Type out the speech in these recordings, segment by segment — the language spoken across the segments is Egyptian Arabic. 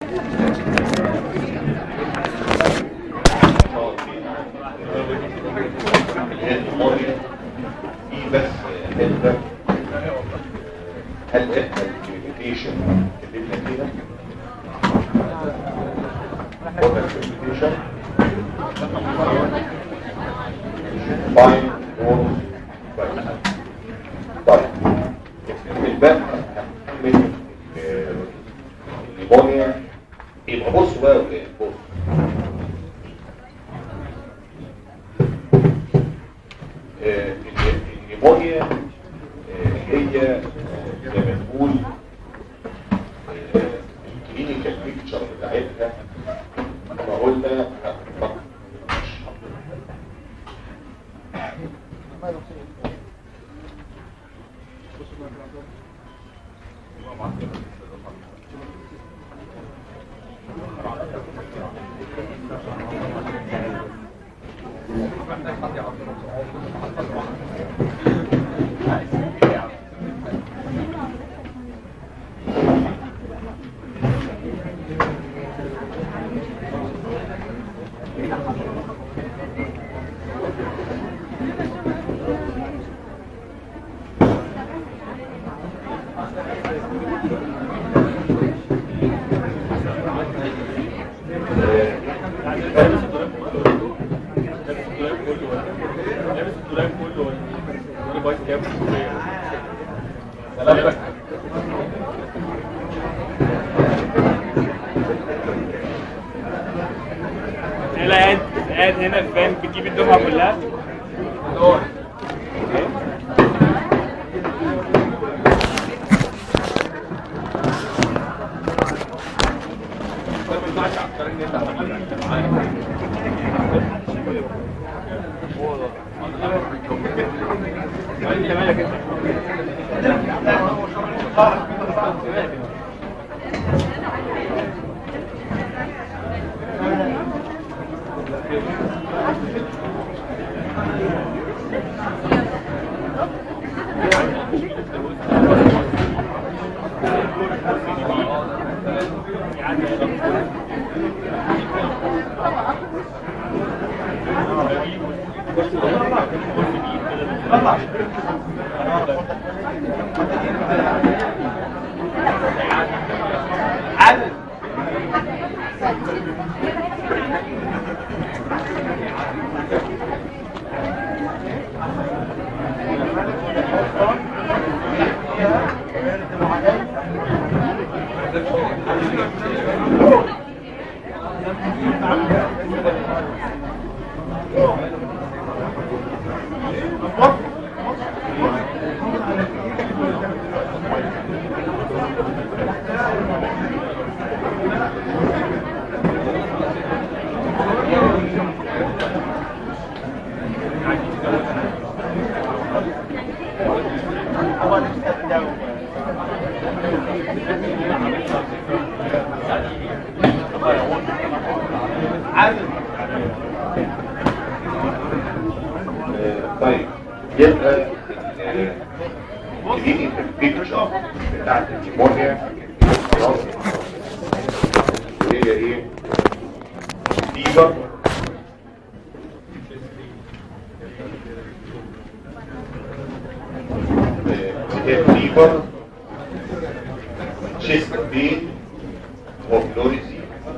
النيمونيا دي بس حته هل احنا الكوميونيكيشن اتكلمنا فيها؟ قلنا الكوميونيكيشن فاين وورز طيب الباقي هنكمل النيمونيا يبقى بصوا بقى يا ولاد بصوا آه، النيمونيا آه، هي آه، زي ما نقول الكلينيكال بيكتشر بتاعتها كما قلنا لا قاعد قاعد هنا فاهم بتجيب الدفعه كلها انت مالك انت آه، طيب يبقى الكلينيكال بيكتشر بتاعت النيمونيا خلاص هي ايه؟ فيبر هي فيبر شيست بين وفلوريزي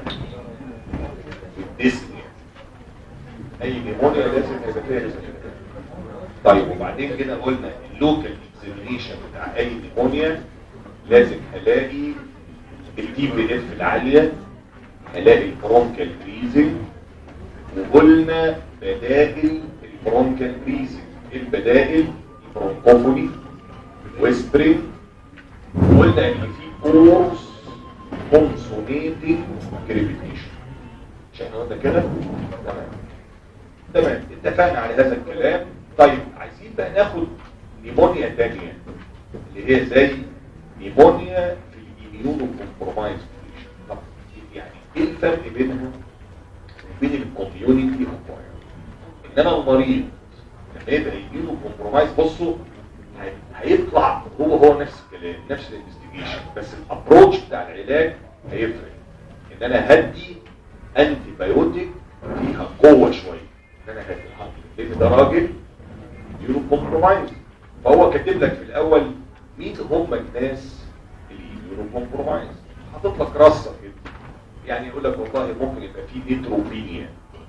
والديسنيا اي نيمونيا لازم يبقى فيها ريسبيراتوري. طيب وبعدين كده قلنا اللوكال اكزامينيشن بتاع اي نيمونيا لازم الاقي التي بي اف العاليه الاقي البرونكال بريزنج وقلنا بدائل البرونكال بريزنج البدائل البرونكوفوني ويسبرينج قلنا ان في كورس كونسونيتنج كريبيتيشن مش احنا قلنا كده تمام تمام اتفقنا على هذا الكلام طيب عايزين بقى ناخد نيمونيا تانية اللي هي زي نيمونيا في الاميونو كومبرومايز طب يعني ايه الفرق بينها وبين الكوميونيتي اكواير انما المريض لما يبقى اميونو كومبرومايز بصوا هي- هيطلع هو هو نفس الكلام نفس الانفستيجيشن بس الابروتش بتاع العلاج هيفرق ان انا هدي انتي بايوتيك فيها قوه شويه ان انا هدي الحقن لان ده راجل يورو كومبرومايز فهو كاتب لك في الاول مين هم الناس اللي يورو كومبرومايز حاطط لك رصه كده يعني يقول لك والله ممكن يبقى في نيتروبينيا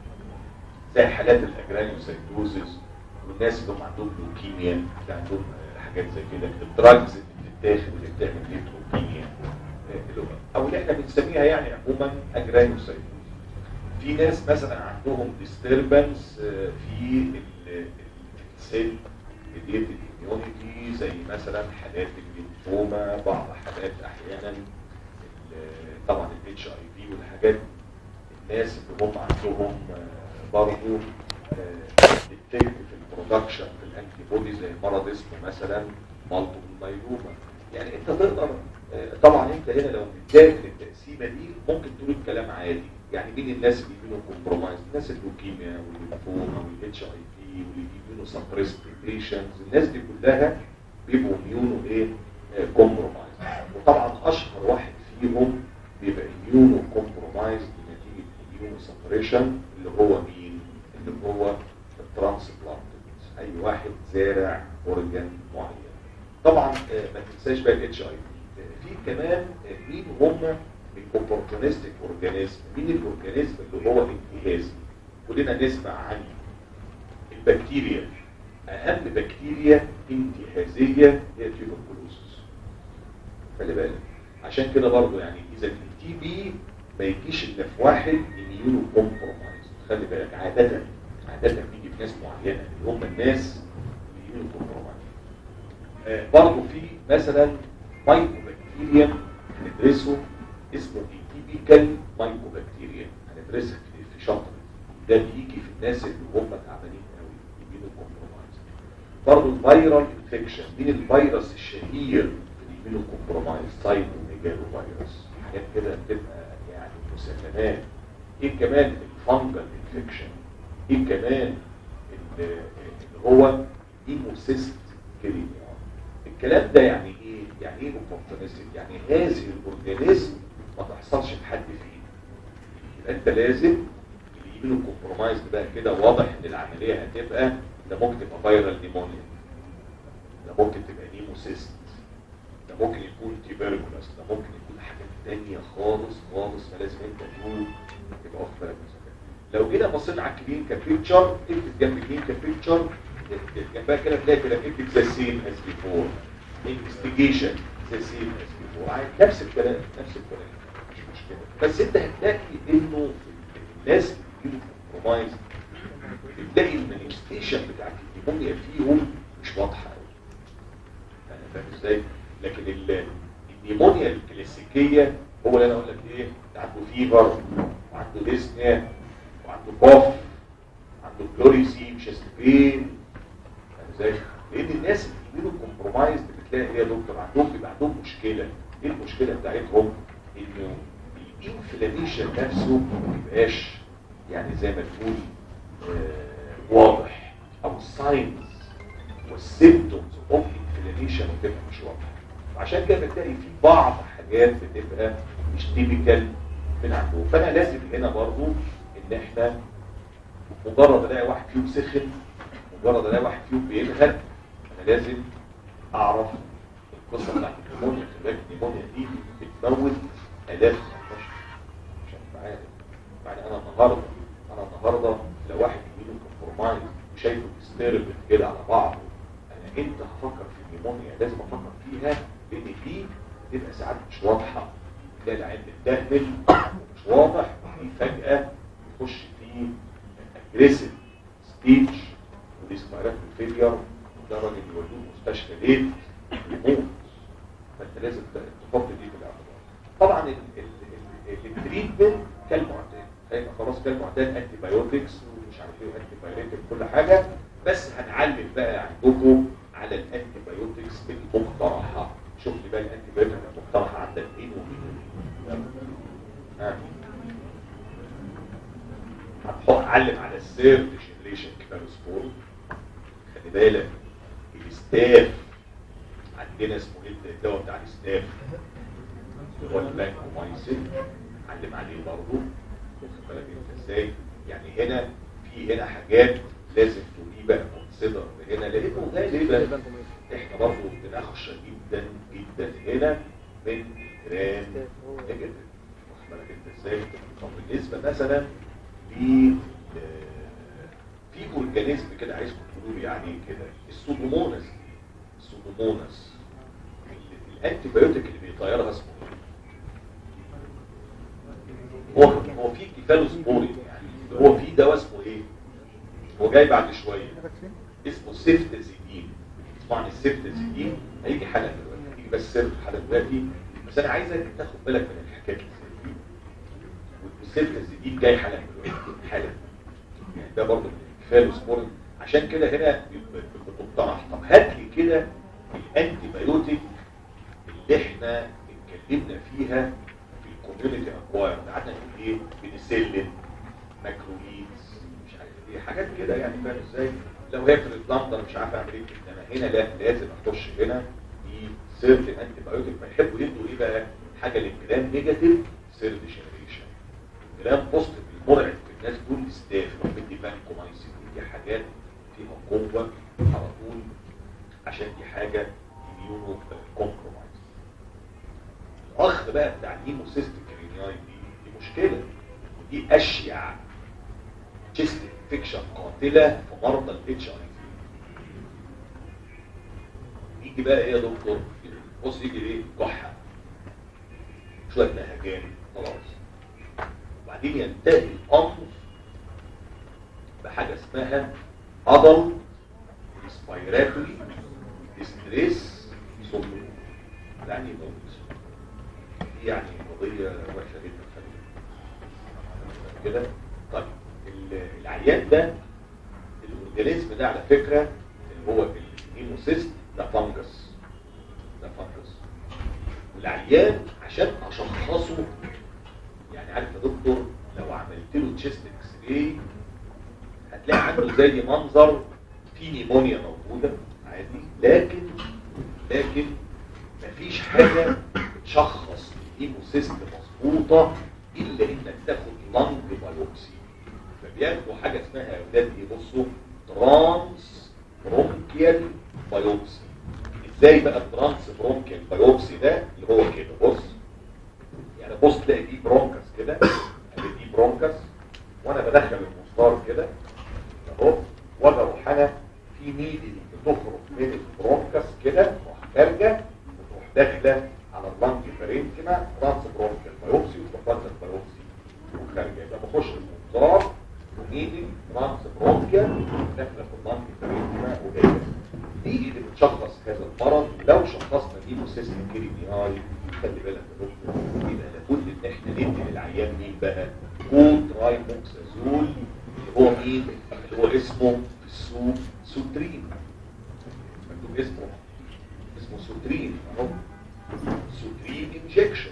زي حالات الاجرانيوسايتوزيس والناس اللي هم عندهم لوكيميا اللي عندهم حاجات زي كده الدراجز اللي بتتاخد اللي بتعمل نيتروبينيا او اللي احنا بنسميها يعني عموما اجرانيوسايتوزيس في ناس مثلا عندهم disturbance في السيل ريليتد immunity زي مثلا حالات الليمفوما بعض حالات احيانا طبعا الاتش اي في والحاجات الناس اللي هم عندهم برضه التك في البرودكشن في الانتي بودي زي مرض اسمه مثلا مالتو مايلوما يعني انت تقدر طبعا انت هنا لو متضايق من التقسيمه دي ممكن تقول الكلام عادي يعني مين الناس اللي بيجيلهم كومبرومايز الناس اللوكيميا والليمفوما والاتش اي في واللي بيجيلهم سبريست بيشنتس الناس دي كلها بيبقوا ميونو ايه كومبرومايز وطبعا اشهر واحد فيهم بيبقى ميونو كومبرومايز بنتيجه ميونو سبريشن اللي هو مين اللي هو الترانسبلانت اي واحد زارع اورجان معين طبعا ما تنساش بقى الاتش اي في في كمان مين هم الاوبورتونستيك اورجانيزم مين الاورجانيزم اللي هو انتهازي كلنا نسمع عن البكتيريا اهم بكتيريا انتهازيه هي التيوبركلوزس خلي بالك عشان كده برضو يعني اذا التي بي ما يجيش الا في واحد اميونو كومبرومايز خلي بالك عاده عاده بيجي في ناس معينه اللي هم الناس اميونو كومبرومايز آه برضو في مثلا مايكوبكتيريا هندرسه اسمه ايتيبيكال مايكوبكتيريا هندرسها في شهر ده بيجي في الناس اللي هم تعبانين قوي يجيبوا كومبرومايز برضه الفيرال انفكشن مين الفيروس الشهير اللي يجيله كومبرومايز سايتو ميجالو فيروس حاجات كده بتبقى يعني مسممات ايه كمان الفانجل انفكشن ايه كمان اللي هو ايموسيست كريميا الكلام ده يعني ايه يعني ايه اوبورتونيستيك يعني هذه الاورجانيزم ما تحصلش لحد فيه يبقى انت لازم يجيب له كومبرومايز بقى كده واضح ان العمليه هتبقى ده ممكن تبقى فايرال نيمونيا ده ممكن تبقى نيموسيست ده ممكن يكون تيبركولاس ده ممكن يكون حاجات تانية خالص خالص فلازم انت تقول تبقى واخد بالك من لو جينا بصينا على الكلينيكال بيكتشر اكتب جنب الكلينيكال بيكتشر جنبها كده تلاقي كده اكتب ذا سيم از بيفور انفستيجيشن ذا سيم از بيفور نفس الكلام نفس الكلام مش مشكله بس انت هتلاقي انه الناس اللي كومبرومايز بتلاقي المانيفستيشن بتاعت النيمونيا فيهم مش واضحه قوي فاهم ازاي؟ لكن النيمونيا الكلاسيكيه هو اللي انا اقول لك ايه عنده فيفر وعنده ديسنيا وعنده كوف عنده كلوريسي مش بين فاهم ازاي؟ لان الناس اللي بيجيبوا كومبرومايز بتلاقي هي دكتور عندهم بيبقى عندهم مشكله ايه المشكله بتاعتهم؟ انه الانفلاميشن نفسه ما بيبقاش يعني زي ما تقول آه واضح او الساينز والسيمتومز اوف انفلاميشن بتبقى مش واضحه عشان كده بتلاقي في بعض حاجات بتبقى مش تيبيكال من عندهم فانا لازم هنا برضو ان احنا مجرد الاقي واحد فيهم سخن مجرد الاقي واحد فيهم بينهك انا لازم اعرف القصه بتاعت النيمونيا خلي النيمونيا دي بتموت الاف عشان تبقى عارف يعني انا النهارده انا النهارده لو واحد يجيله كومبرومايز وشايفه بيستربت كده على بعضه انا امتى هفكر في النيمونيا لازم افكر فيها لان دي بتبقى ساعات مش واضحه تلاقي العين بتدهمل مش واضح وفي فجاه يخش في اجريسيف ستيج وديسبيرات فيلير وده راجل يودوه المستشفى ليه؟ يموت فانت لازم تحط دي في الاعتبار طبعا التريتمنت كالمعتاد هيبقى خلاص كالمعتاد انتي بايوتكس ومش عارف ايه وانتي بايوتكس كل حاجه بس هنعلم بقى عندكم على الانتي بايوتكس المقترحه شوف لي بقى الانتي بايوتكس المقترحه عندك مين ومين ها هتعلم على السيرد جنريشن كبالوسبور خلي بالك الستاف عندنا اسمه ايه الدواء بتاع الستاف اللي هو البانكومايسين بنقدم عليه برضه واخد بالك انت ازاي يعني هنا في هنا حاجات لازم تبقى بقى كونسيدر هنا لانه غالبا احنا برضه بنخشى جدا جدا هنا من الجرام نيجاتيف واخد بالك انت ازاي طب بالنسبه مثلا ل آه، في اورجانيزم كده عايزكم تقولوا لي عليه كده السودوموناس السودوموناس الانتي بايوتيك اللي بيطيرها اسمه ايه؟ هو هو في كيفالوسبورين يعني هو في دواء اسمه ايه؟ هو جاي بعد شويه اسمه سيفتازيدين طبعا السيفتازيدين هيجي حلقه دلوقتي هيجي بس سيرة الحلقه دلوقتي بس انا عايزك تاخد بالك من الحكايه دي والسيفتازيدين جاي حلقه دلوقتي حلقه يعني ده برضه كيفالوسبورين عشان كده هنا بتقترح طب هات لي كده الانتي بايوتيك اللي احنا اتكلمنا فيها في الكوميونتي اكواير قعدنا نقول ايه بنسلم ماكروليدز مش عارف ايه حاجات كده يعني فاهم ازاي لو هي في البلانت انا مش عارف اعمل ايه انما هنا لا لازم اخش هنا في سيرت انتي بايوتيك فيحبوا يدوا ايه بقى حاجه للجرام نيجاتيف سيرت جنريشن جرام بوزيتيف المرعب في الناس دول ستاف بدي بانكومايسين دي حاجات فيها قوه على طول عشان دي حاجه اميونو كومبرومايز الاخ بقى بتاع الهيموسيستيك كرينياي دي دي مشكله ودي اشيع تشيست انفكشن قاتله في مرضى الاتش اي في يجي بقى ايه يا دكتور بص يجي ايه كحه شويه نهجان خلاص وبعدين ينتهي الامر بحاجه اسمها adult respiratory distress syndrome يعني ايه ضغط دي يعني قضيه وحشه جدا خلي كده طيب ال- العيان ده الاورجانيزم ده على فكره اللي هو الهيموسيست ده فانجس ده فانجس والعيان عشان اشخصه يعني عارف يا دكتور لو عملت له تشيست اكس راي هتلاقي عنده زي منظر في نيمونيا موجوده عادي لكن لكن مفيش حاجه تشخص الهيموسيست مظبوطه الا انك تاخد لانج بايوبسي فبياخدوا حاجه اسمها يا اولاد ايه بصوا ترانس برونكيال بايوبسي ازاي بقى الترانس برونكيال بايوبسي ده اللي هو كده بص يعني بص تلاقي دي برونكس كده ادي دي برونكس وانا بدخل المسطار كده اهو واجي اروح انا في نيدي بتخرج من البرونكس كده تروح خارجه وتروح داخله على اللانج فرينكما ترانس برونكيال بايوبسي وتروح بايوبسي وخارجه يبقى بخش المسطار ونيدي ترانس برونكيال داخله في اللانج فرينكما وجايه دي اللي بتشخص هذا المرض لو شخصنا دي موسيستم كريمينالي خلي بالك يا دكتور يبقى لابد ان احنا ندي للعيان مين بقى كود ترايموكسازول اللي هو مين اللي هو اسمه في السوق سوترين مكتوب اسمه اسمه سوترين اهو سوترين انجكشن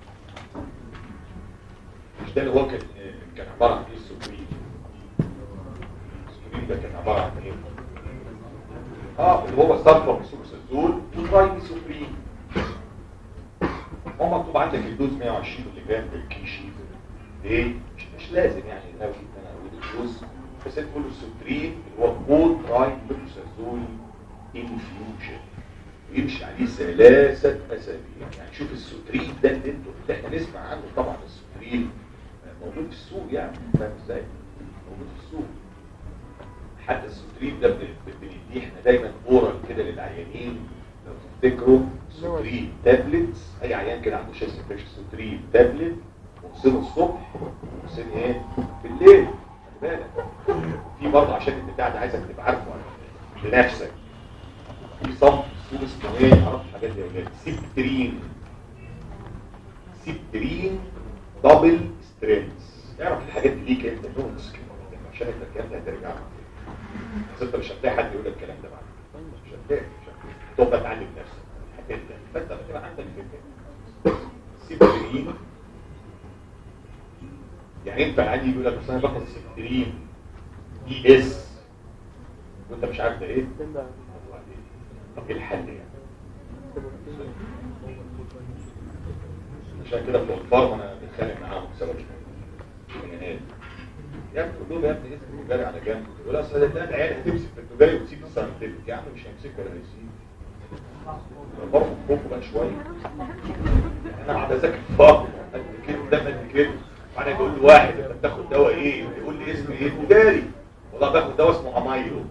مش ده اللي هو كان كان عباره عن ايه السوترين السوترين ده كان عباره عن ايه اه اللي هو سلفر سوكسازول وترايميثوبرين هو مكتوب عندك الدوز 120 مللي جرام بالكيشي ليه؟ مش, مش لازم يعني قوي ان انا اقول الدوز بس انت تقول السوترين اللي هو كود ترايميثوبرين انفيوجن ويمشي عليه ثلاثة أسابيع يعني شوف السوترين ده اللي انتوا اللي احنا نسمع عنه طبعا السوترين موجود في السوق يعني فاهم ازاي؟ موجود في السوق حتى السوترين ده بن- بنديه احنا دايما اورال كده للعيانين لو تفتكروا سوترين تابلتس اي عيان كده عنده شيست انفكشن سوترين تابلت وغسله الصبح وغسله ايه بالليل خلي بالك في برضه عشان البتاع ده عايزك تبقى عارفه لنفسك في صنف سوق اسمه ايه عرفت الحاجات دي يا ولاد سيبترين سيبترين دبل سترينث اعرف الحاجات دي ليك انت نوتس كده عشان انت الكلام ده هترجع لك بس انت مش هتلاقي حد يقول لك الكلام ده بعد مش هتلاقي مش هتلاقي تبقى تعلم نفسك هتبدا فانت بتبقى عندك فكره سيبترين يعني انت عادي يقول لك بس انا باخد سيبترين دي اس وانت مش عارف ده ايه طب ايه الحل يعني عشان كده بتوع الفارما انا بتخانق معاهم بسبب الجنينات يا ابني قول لهم يا ابني اسم التجاري على جنب يقول اصل ده العيال هتمسك في التجاري وتسيب الساينتفك يا عم مش هيمسك ولا هيسيب برضه خوفه بقى شويه انا قاعد اذاكر فارما قد كده ده قد كده وانا بقول له واحد انت بتاخد دواء ايه يقول لي اسم ايه تجاري والله باخد دواء اسمه امايلو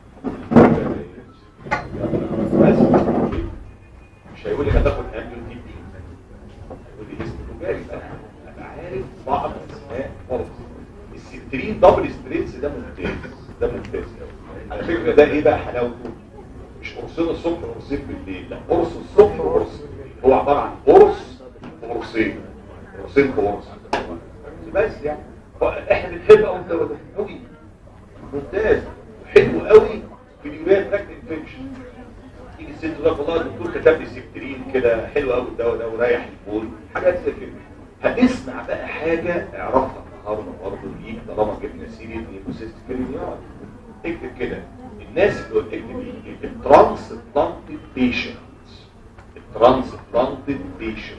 بس مش هيقول لي انا باخد اميو دي بي هيقول لي اسم تجاري انا ابقى عارف بعض اسماء فرص السترين دبل ستريتس ده ممتاز ده ممتاز قوي على فكره ده ايه بقى حلاوته مش قرصين الصبح وقرصين بالليل لا قرص الصبح وقرص بالليل هو عباره عن قرص وقرصين قرصين بقرص بس يعني احنا بنحب قوي الدواء ده قوي ممتاز حلو قوي في اليوريا تراكت انفكشن يجي الست ده والله الدكتور كتب لي سيبترين كده حلو قوي الدواء ده وريح البول حاجات زي كده هتسمع بقى حاجه اعرفها النهارده برضه ليك طالما جبنا سيره نيكوسيست كرينيال اكتب كده الناس اللي اكتب ايه الترانس بلانتد بيشنتس الترانس بلانتد بيشنتس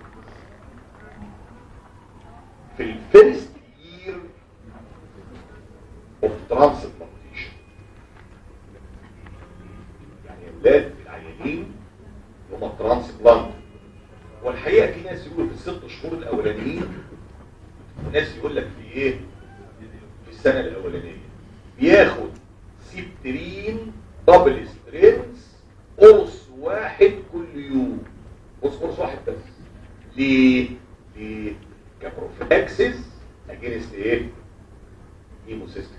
في الفيرست يير اوف ترانسبلانتيشن يعني اولاد العيانين هم ترانسبلانت والحقيقه في ناس يقولوا في الست شهور الاولانيين وناس يقول لك في ايه في السنه الاولانيه بياخد سيبترين دبل سترينز قرص واحد كل يوم قرص قرص واحد بس ليه ليه كبروفلاكسس اجينست ايه هيموسيستيك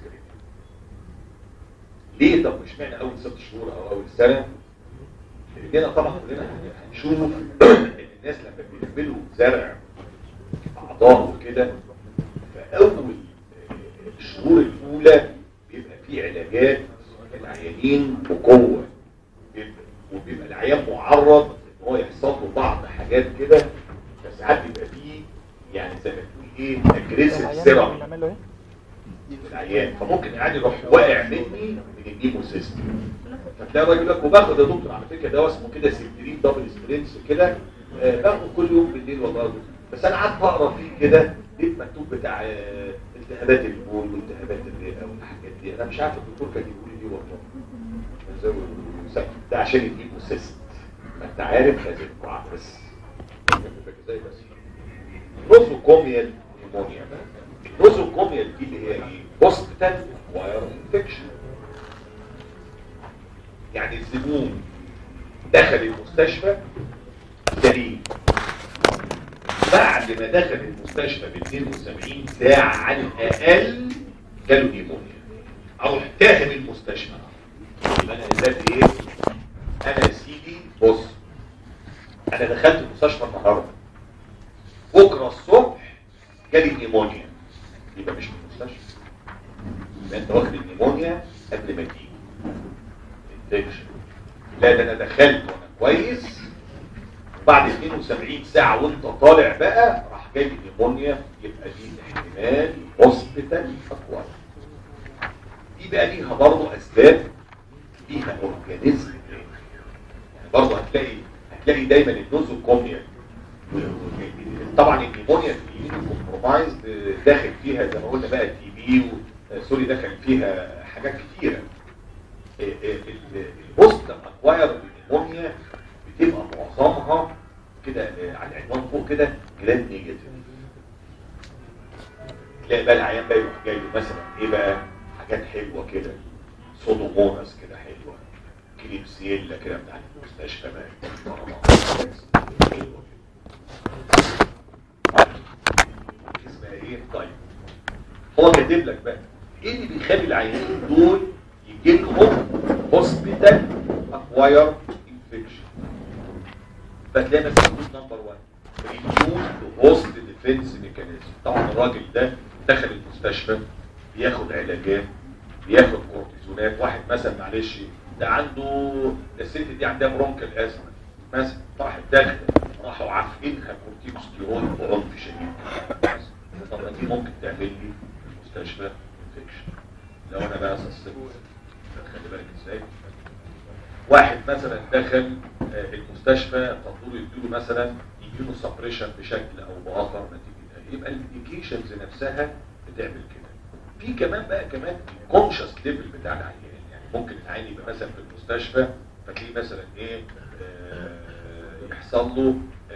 ليه طب مش معنى اول ست شهور او اول سنه لاننا طبعا كلنا هنشوف ان الناس لما بيعملوا زرع اعضاء وكده فاول الشهور الاولى بيبقى فيه علاجات العيانين بقوه جدا وبيبقى العيان معرض ان هو يحصل له بعض حاجات كده بس ساعات بيبقى فيه يعني زي ما تقول ايه اجريسيف سيرم بنعمل له ايه؟ العيان فممكن العيان يروح واقع مني من النيمو سيستم فتلاقي الراجل يقول لك وباخد يا دكتور على فكره دواء اسمه كده سيبترين دبل سترينز كده آه، باخده كل يوم بالليل والله يا دكتور. بس انا قعدت اقرا فيه كده لقيت مكتوب بتاع آه، التهابات البول والتهابات الرئه والحاجات دي انا مش عارف الدكتور كان يقول لي دي والله زي ما بيقولوا ده عشان يجيبوا سيست ما انت عارف هذه القاعده بس زي بس نوزوكوميال نيمونيا النوزوكوميال دي اللي هي ايه هوسبيتال واير انفكشن يعني الزبون دخل المستشفى سليم بعد ما دخل المستشفى ب 72 ساعة على الأقل جاله نيمونيا أو احتاهم المستشفى يبقى أنا ذات إيه؟ أنا يا سيدي بص أنا دخلت المستشفى النهاردة بكرة الصبح جالي نيمونيا يبقى مش في المستشفى يبقى أنت واخد النيمونيا قبل ما تيجي انفكشن لا ده أنا دخلت وأنا كويس بعد 72 ساعة وانت طالع بقى راح جاي لي نيمونيا يبقى دي احتمال هوسبيتال اكوار دي بقى ليها برضه اسباب ليها اورجانيزم يعني برضه هتلاقي هتلاقي دايما النوزوكوميا طبعا النيمونيا في كومبرومايز داخل فيها زي ما قلنا بقى تي بي سوري داخل فيها حاجات كتيره الهوستال اكواير نيمونيا بتبقى معظمها كده آه، على العنوان فوق كده جراند نيجاتيف تلاقي بقى العيان بقى يروح جاي له مثلا ايه بقى حاجات حلوه كده سودوموناس كده حلوه كليبسيلا كده بتاع المستشفى بقى حلوه كده اسمها ايه طيب هو كاتب لك بقى ايه اللي بيخلي العيانين دول يجي لهم هوسبيتال اكواير انفكشن فتلاقي مثلا نمبر 1 ريديوز هوست ديفنس ميكانيزم طبعا الراجل ده دخل المستشفى بياخد علاجات بياخد كورتيزونات واحد مثلا معلش ده عنده ده الست دي عندها برونكال ازمه مثلا راحت داخله راحوا عافينها كورتيكوستيرون بعنف شديد طبعا دي ممكن تعمل لي في المستشفى انفكشن لو انا بقى صصيت خلي بالك ازاي واحد مثلا دخل آه، المستشفى تطور يديله مثلا اميونو سبريشن بشكل او باخر نتيجه يبقى الميديكيشنز نفسها بتعمل كده في كمان بقى كمان الكونشس ليفل بتاع العيان يعني ممكن العيان يبقى مثلا في المستشفى فتلاقيه مثلا ايه آه يحصل له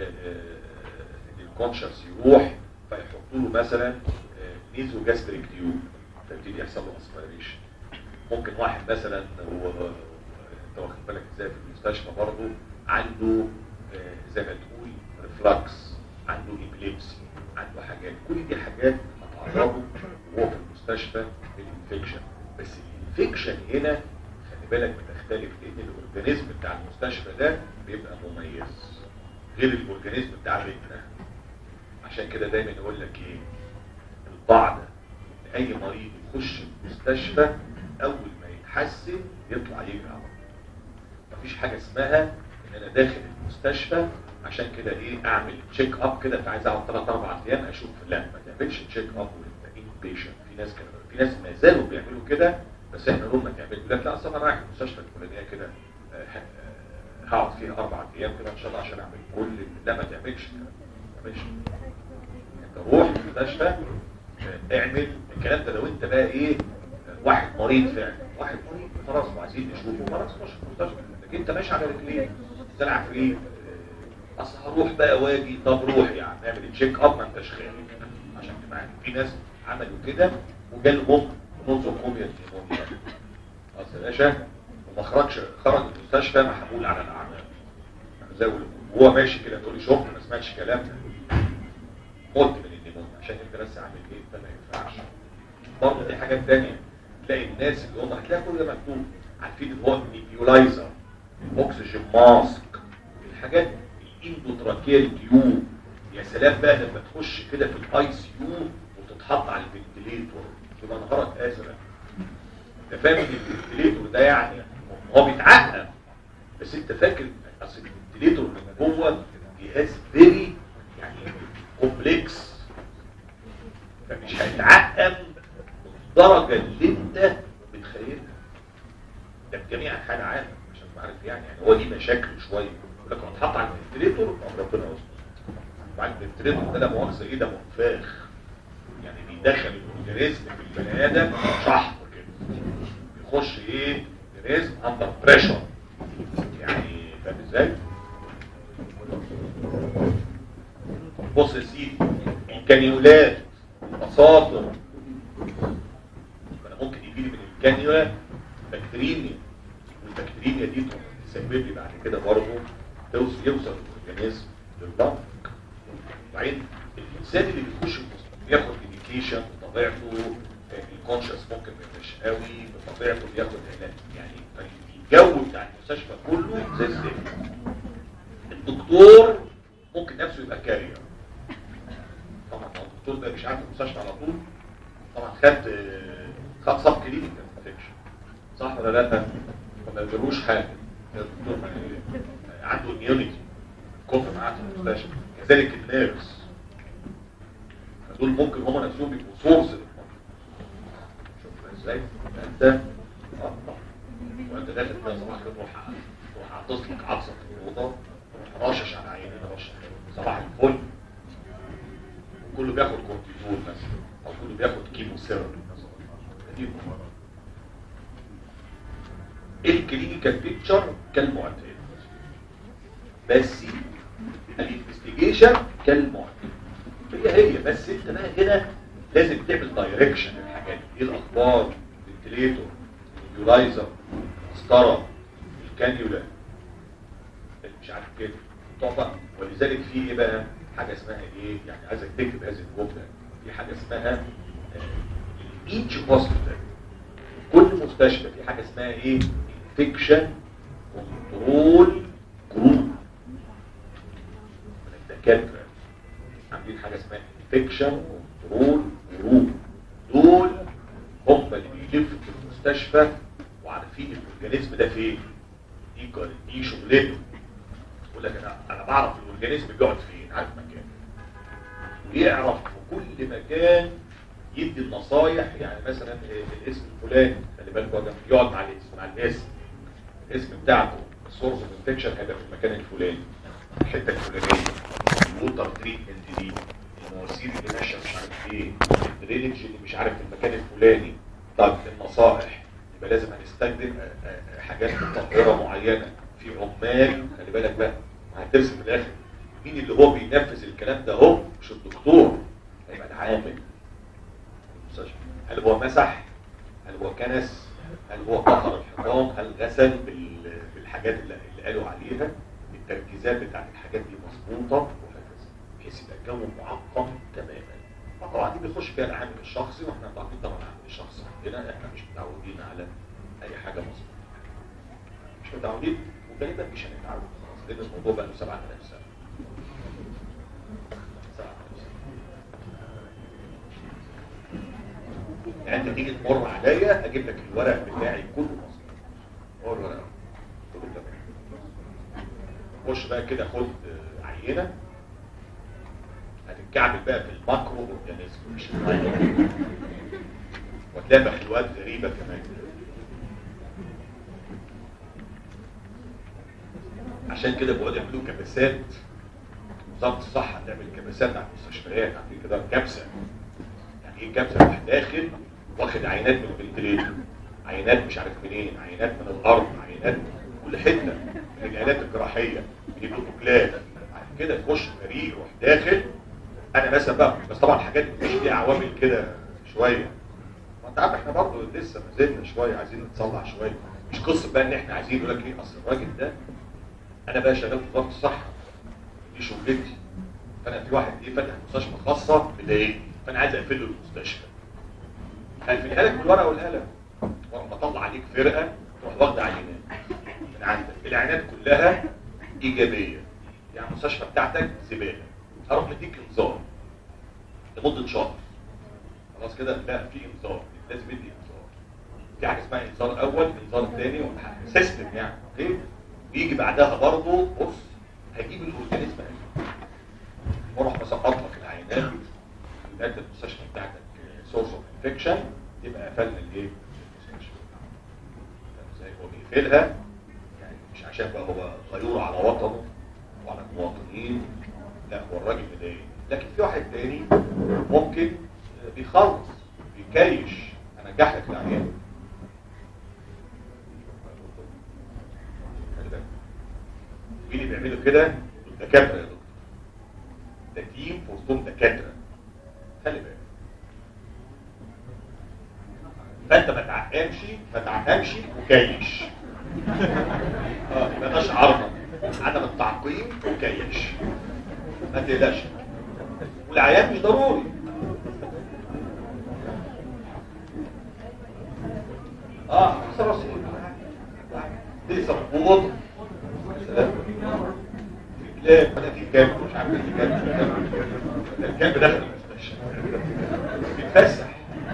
الكونشس يروح فيحطوا له مثلا نيزو جاستريك تيوب فيبتدي يحصل له اسبيريشن ممكن واحد مثلا هو انت واخد بالك ازاي في المستشفى برضه عنده آه، زي ما تقول ريفلكس عنده ابليبسي عنده حاجات كل دي حاجات هتعرضه وهو في المستشفى الانفكشن بس الانفكشن هنا خلي بالك بتختلف لان الاورجانيزم بتاع المستشفى ده بيبقى مميز غير الاورجانيزم بتاع بيتنا عشان كده دايما يقول لك ايه القاعده ان اي مريض يخش المستشفى اول ما يتحسن يطلع يجري على طول مفيش حاجه اسمها ان انا داخل المستشفى عشان كده ايه اعمل تشيك اب كده انت عايز اقعد 3 4 ايام اشوف لا ما تعملش تشيك اب وانت انبيشنت في ناس كده في ناس ما زالوا بيعملوا كده بس احنا نقول ما تعمل لا لا اصل انا رايح المستشفى الفلانيه كده آه، آه، هقعد فيها اربع ايام كده ان شاء الله عشان اعمل كل لا ما تعملش كده ما تعملش انت روح المستشفى آه، اعمل الكلام ده لو انت بقى ايه آه، واحد مريض فعلا واحد مريض خلاص وعايزين نشوفه خلاص خش المستشفى لكن انت ماشي على رجليك تلعب فريق آه، اصل هروح بقى واجي طب روح يا عم اعمل تشيك اب ما انتش خايف عشان تبقى عارف. في ناس عملوا كده وجالهم نظم قومية نيمونيا اصل يا باشا وما خرجش خرج من المستشفى محمول على الاعمال زي ما بيقولوا. وهو ماشي كده تقول لي شفت ما سمعتش كلامنا مت من النيمونيا عشان انت بس عامل ايه ده ما ينفعش برضه دي حاجات تانية تلاقي الناس اللي هم هتلاقي كل ده مكتوب عارفين اللي هو النيبيولايزر الاكسجين ماسك الحاجات الاندوتراكيال تيوب يا سلام بقى لما تخش كده في الاي سي يو وتتحط على الفنتليتور تبقى نهارك ازرق انت فاهم ان الفنتليتور ده يعني هو بيتعقم بس انت فاكر اصل الفنتليتور من جوه جهاز فيري يعني كومبلكس فمش هيتعقم بالدرجه اللي انت بتخيلها ده بجميع انحاء العالم عشان تبقى عارف يعني يعني هو دي مشاكل شويه لكن اتحط على الفنتليتور طب ربنا يستر وبعد الفنتليتور ده لا مؤاخذه ايه ده منفاخ يعني بيدخل الاورجانيزم في البني ادم شحط كده بيخش ايه اورجانيزم اندر بريشر يعني فاهم ازاي؟ بص يا سيدي الكانيولات المساطر انا ممكن يجي لي من الكانيولا بكتيريميا والبكتيريميا دي تسبب لي بعد كده برضه توصل يوصل الاورجانيزم للضغط وبعدين الانسان اللي بيخش المستشفى بياخد ميديكيشن بطبيعته الكونشس ممكن ما يبقاش قوي بطبيعته بياخد علاج يعني الجو بتاع المستشفى كله زي الزفت الدكتور ممكن نفسه يبقى كارير طبعا هو الدكتور ده مش قاعد في المستشفى على طول طبعا خد خد سب كلينيك انفكشن صح ولا لا؟ ما بيجروش حاجه الدكتور ما- عنده اميونيتي كفر معاه في المستشفى كذلك النيرس دول ممكن هم نفسهم يبقوا سورس شوف ازاي انت آه، طبعا. وانت داخل كده صباح كده تروح تروح هتصلك عطسه في الاوضه تروح رشش على عينينا رشش صباح الفل وكله بياخد كورتيزون مثلا او كله بياخد كيمو ثيرابي مثلا دي المرض. الكلينيكال بيكتشر كالمعتاد بس الانفستيجيشن كالمعتاد هي هي بس انت بقى هنا لازم تعمل دايركشن للحاجات دي ايه الاخبار الفنتليتور النيولايزر القسطره الكانيولا مش عارف كده طبعا ولذلك في ايه بقى حاجه اسمها ايه يعني عايزك تكتب هذه الجمله في حاجه اسمها ايتش هوسبيتال كل مستشفى في حاجه اسمها ايه انفكشن كنترول جروب الدكاتره عاملين حاجه اسمها انفكشن كنترول جروب دول هم اللي بيلفوا في المستشفى وعارفين الاورجانيزم ده فين دي كار- دي شغلته يقول لك انا انا بعرف الاورجانيزم بيقعد فين عارف مكان ويعرف في كل مكان يدي النصايح يعني مثلا الاسم الفلاني خلي بالك هو ده يقعد مع الاسم مع الاسم الاسم بتاعته السورس اوف انفكشن هيبقى في المكان الفلاني الحته الفلانيه الووتر تريتمنت دي المواسير اللي ماشيه مش عارف ايه الدرينج اللي مش عارف في المكان الفلاني طب النصائح يبقى لازم هنستخدم آه، آه، حاجات مطهره معينه في عمال خلي بالك بقى هترسم في الاخر مين اللي هو بينفذ الكلام ده هو مش الدكتور هيبقى العامل المستشفى. هل هو مسح هل هو كنس هل هو طهر الحيطان هل غسل بال- بالحاجات اللي اللي قالوا عليها التركيزات بتاعت الحاجات دي مظبوطه وهكذا بحيث يبقى الجو معقم تماما طبعا دي بيخش فيها العامل الشخصي واحنا متعودين طبعا على العامل الشخصي عندنا احنا مش متعودين على اي حاجه مظبوطه مش متعودين وغالبا مش هنتعود خلاص لان الموضوع بقى له 7000 سنه 7000 سنه يعني انت تيجي تمر عليا اجيب لك الورق بتاعي كله مظبوط هو الورق كله تمام خش بقى كده خد آه، عينه هتتكعبل بقى في الماكرو اورجانيزم مش المايكرو وتلاقي مخلوقات غريبه كمان عشان كده بيقعدوا يعملوا كبسات وزاره الصحه تعمل كبسات على المستشفيات عارفين كده كبسه يعني ايه كبسه واحد داخل واخد عينات من الفنتليتر عينات مش عارف منين عينات من الارض عينات من كل حته من الالات الجراحيه من الاوتوكلات بعد كده تخش فريق يروح داخل انا مثلا بقى بس طبعا الحاجات دي مش فيها عوامل كده شويه ما انت عارف احنا برضه لسه ما زلنا شويه عايزين نتصلح شويه مش قصه بقى ان احنا عايزين يقول لك ايه اصل الراجل ده انا بقى شغال في وزاره الصحه دي شغلتي فانا في واحد ايه فاتح مستشفى خاصه مضايقني فانا عايز اقفل له المستشفى هقفلها لك بالورقه والقلم وانا بطلع عليك فرقه تروح واخده عينات من عندك العينات كلها ايجابيه يعني المستشفى بتاعتك زباله هروح مديك انذار لمده شهر خلاص كده لا في انذار لازم يدي انذار في حاجه اسمها انذار اول انذار ثاني سيستم يعني اوكي بيجي بعدها برضه بص هجيب الاورجانيزم واروح مسقط لك العينات لقيت المستشفى بتاعتك سورس اوف انفكشن يبقى قفلنا الايه؟ المستشفى فاهم ازاي هو بيقفلها يعني مش عشان بقى هو غيور على وطنه وعلى المواطنين لا هو الراجل مضايق لكن في واحد تاني ممكن بيخلص بيكيش انجح لك العيان خلي بالك. مين اللي بيعملوا كده؟ الدكاتره يا دكتور ده تيم في وسطهم دكاتره خلي بالك فانت ما تعقمش ما تعقمش وكيش اه يبقى ده شعارنا عدم التعقيم وكيش ما تقلقش والعيان مش ضروري اه حسن رسول دي سبوط سلام لا انا في كام مش عارف في كام في كام ده الكلب داخل المستشفى بيتفسح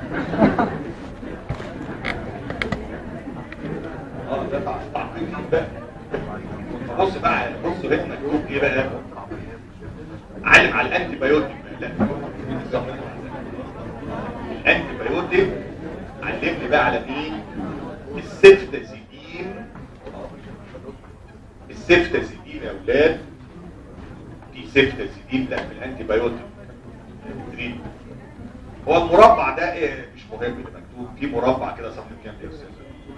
اه ده تع- تعقيم بقى بص بقى بص هنا مكتوب ايه بقى علم على الانتي بايوتيك لا الانتي بايوتيك علمني بقى على مين السيفتازيدين السيفتازيدين يا اولاد في سيفتازيدين لا في الانتي بايوتيك تريد. هو المربع ده إيه مش مهم اللي مكتوب في مربع كده صفحه كام يا استاذ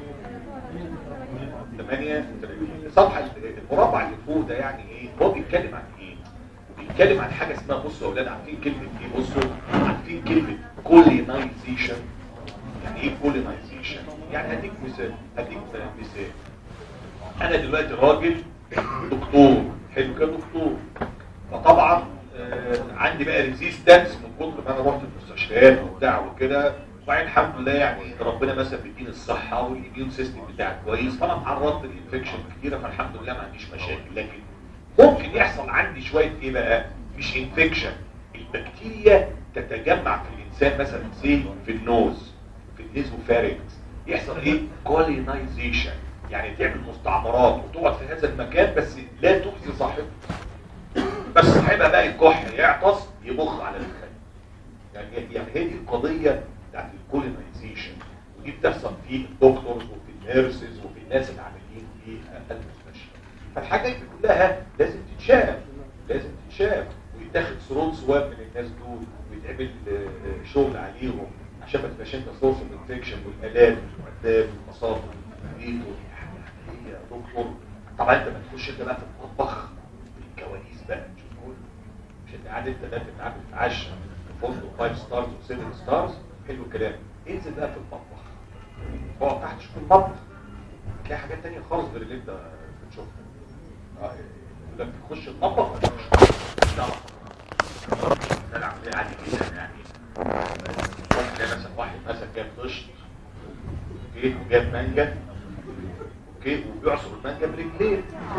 38 الصفحه المربع اللي فوق ده يعني ايه هو بيتكلم عن ايه بيتكلم عن حاجه اسمها بصوا يا اولاد عارفين كلمه ايه بصوا عارفين كلمه كولينايزيشن يعني ايه كولينايزيشن يعني هديك مثال هديك مثال انا دلوقتي راجل دكتور حلو كده دكتور فطبعا آه، عندي بقى ريزيستنس من كتر ما انا رحت المستشفيات وبتاع وكده وبعدين الحمد لله يعني ربنا مثلا بيديني الصحه والاميون سيستم بتاعي كويس فانا اتعرضت لانفكشن كتيره فالحمد لله ما عنديش مشاكل لكن ممكن يحصل عندي شويه ايه بقى مش انفكشن البكتيريا تتجمع في الانسان مثلا زي في النوز في النيزوفارينكس يحصل ايه كولينايزيشن يعني تعمل مستعمرات وتقعد في هذا المكان بس لا تؤذي صاحبه بس صاحبها بقى الكح يعطس يبخ على الخلق يعني يعني هي دي القضيه بتاعت الكولينايزيشن ودي بتحصل في الدكتورز وفي النيرسز وفي الناس اللي عاملين في المستشفى فالحاجات دي كلها لازم تتشاف لازم تتشاف بتاخد سرود سواب من الناس دول ويتعمل آه، شغل عليهم عشان ما تبقاش انت سورس اوف انفكشن والالات والمعدات والمصادر والبيت يعني ايه يا دكتور طبعا انت ما تخش انت بقى في المطبخ الكواليس بقى تشوف كل مش انت قاعد انت داخل قاعد بتتعشى في فندق 5 ستارز و7 ستارز حلو الكلام انزل بقى في المطبخ اقعد تحت شوف المطبخ هتلاقي حاجات تانية خالص غير اللي انت بتشوفها اه يقول لك تخش المطبخ ولا مش لا ده العملية عادي جدا يعني ممكن تلاقي مثلا واحد مثلا جاب طشت اوكي وجاب مانجا اوكي وبيعصر المانجا برجليه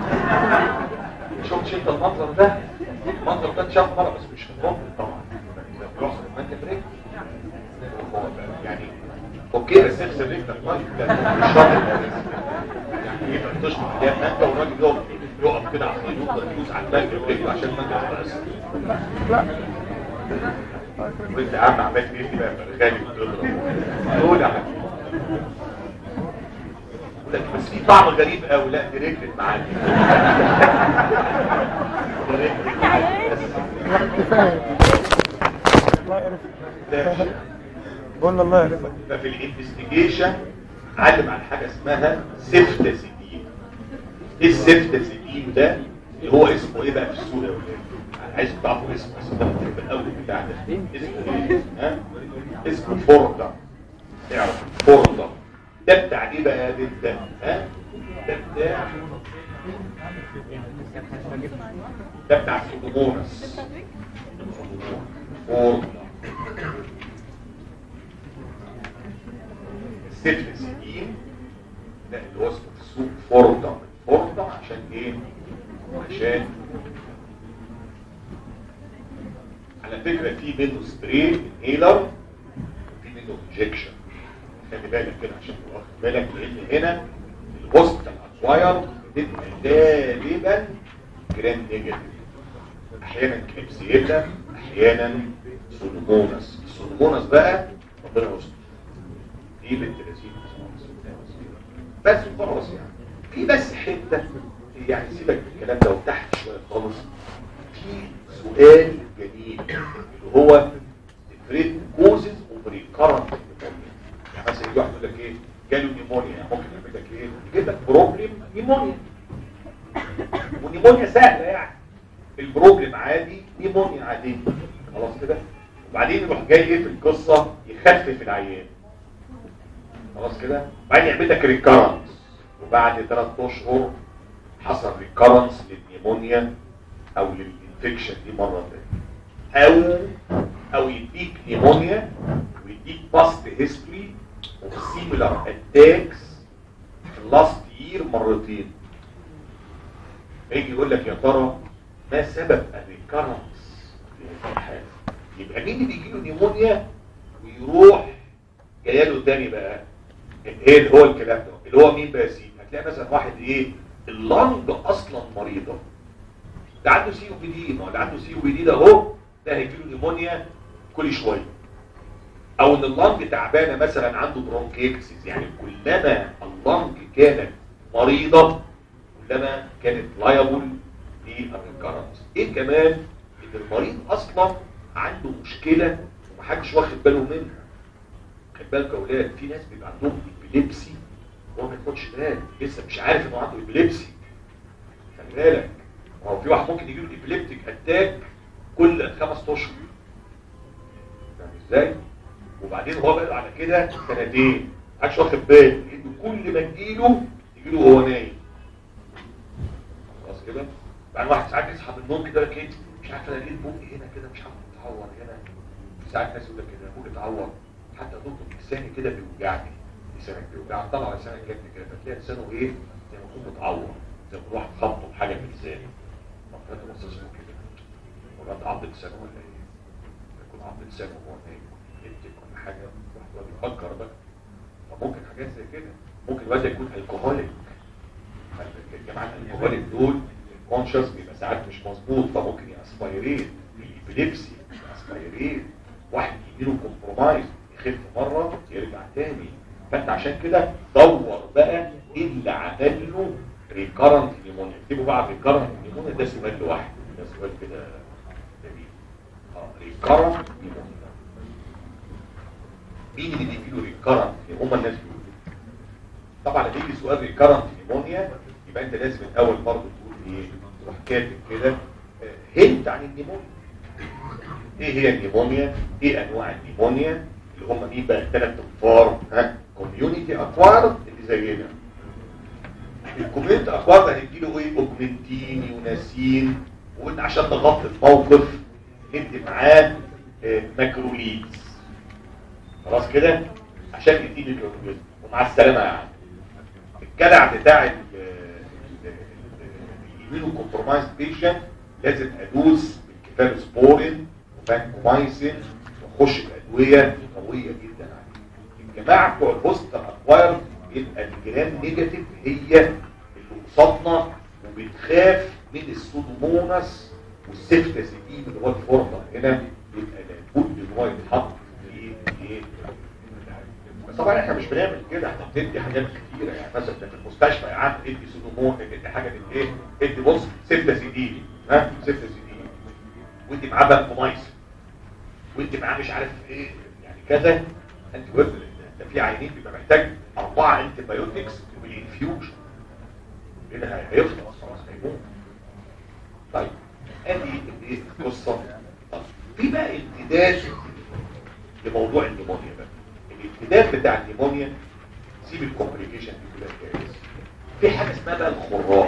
شفتش انت المنظر ده المنظر ده اتشاف مره بس مش في الفندق طبعا بيعصر المانجا برجليه هو يعني اوكي بس اغسل رجلك طيب ده مش شرط يعني يبقى تشرب عليها مانجا والراجل يقف يقف كده على الخيوط يدوس على المانجا برجله عشان المانجا تبقى لا وانت يا عم عمال تجري بقى فرغالي وتضرب قول يا حبيبي يقول لك بس في طعم غريب قوي لا دي رجلت معاك دي رجلت معاك بس كفايه الله يعرفك ده بقول الله يعرفك ففي الانفستيجيشن علم عن حاجه اسمها سيفتازيدين ايه السيفتازيدين ده اللي هو اسمه ايه بقى في السوق يا ولاد انا عايز تعرفوا اسمه بس ده الترم الاول بتاع ده اسمه ايه ها اسمه فوردا اعرف فوردا ده بتاع ايه بقى ده ده ها ده بتاع ده بتاع سودومونس فوردا السيفلسيين ده اللي هو اسمه في السوق فوردا فوردا عشان ايه عشان على فكرة في منه سبراي انهيلر وفي منه انجكشن خلي بالك كده عشان تبقى واخد بالك لان هنا الهوستال اكواير بتبقى غالبا جرام نيجاتيف احيانا كليبسيلا احيانا سولومونس السولومونس بقى ربنا يستر دي بنت لذيذ بس خلاص يعني في بس حته يعني سيبك من الكلام ده وتحت شويه خالص في سؤال جميل اللي هو different causes of recurrent pneumonia يعني مثلا يجي واحد يقول لك ايه جاله نيمونيا ممكن يعمل لك ايه يجيب لك بروبلم نيمونيا ونيمونيا سهله يعني البروبلم عادي نيمونيا عاديه خلاص كده وبعدين يروح جاي ايه في القصه يخفف العيان خلاص كده بعدين يعمل لك ريكارنس وبعد ثلاث اشهر حصل ريكارنس للنيمونيا او للانفكشن دي مره ثانيه او او يديك نيمونيا ويديك باست هيستوري اوف سيميلار اتاكس في اللاست يير مرتين يجي يقول لك يا ترى ما سبب الريكارنس في هذه الحاله يبقى مين اللي بيجي له نيمونيا ويروح جايله تاني بقى ايه اللي هو الكلام ده اللي هو مين بقى يا سيدي هتلاقي مثلا واحد ايه اللنج اصلا مريضه ده عنده سي او بي دي ما هو اللي عنده سي او بي دي ده اهو ده هيجي له نيمونيا كل شويه او ان اللنج تعبانه مثلا عنده برونكيكسيس يعني كلما اللنج كانت مريضه كلما كانت لايبل للريكارنس ايه كمان ان المريض اصلا عنده مشكله ومحدش واخد باله منها خد بالك يا اولاد في ناس بيبقى عندهم ابيليبسي وهو ما ياخدش باله لسه مش عارف انه عنده ابيليبسي خلي بالك ما هو في واحد ممكن يجيله ابيليبتيك اتاك كل خمس اشهر فاهم ازاي؟ وبعدين هو بقى على كده سنتين محدش واخد باله انه كل ما تجيله تجيله وهو نايم خلاص كده بعد واحد ساعات يصحى من النوم كده كده مش عارف انا لقيت بقي هنا كده مش عارف متعور هنا في ساعات ناس يقول لك كده بقي اتعور حتى دكتور لساني كده بيوجعني لسانك بيوجعني طلع لسانك كده كده فتلاقي لسانه ايه زي ما يكون متعور زي ما يكون واحد خبطه بحاجه في لسانه طب فانت بص اسمه كده ولا انت عض لسانه ولا ايه؟ يكون عض لسانه وهو نايم يكتب ولا حاجه واحد يقعد يفكر بقى فممكن حاجات زي كده ممكن الواد يكون الكحوليك الجماعه الكحوليك دول كونشس بيبقى ساعات مش مظبوط فممكن ياسبايريت الابيليبسي ياسبايريت واحد يجيله كومبرومايز يخف مره يرجع تاني فانت عشان كده دور بقى ايه اللي عمل له ريكارنت نيمونيا اكتبوا بقى ريكارنت نيمونيا ده سؤال لوحده ده سؤال كده جميل ريكارنت نيمونيا مين اللي بيجيله ريكارنت هم الناس دول طبعا لما يجي سؤال ريكارنت نيمونيا يبقى انت لازم الاول برضه تقول ايه تروح كاتب كده هنت عن النيمونيا ايه هي النيمونيا ايه انواع النيمونيا اللي هم مين بقى الثلاث انفار ها كوميونيتي اكوارد اللي زينا الكوميونيتي اكوارد هنديله ايه اوجمنتين يوناسين وقلنا عشان نغطي الموقف ندي معاه آه، ماكروليدز خلاص كده عشان يديني الكوميونيتي ومع السلامه يا عم الجدع بتاع الامينو كومبرومايز بيشنت لازم ادوس بالكفالوسبورين وبانكومايسين واخش بادويه قويه جدا عليه الجماعه بتوع البوست اكواير يبقى الجرام نيجاتيف هي اللي قصادنا وبتخاف من السودوموناس والسيفتازيدين اللي هو الفورمه هنا يبقى لابد ان هو يتحط في ايه بس طبعا احنا مش بنعمل كده احنا بندي حاجات كتيره يعني مثلا في المستشفى يا عم ادي سودومون ادي حاجه من ايه ادي بص سيفتازيدين ها سيفتازيدين وادي معاه بانكومايسين وادي معاه مش عارف ايه يعني كذا انت قلت ده في عينين بيبقى محتاج اربعه انتي بايوتكس بالانفيوجن كده هيفضل خلاص هيموت طيب ادي ايه القصه طب في بقى امتداد لموضوع النيمونيا بقى الامتداد بتاع النيمونيا سيب الكومبليكيشن دي كلها جاهز في حاجه اسمها بقى الخراج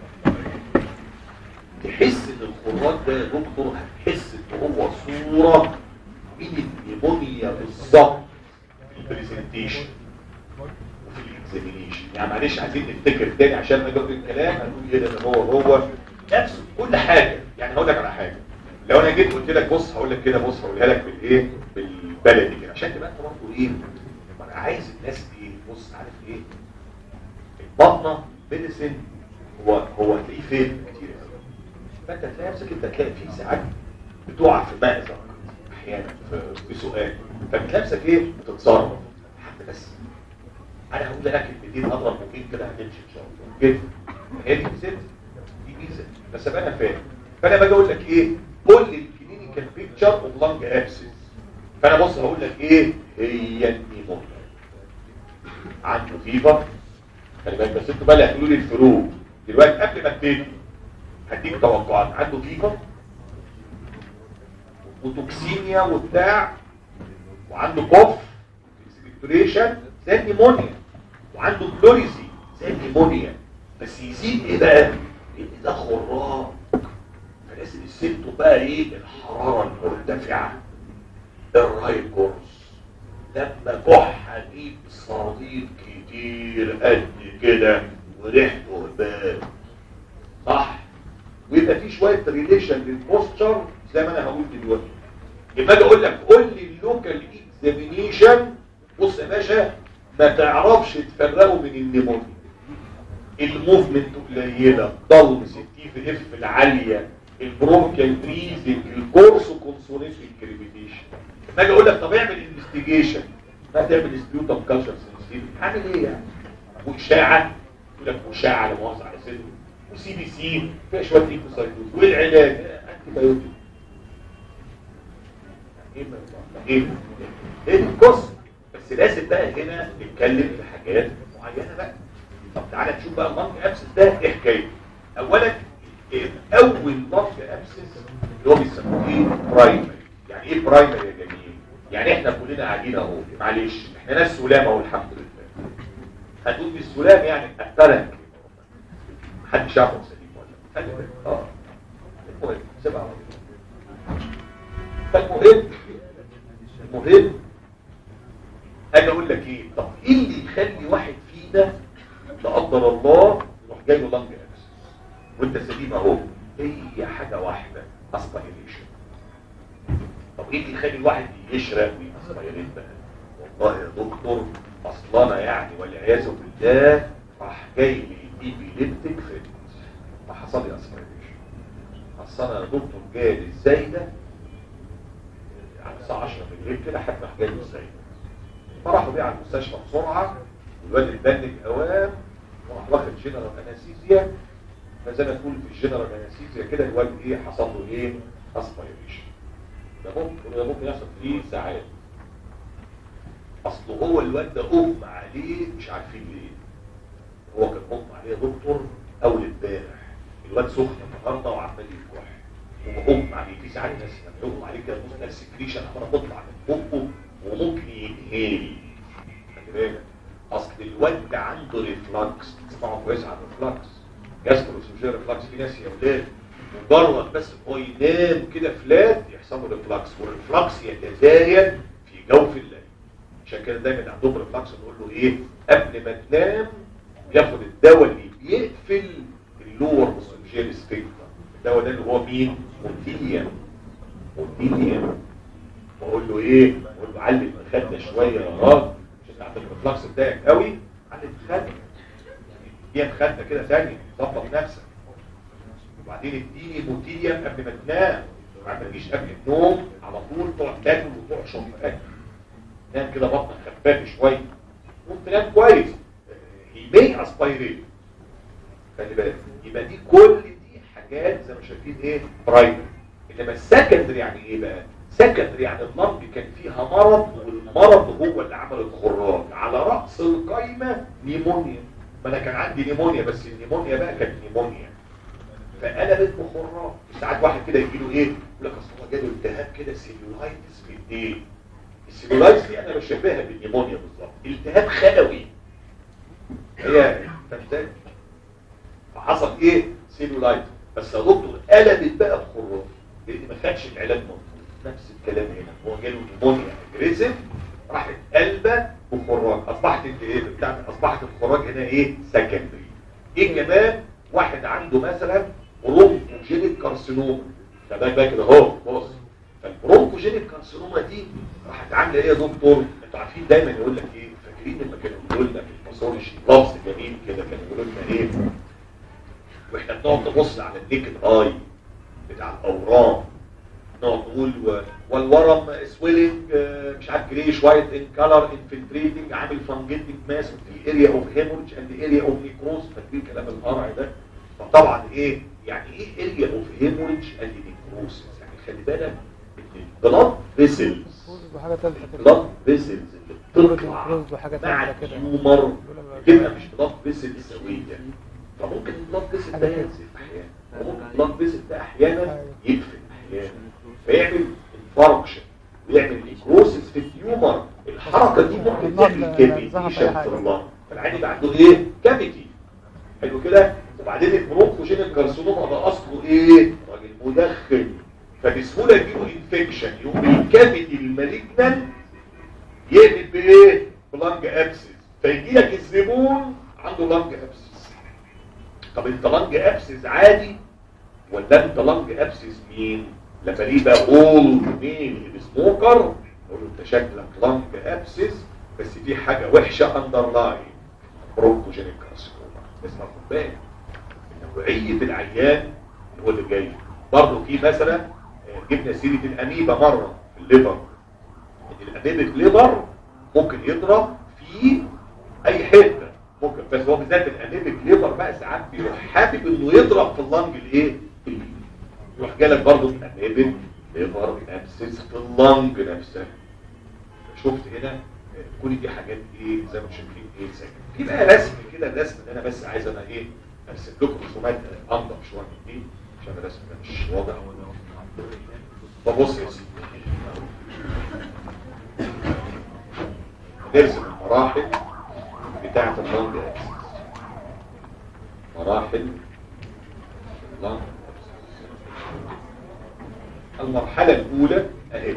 تحس ان الخراج ده يا دكتور هتحس ان هو صوره من النيمونيا بالظبط في البرزنتيشن وفي الاكزامينيشن يعني معلش عايزين نفتكر تاني عشان ما اجاوب الكلام هنقول ايه ده هو هو نفسه كل حاجه يعني هقول لك على حاجه لو انا جيت قلت لك بص هقول لك كده بص هقولها لك بالايه بالبلدي كده عشان تبقى انت برضه ايه ما انا عايز الناس ايه بص عارف ايه البطنه ميديسن هو هو هتلاقيه فين كتير قوي فانت تلاقي نفسك انت تلاقي فيه ساعات بتقع في مأزق احيانا في, في سؤال فبتلاقي نفسك ايه بتتصرف حتى بس انا هقول لك كلمتين اضرب ممكن كده هتمشي ان شاء الله كده هي دي ميزه دي ميزه بس ابقى انا فاهم فانا باجي اقول لك ايه قول لي الكلينيكال بيكتشر اوف لانج ابسس فانا بص هقول لك ايه هي النيمونيا عنده فيفر خلي بالك بس انتوا بقى اللي هتقولوا لي الفروق دلوقتي قبل ما ابتدي هديك توقعات عنده فيفر وتوكسيميا وبتاع وعنده كوف اكسبكتوريشن زي النيمونيا وعنده كلوريزي زي النيمونيا بس يزيد ايه بقى؟ ان ده خراج فلازم السيمتوم بقى ايه؟ الحراره المرتفعه الرايكورس لما كح اجيب صديق كتير قد كده وريحته هباب صح ويبقى في شويه ريليشن للبوستشر زي ما انا هقول دلوقتي لما اجي اقول لك قول لي اللوكال اكزامينيشن بص يا باشا ما تعرفش تفرقه من النيمونيا الموفمنت قليله ضلمس التي اف العاليه البرونكيال بريزنج الكورس كونسونيت الكريبيتيشن لما اجي اقول لك طب اعمل انفستيجيشن هتعمل سبيوتم كالتشر سنسيتيف عامل ايه يعني واشاعه يقول لك اشاعه لا مؤاخذه على سنه وسي بي سي فيها شويه ليكوسايتوز والعلاج انتي بايوتيك ايه ايه ايه القصه بس لازم بقى هنا نتكلم في حاجات معينه بقى طب تعالى نشوف بقى اللانج ابسس ده ايه حكايته اولا إيه اول لانج ابسس اللي هو بيسموه ايه برايمري يعني ايه برايمري يا جميل يعني احنا كلنا قاعدين اهو معلش احنا ناس سلام اهو الحمد لله هتقول بالسلام يعني اترك محدش يعرف سليم ولا خلي بالك اه المهم سيبها على طول. فالمهم المهم اجي اقول لك ايه طب ايه اللي يخلي واحد فينا لا قدر الله يروح جاي له لانج ابس وانت سليم اهو هي حاجه واحده اسبيريشن طب ايه اللي يخلي الواحد يشرب ويسبيريت بقى والله يا دكتور اصل انا يعني والعياذ بالله راح جاي لي ايبيليبتيك فيت فحصل لي اسبيريشن اصل انا يا دكتور جالي ازاي ده على الساعه 10 بالليل كده حد راح جاي له ازاي فراحوا بيه على المستشفى بسرعه والواد اتبنك اوام وراح واخد جنرال انستيزيا فزي ما تقول في الجنرال انستيزيا كده الواد ايه حصل له ايه اسبيريشن ده ممكن ده ممكن يحصل فيه ساعات اصل هو الواد ده اغمى عليه مش عارفين ليه هو كان اغمى عليه يا دكتور اول امبارح الواد سخن النهارده وعمال يكح ومغمى عليه في ساعات ناس لما يغمى عليه كده تبص السكريشن عماله تطلع من بقه وممكن ينهيل خلي بالك اصل الواد ده عنده ريفلكس تسمعوا كويس عن الريفلكس جاستروسوجيال ريفلكس في ناس يا ولاد مجرد بس إن هو ينام كده فلات يحصل له ريفلكس والريفلكس يتزايد في جوف الليل عشان كده دايما عندهم ريفلكس نقول له ايه قبل ما تنام ياخد الدواء اللي بيقفل اللور اسوجيال سفنكتر الدواء ده اللي هو مين مونتيليان مونتيليان واقول له ايه اقول له علم المخده شويه يا راجل عشان تعمل الريفلكس بتاعك قوي علم المخده دي مخده كده ثانيه ظبط نفسك وبعدين اديني موتيليان قبل ما تنام ما تجيش قبل النوم على طول تقعد تاكل وتعشر في اكل نام كده بطنك خفافه شويه ممكن تنام كويس هي مي اسبايريت خلي بالك يبقى دي كل دي حاجات زي ما شايفين ايه برايمري انما السكندري يعني ايه بقى سكندري يعني اللنج كان فيها مرض والمرض هو اللي عمل الخراج على راس القايمه نيمونيا ما انا كان عندي نيمونيا بس النيمونيا بقى كانت نيمونيا فقلبت بخراج ساعات واحد كده يجي له ايه يقول لك اصل هو جاله التهاب كده سيلولايتس في الايدين السيلولايتس دي انا بشبهها بالنيمونيا بالظبط التهاب خلوي هي فهمت فحصل ايه سيلولايتس بس يا دكتور قلبت بقى بخراج لان ما خدش العلاج مظبوط نفس الكلام هنا هو جاله نيمونيا اجريسيف راحت قلبه بخراج اصبحت انت ايه بتاعت اصبحت الخراج هنا ايه سكندري ايه كمان واحد عنده مثلا برونكوجينيك كارسينوما فده بقى كده اهو بص فالبرونكوجينيك كارسينوما دي راحت عامله ايه يا دكتور انتوا عارفين دايما يقول لك ايه فاكرين لما كانوا بيقولوا لنا في الباثولوجي لفظ جميل كده كانوا يقولوا لنا ايه واحنا بنقعد نبص على النيكد اي بتاع الاورام نقعد نقول و- والورم سويلنج مش عارف جريش وايت ان كلر انفلتريتنج عامل فانجيتنج ماس في اريا اوف هيموريج اند اريا اوف نيكروز فاكرين كلام القرع ده فطبعا ايه يعني ايه اريا اوف هيموريج اند نيكروز يعني خلي بالك ان البلاد فيسلز فوز بحاجة تالتة كده البلاد فيسلز اللي دورة بتطلع الفلوس بحاجة مع تالتة كده التيومر بتبقى مش بلاد فيسل سويه فممكن البلاد فيسل ده حاجة كده. ينزف احيانا وممكن البلاد فيسل ده احيانا يقفل احيانا فيعمل انفاركشن ويعمل نيكروسيس في التيومر الحركه دي ممكن تعمل كافيتيشن في اللنج فالعين يبقى عنده ايه كافيتي حلو كده وبعدين البرونكوجينيك كارسينوما ده اصله ايه راجل مدخن فبسهوله يجيله انفكشن يقوم الكافيتي المالجنان يقلب بايه بلانج ابسس فيجي لك الزبون عنده لانج ابسس طب انت لانج ابسس عادي ولا انت لانج ابسس مين لما ليه بقى اول مين سموكر اقول له انت شكلك لانج ابسس بس في حاجه وحشه اندرلاين برونكوجينيك كارسينوما اسمع خد بالك نوعيه العيان هو اللي جاي برضه في مثلا آه، جبنا سيره الاميبا مره في الليفر ان الاميبك ليفر ممكن يضرب في اي حته ممكن بس هو بالذات الاميبك ليفر بقى ساعات بيروح حابب انه يضرب في اللنج الايه اليمين. يروح جالك برضه الاميبك ليفر ابسس في اللنج نفسها شفت هنا آه، كل دي حاجات ايه زي ما شايفين ايه ساكن في بقى رسم كده الرسم اللي انا بس عايز انا ايه ارسم لكم رسومات انضف شويه من دي عشان الرسم ده مش واضح فبص يا سيدي نرسم المراحل بتاعة اللانج اكسس مراحل اللانج اكسس المرحلة الأولى أهي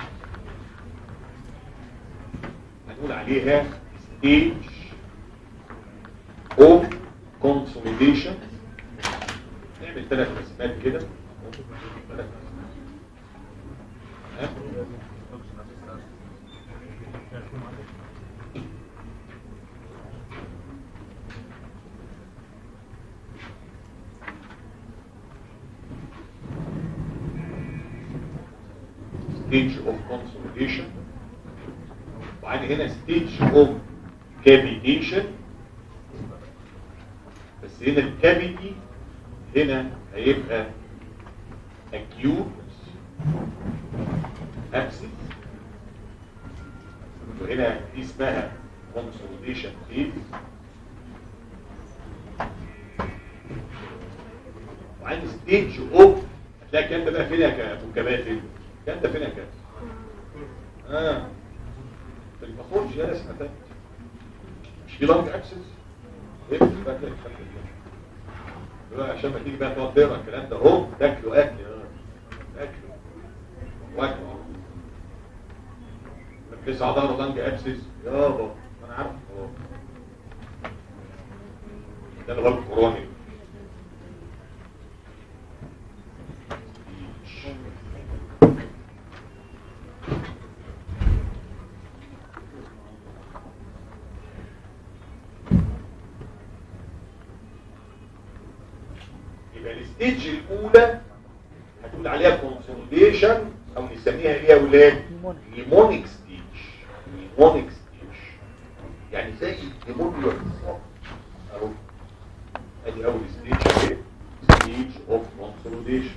هنقول عليها stage of consolidation نعمل ثلاث رسمات كده ثلاث رسمات. stage of consolidation وبعدين هنا stage of cavitation بس هنا الكافيتي هنا هيبقى acute ابسس وهنا دي اسمها كونسوليديشن فيز وعند ستيج اوف هتلاقي الكلام ده بقى فين يا كا- ابو كباتن الكلام ده فين يا كابتن اه في الباثولوجي يا اسمها تاني مش في لانج اكسس ايه بقى كده الكلام ده بقى عشان ما تيجي بقى تقعد تقرا الكلام ده اهو تاكله اكل اه اكله واكله لسه عضله لانج اكسس يابا انا عارف اه ده اللي هو الكوروني يبقى الستيج الاولى هتقول عليها كونسوليديشن او نسميها ايه يا اولاد نيمونيك ستيج نيمونيك ستيج يعني زي النيمونيا بالظبط اهو ادي اول ستيج اهي ستيج اوف كونسوليديشن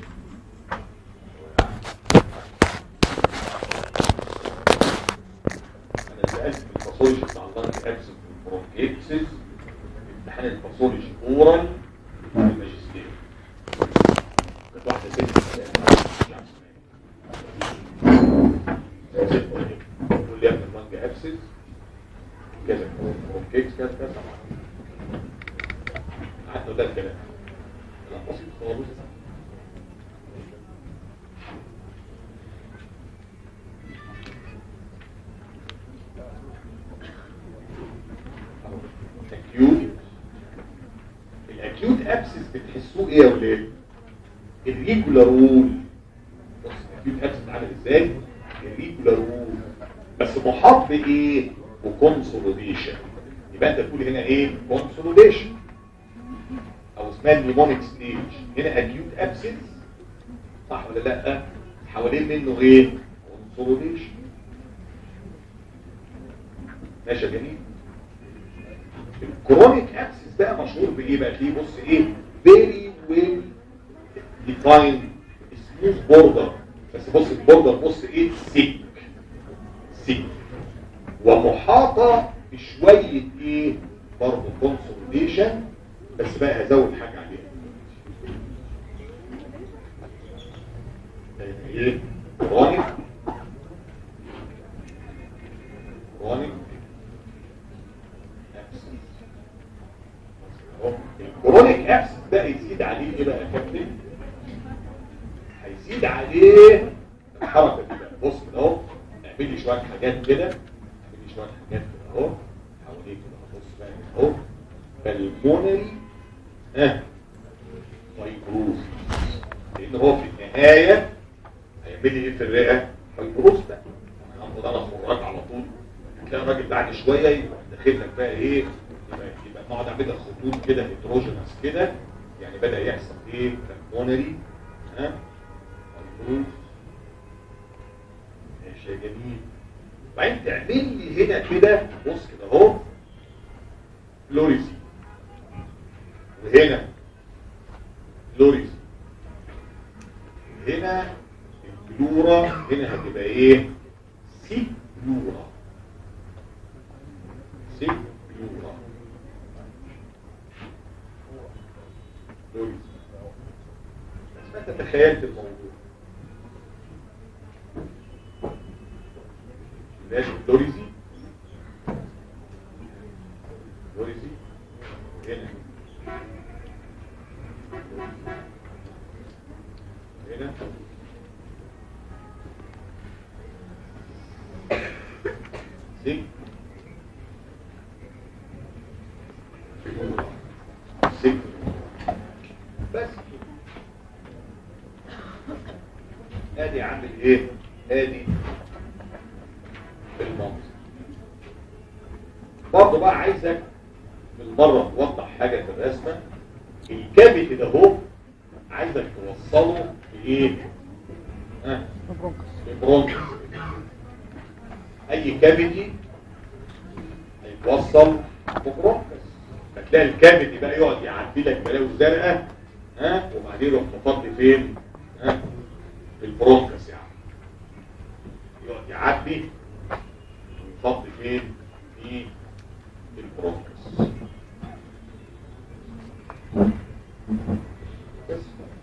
انا سالت في الباثولوجي بتاع اللانج ابسنت والبرونكيتسز امتحان الباثولوجي اورال الماجستير كانت واحده ست مش عارف اسمها ايه. ست ولا إيه؟ تقول لي يا ابني اللانج ابسنت كذا برونكيتس كذا كذا قعدنا ده الكلام كلام بسيط خالص اكيوت الاكيوت ابسس بتحسوه ايه يا ولاد الريجولار رول بص الاكيوت ابسس عامل ازاي الريجولار رول بس محاط بايه بكونسوليديشن يبقى انت تقول هنا ايه كونسوليديشن او اسمها النيمونيك ستيج هنا اكيوت ابسس صح ولا لا حوالين منه ايه كونسوليديشن ماشي يا جميل الكرونيك ابسس بقى مشهور بايه بقى تلاقيه بص ايه فيري ويل ديفايند سموث بوردر بس بص البوردر بص ايه سيك سيك ومحاطه بشويه ايه برضه كونسوليديشن بس بقى هزود حاجه عليها ايه كرونيك كرونيك الكرونيك ابس ده يزيد عليه ايه بقى يا كابتن هيزيد عليه الحركه دي بقى بص كده اهو اعمل لي شويه حاجات كده اعمل لي شويه حاجات كده اهو حواليه كده بص بقى كده اهو بالمونري ها فايبروز لان هو في النهايه هيعمل لي ايه في الرئه فايبروز بقى انا هاخد انا خراج على طول تلاقي الراجل بعد شويه يروح داخل لك بقى ايه يبقى يبقى نقعد اعمل لك خطوط كده هيتروجينس كده يعني بدا يحصل ايه بالمونري ها فايبروز ماشي يا جميل وبعدين تعمل لي هنا كده بص كده اهو فلوريسي وهنا فلوريسي هنا البلورا هنا هتبقى ايه سي بلورا سي بلورا فلوريسي بس ما انت تخيلت الموضوع ماشي فلوريسي فلوريسي هنا هنا سي سي بس ادي عامل ايه ادي المنظر برضه بقى عايزك بالمره توضح حاجه في الرسمه الكابت ده اهو عايزك توصله لايه ها برونكس البرونكس اي كافيتي هيتوصل ببرونكس فتلاقي الكافيتي بقى يقعد يعدي لك بلاوي زرقاء ها وبعدين يروح مفضي فين ها في البرونكس يعني يعبي ويفضي فين في البرونكس بس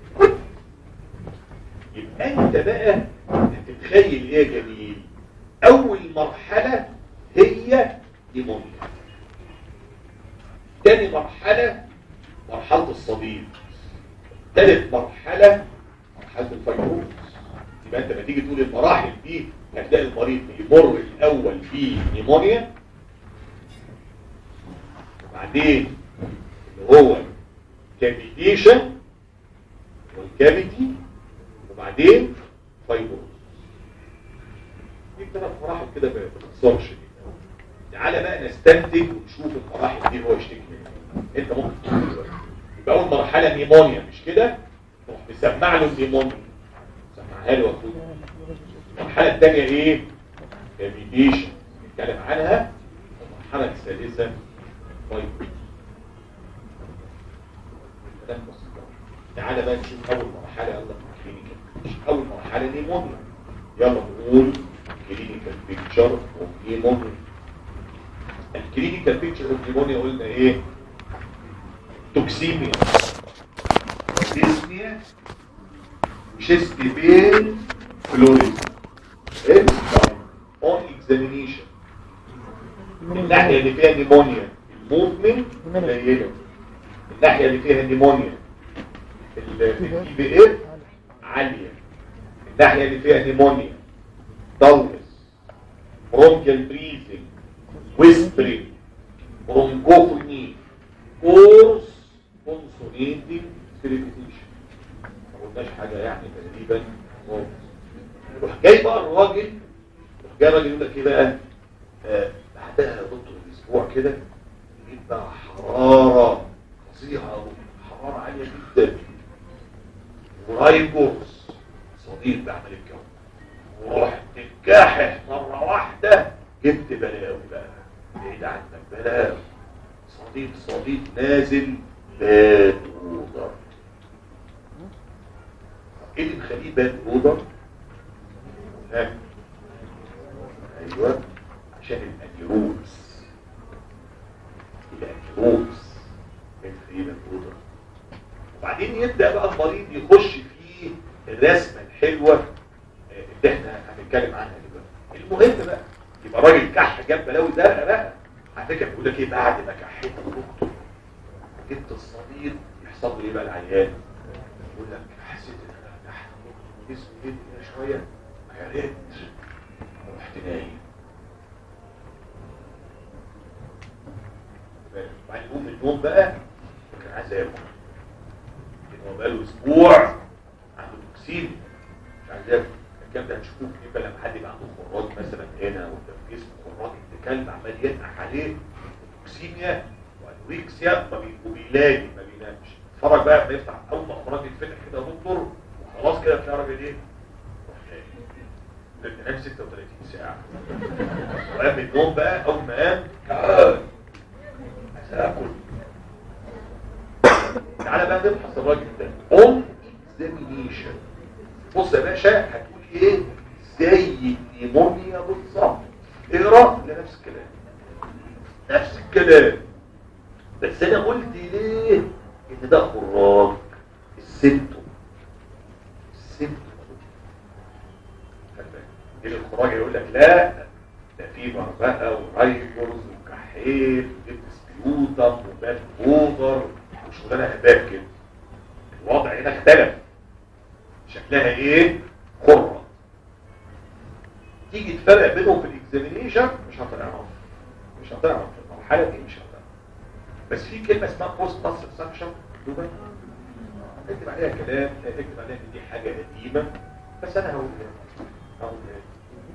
يبقى انت بقى تتخيل ايه يا جميل اول مرحلة هي نيمونيا تاني مرحلة مرحلة الصديد تالت مرحلة مرحلة الفيروس يبقى انت لما تيجي تقول المراحل دي هتلاقي المريض بيمر الاول بنيمونيا وبعدين اللي هو كافيتيشن والكافيتي وبعدين فيبروز دي ثلاث مراحل كده ما بتخسرش تعالى بقى نستنتج ونشوف المراحل دي هو يشتكي منها انت ممكن تقول دلوقتي يبقى اول مرحله نيمونيا مش كده تروح مسمع له النيمونيا سمعها له يا اخويا المرحله الثانيه ايه كافيتيشن نتكلم عنها المرحله الثالثه فيبروز كلام بسيط تعالى بقى نشوف اول مرحله يلا كلينيكال اول مرحله نيمونيا يلا نقول كلينيكال بيكتشر اوف نيمونيا الكلينيكال بيكتشر اوف نيمونيا قلنا ايه توكسيميا ديسنيا وشيست بين فلوريد ايه اون اكزامينيشن الناحيه اللي فيها نيمونيا الموفمنت قليله الناحيه اللي فيها نيمونيا البي بي اف عاليه الناحيه اللي فيها نيمونيا دلس برونكيال بريزنج ويسبرينج برونكوفوني كورس كونسونيتنج سيريفيتيشن ما قلناش حاجه يعني تقريبا خالص يروح جاي بقى الراجل يروح جاي الراجل يقول لك ايه بقى آه، بعدها يا دكتور باسبوع كده يجيب بقى حراره فظيعه حراره عاليه جدا ورايبوس صديق بعمل الجو ورحت تتكاحح مرة واحدة جبت بلاوي بقى بعيد عنك بلاوي صديق صديق نازل باد اوضر ايه اللي مخليه باد اوضر؟ ها ايوه عشان الانيروز الانيروز مخليه باد اوضر وبعدين يبدأ بقى المريض يخش في الرسمة الحلوة آه، اللي احنا هنتكلم عنها دلوقتي المهم بقى يبقى راجل كح جاب بلاوي زرقاء بقى على فكره بيقول لك ايه بعد ما كحيت الدكتور جبت الصديد يحصل له ايه بقى العيان يقول لك حسيت ان انا تحت الدكتور جسمي جدي كده شويه يا ريت رحت نايم بعدين يقوم من النوم بقى كان عايز ياكل هو بقاله اسبوع عنده توكسين مش عايز ياكل الكلام ده هتشوفوه كتير بقى لما حد يبقى عنده خراج مثلا هنا ولا في جسمه خراج ابن كلب عمال ينقح عليه توكسيميا وانوريكسيا فبي- وبيلاقي ما بينامش اتفرج بقى لما يفتح اول ما الخراج يتفتح كده يا دكتور وخلاص كده تلاقي الراجل ايه روح نايم ده بينام 36 ساعه وقام من النوم بقى اول ما قام تعال عايز اكل تعالى بقى نبحث الراجل ده اون اكزامينيشن بص يا باشا هتقول ايه زي النيمونيا بالظبط اقرا لنفس الكلام نفس الكلام بس انا قلت ليه ان ده خراج السيمتوم السيمتوم خلي بالك. يجي الخراج يقول لك لا ده في بربقه ورايبرز وكحيل وديسبيوتم وبات اوفر وشغلانه هباب كده الوضع هنا اختلف شكلها ايه خرة تيجي تفرق بينهم في الاكزامينيشن مش هتعرف مش هتعرف في المرحله دي مش هتعرف بس في كلمه اسمها بوست باس سكشن دوبا اكتب عليها كلام اكتب عليها ان دي حاجه قديمه بس انا هقولها لك. هقولها لك.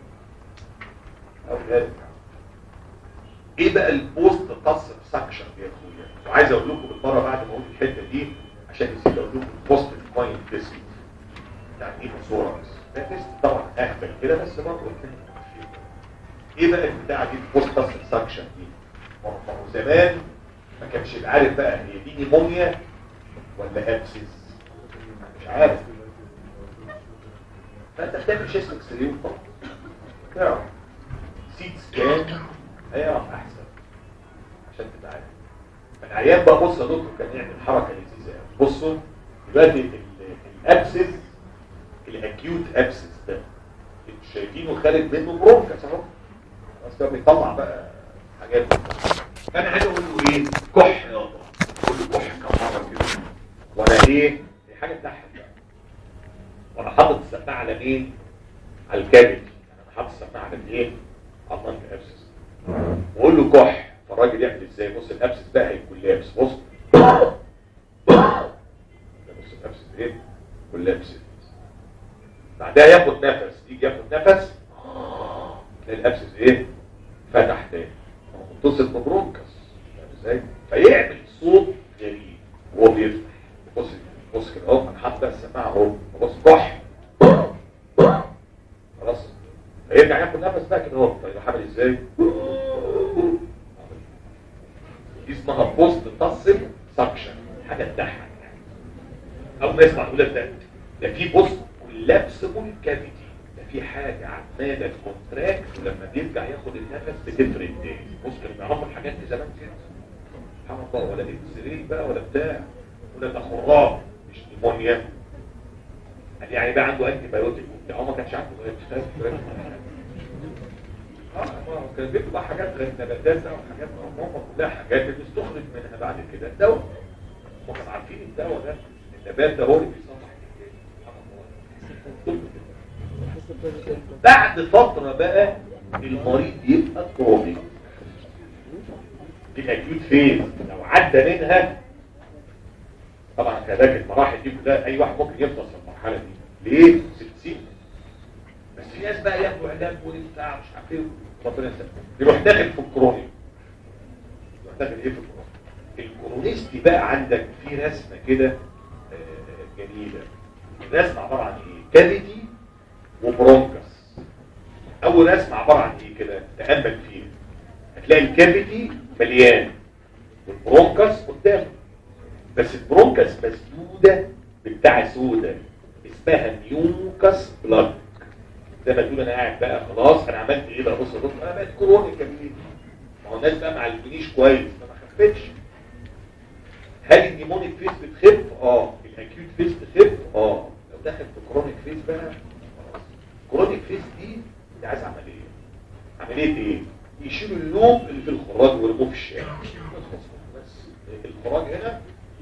هقولها لك. ايه بقى البوست باس سكشن دي يا اخويا وعايز اقول لكم بالمره بعد ما اقول الحته دي عشان نسيت اقول لكم البوست مايند تيست يعني ايه صوره بس ده تيست طبعا اهبل كده بس برضه ايه بقى البتاعه دي البوست باس سكشن دي ما هو زمان ما كانش عارف بقى هي دي نيمونيا ولا ابسس مش عارف فانت بتعمل شيست اكس راي وخلاص هتعرف سيت سكان هيعرف احسن عشان تبقى عارف العيان بقى بص يا دكتور كان يعمل حركه لذيذه قوي بصوا دلوقتي ال- الابسس الاكيوت ابسس ده انتوا شايفينه خارج منه برونكس اهو خلاص كده بيطلع بقى حاجات انا عايز اقول له ايه كح يا الله اقول له كح كم مره كده وانا ايه دي حاجه تضحك بقى وانا حاطط السماعه على مين على الكابل انا حاطط السماعه على الايه على المنطقه الابسس واقول له كح فالراجل يعمل ازاي بص الابسس بقى هيكون لابس بص بص الابسس ايه كولابس بعدها ياخد نفس يجي ياخد نفس تلاقي الابسس ايه فتح تاني متصل ببرونكس فاهم ازاي فيعمل صوت غريب وهو بيفتح بص بص كده اهو انا حاطط بقى السماعه اهو بص كح خلاص فيرجع ياخد نفس بقى كده اهو فيروح عامل ازاي دي اسمها بوست تصل سكشن حاجه تضحك اول ما يسمع يقول لك ده ده في بوست كولابسبل كافيتي ده في حاجه عماله كونتراكت ولما بيرجع ياخد النفس بتفرد تاني بص كانوا بيعرفوا الحاجات دي زمان كده سبحان الله ولا اكس راي بقى ولا بتاع ولا ده خراج مش نيمونيا قال يعني بقى عنده انتي بايوتيك وبتاع هو ما كانش عنده غير اه ما كان بيكتب بقى حاجات غير نباتات بقى وحاجات هم كلها حاجات بتستخرج منها بعد كده الدواء هم كانوا عارفين الدواء ده النبات ده هو اللي بيصلح الحكاية. سبحان الله. بعد فترة بقى المريض يبقى كرونيك دي الاكيوت فيز لو عدى منها طبعا كذلك المراحل دي كلها اي واحد ممكن يفضل في المرحله دي ليه؟ ست سنين بس في ناس بقى ياخدوا علاج وبتاع مش عارف ايه ربنا يسلمك يروح داخل في الكرونيك يروح داخل ايه في الكرونيك الكرونيستي بقى عندك في رسمه كده آه، جميله الرسمه عباره عن ايه؟ كافيتي وبرونكس اول رسمه عباره عن ايه كده تامل فيها هتلاقي الكافيتي مليان والبرونكس قدامه بس البرونكس مسدوده بتاع سودا اسمها ميوكس بلاك زي ما تقول انا قاعد بقى خلاص انا عملت ايه بقى بص يا دكتور انا بقيت كرونيك يا كبير ما هو الناس بقى ما علمتنيش كويس فما خفتش هل النيمونيك فيس بتخف اه الاكيوت فيس بتخف اه لو دخل في كرونيك فيس بقى خلاص كرونيك فيس دي دي عايز عمليه عمليه ايه يشيلوا اللوب اللي في الخراج ويرموه في الشارع بس الخراج هنا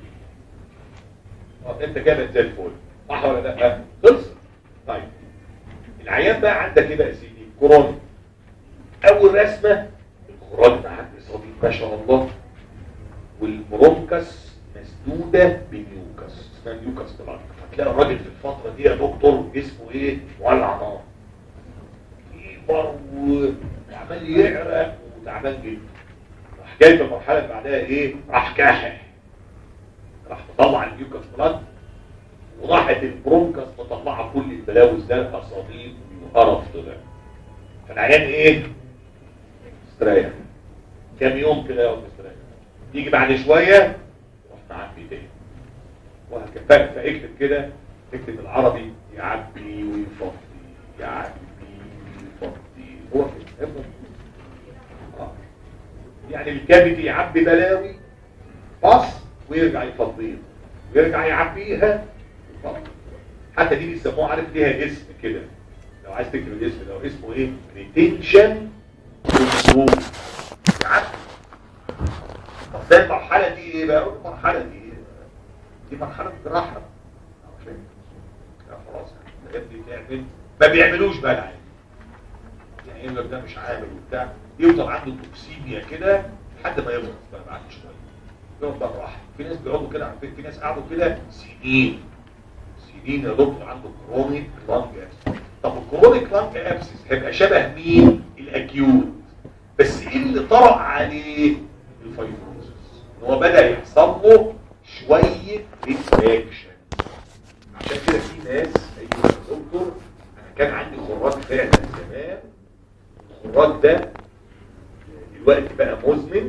اه انت كده زي الفل صح ولا لا خلص طيب العيان بقى عندك ايه بقى يا سيدي كورونا اول رسمه الخراج ده عندي صديق ما شاء الله والبرونكس مسدوده بميوكس اسمها ميوكس بلاك هتلاقي الراجل في الفتره دي يا دكتور جسمه ايه مولع نار فيبر وعمال يعرق وتعبان جدا راح جاي في المرحله اللي بعدها ايه راح كاحح راح مطلع الميوكس بلاك وراحت البرونكس مطلعه كل البلاوي الزرقاء صديد وقرف طلع فالعيان ايه استريح كام يوم كده يقعد مستريح يجي بعد شويه يروح معبي تاني وهكذا ف- فاكتب كده اكتب العربي يعبي ويفضي يعبي ويفضي هو كده افضل. آه. يعني الكبد يعبي بلاوي فص ويرجع يفضيها ويرجع يعبيها ويفضي. حتى دي بيسموها عارف ليها اسم كده لو عايز تكتب الاسم ده اسمه ايه ريتنشن كنترول يعبي طب ده المرحله دي ايه بقى المرحله دي إيه؟ دي مرحله جراحه عارفين؟ لا خلاص الحاجات دي تعمل ما بيعملوش بقى العين يعني يقول لك ده مش عامل وبتاع يفضل عنده توكسيميا كده لحد ما يخلص بقى بعد شويه يقعد بقى راحه في ناس بيقعدوا كده عارفين في ناس قعدوا كده سنين سنين يا دكتور عنده كرونيك لانج ابسس طب الكرونيك لانج ابسس هيبقى شبه مين الاكيوت بس ايه اللي طرأ عليه الفايبروزس ان هو بدا يحصل له شويه ريفراكشن عشان كده في ناس ايوه يا دكتور انا كان عندي خراج فعلا زمان الخراج ده دلوقتي بقى مزمن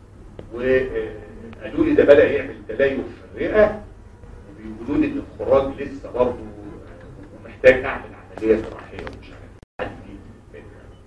وقالوا لي ده بدا يعمل تليف في الرئه وبيقولوا لي ان الخراج لسه برضه محتاج اعمل عمليه جراحيه ومش عارف عندي منها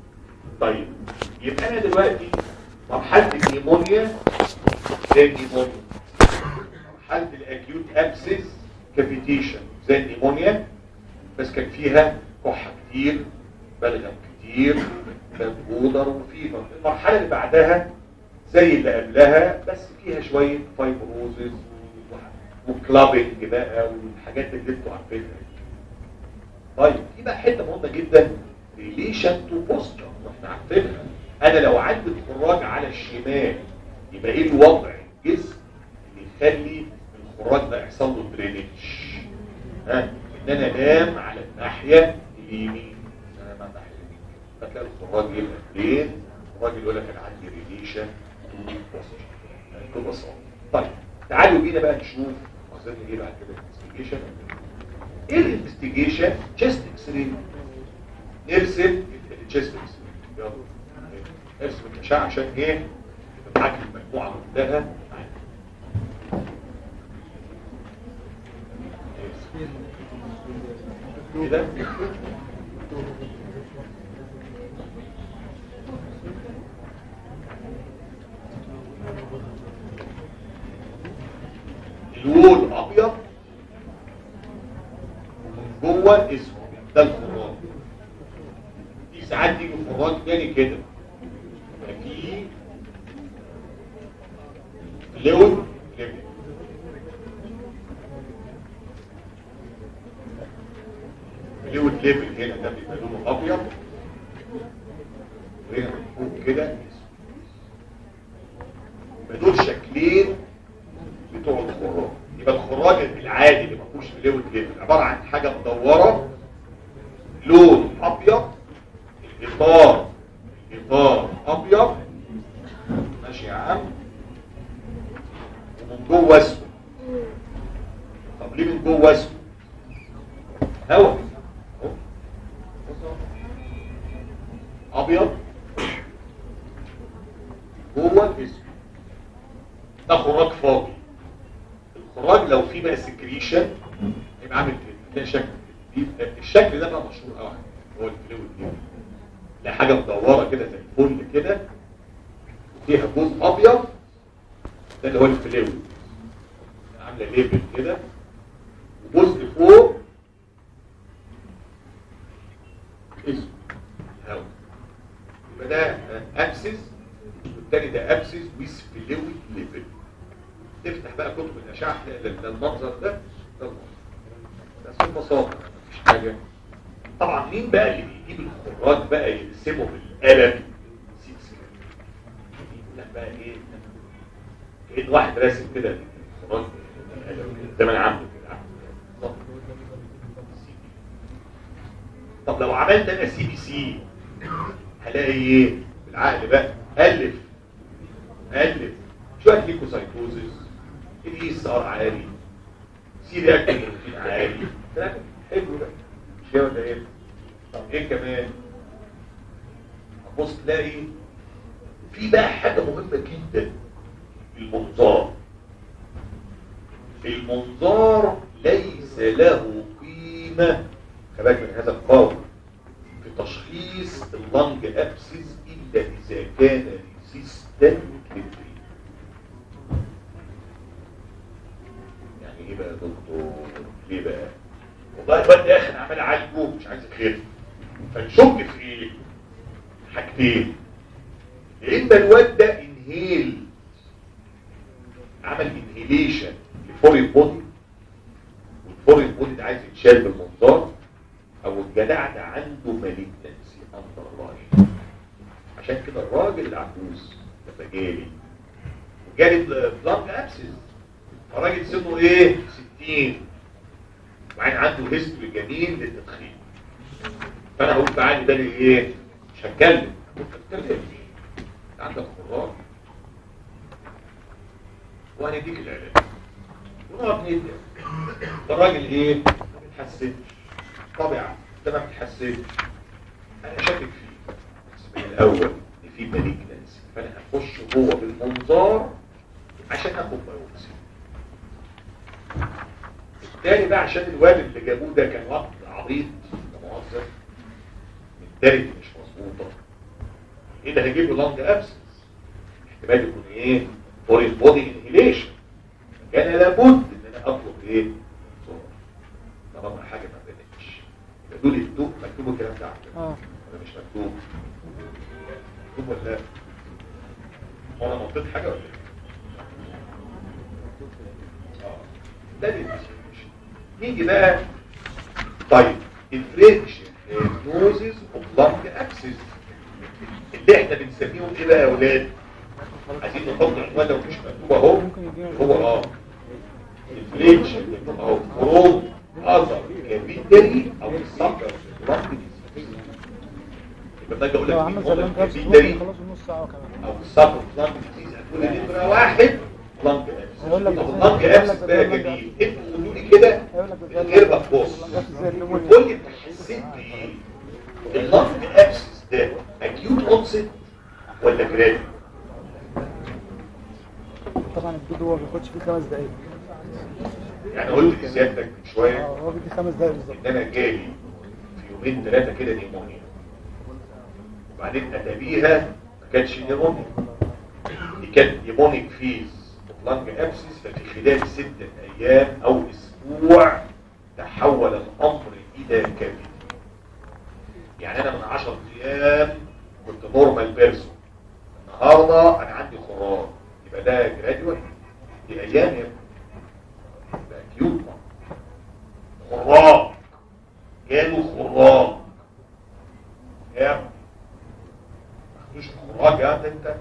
يبقى انا دلوقتي مرحله النيمونيا زي النيمونيا مرحله الاكيوت ابسس كافيتيشن زي النيمونيا بس كان فيها كحه كتير بلغم كتير بودر وفيفر المرحله اللي بعدها زي اللي قبلها بس فيها شويه فايبروزز وكلابنج بقى والحاجات اللي انتوا عارفينها طيب دي بقى حته مهمه جدا ريليشن تو بوستر واحنا عارفينها انا لو عندي الخراج على الشمال يبقى ايه الوضع الجسم اللي يخلي الخراج ده يحصل له درينج ها ان انا انام على الناحيه اليمين انا على الناحيه اليمين فتلاقي الخراج يبقى فين الراجل يقول لك انا عندي ريليشن تو بوستر ببساطه طيب تعالوا بينا بقى نشوف عايزين ايه بعد كده انفستيجيشن ايه الانفستيجيشن تشست اكس راي نرسم التشست اكس راي يلا ارسم الاشعه عشان ايه يبقى معاك المجموعه كلها كده الوول ابيض ومن جوه اسود ده الخراج في ساعات تيجي خراج تاني كده يبقى في فلويد ليفل فلويد ليفل هنا ده بيبقى لونه ابيض وهنا من فوق كده اسود يبقى دول شكلين بتوع الخراج يبقى الخراج العادي اللي ما فيهوش فلويد ليفل عباره عن حاجه مدوره لون ابيض الاطار الاطار ابيض ماشي يا عم ومن جوه اسود طب ليه من جوه اسود هوا أهو. ابيض جوه اسود ده خراج فاضي الخراج لو فيه بقى سكريشن يبقى عامل كده ده شكل كده. دي- الشكل ده بقى مشهور قوي هو الفلويد ليفل لا حاجه مدوره كده زي الفل كده وفيها جزء ابيض ده اللي هو الفلويد عامله ليبل كده وجزء فوق اسود هوا يبقى ده ابسس والتاني ده ابسس ويس فلويد ليفل تفتح بقى كتب الاشعه تلاقي ده المنظر ده ده المنظر بس ببساطه مفيش حاجه طبعا مين بقى اللي بيجيب الخراج بقى يرسمه بالقلم سيب سكان يقول لك بقى ايه كأن واحد راسم كده الخراج بالقلم كده، زي ما انا عامله كده عامله كده. بالظبط. طب لو عملت انا سي بي سي هلاقي ايه بالعقل بقى الف الف شويه ليكوسايتوزيس الاي اس ار عالي سي رياكتيف بروتين عالي كلام حلو ده مش هو ده ايه طب ايه كمان هتبص تلاقي في بقى حاجه مهمه جدا المنظار المنظار ليس له قيمه خلي بالك من هذا القول في تشخيص اللنج ابسس الا اذا كان ريزيستنت للتريتمنت يعني ايه بقى يا دكتور ليه بقى والله الواد ده اخر عمال اعالجه مش عايز يخف فنشك في ايه حاجتين يا اما الواد ده انهيل عمل انهيليشن لفورين بودي والفورين بودي ده عايز يتشال بالمنظار او الجدع ده عنده مالجنسي اندر لاين عشان كده الراجل العجوز لما جالي وجالي بلانك ابسس الراجل سنه ايه 60 وبعدين عنده هيستوري جميل للتدخين فانا هقول تعالي ده لي ايه مش هتكلم ما تتكلمش عندك خراج وهنديك العلاج ونقعد ندي الراجل ايه ما بيتحسنش طبعا انت ما بتحسنش انا شاكك فيه بس من الاول ان في مالجنسي فانا هخش جوه بالمنظار عشان اخد بايوبسي التاني بقى عشان الواد اللي جابوه ده كان وقت عبيط لا مؤاخذه التالت مش مظبوطه ايه ده هيجيب له لانج ابسنس احتمال يكون ايه فورين بودي انهيليشن كان لابد ان انا اطلب ايه صور طالما حاجه ما بانتش يبقى دول الدوق مكتوب الكلام ده عندنا اه ولا مش مكتوب مكتوب ولا لا هو انا نطيت حاجه ولا ايه اه ده الانفستيجيشن نيجي بقى طيب الفريكشن نوزز اوف لانج ابسس اللي احنا بنسميهم ايه بقى يا اولاد عايزين نحط عنوان لو مش مكتوب اهو هو اه الفريكشن اهو فروم اذر كابيتري او السكر لانج ديزيز يبقى باجي اقول لك لو مين عمل هو زلان كابس الكابيتري ممكن خلاص نص ساعة كمان او السبب لانج ديزيز هتقول لي نمره واحد لانج هيقول لك ابس ازاي- لانج هيقول ابس لك بقى ازاي جميل انتوا قولوا لي كده هيقول لك من غير ما تبص زي النمونيا قول لي انت حسيت بايه اللانج ابسس ده اكيوت اونست ولا جرادي طبعا الجدو هو ما بياخدش فيه خمس دقايق يعني قلت لسيادتك من شويه اه هو بيدي خمس دقايق بالظبط ان انا جالي في يومين ثلاثه كده نيمونيا وبعدين اتابيها ما كانتش نيمونيا دي كانت نيمونيك فيز لانج ابسس ففي خلال ستة ايام او اسبوع تحول الامر الى كبد يعني انا من 10 ايام كنت نورمال بيرسون النهارده انا عندي خراج يبقى ده جراديوال دي ايام يا ابني ده اكيوت خراج جاله خراج يا ابني مش خراج يا ابني انت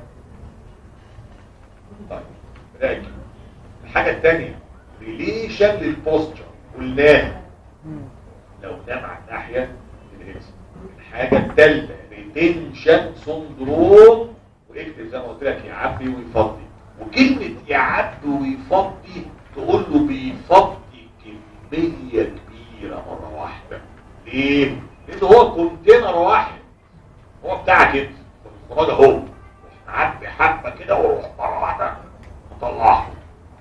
طيب راجع الحاجة الثانية ريليشن للبوستشر قلناها مم. لو نام على الناحية الهيلز الحاجة الثالثة ريتنشن سندروم واكتب زي ما قلت لك يعبي ويفضي وكلمة يعبي ويفضي تقول له بيفضي كمية كبيرة مرة واحدة ليه؟ لأن هو كونتينر واحد هو بتاعك انت الخراج اهو عبي حبة كده وروح مرة واحدة مطلعه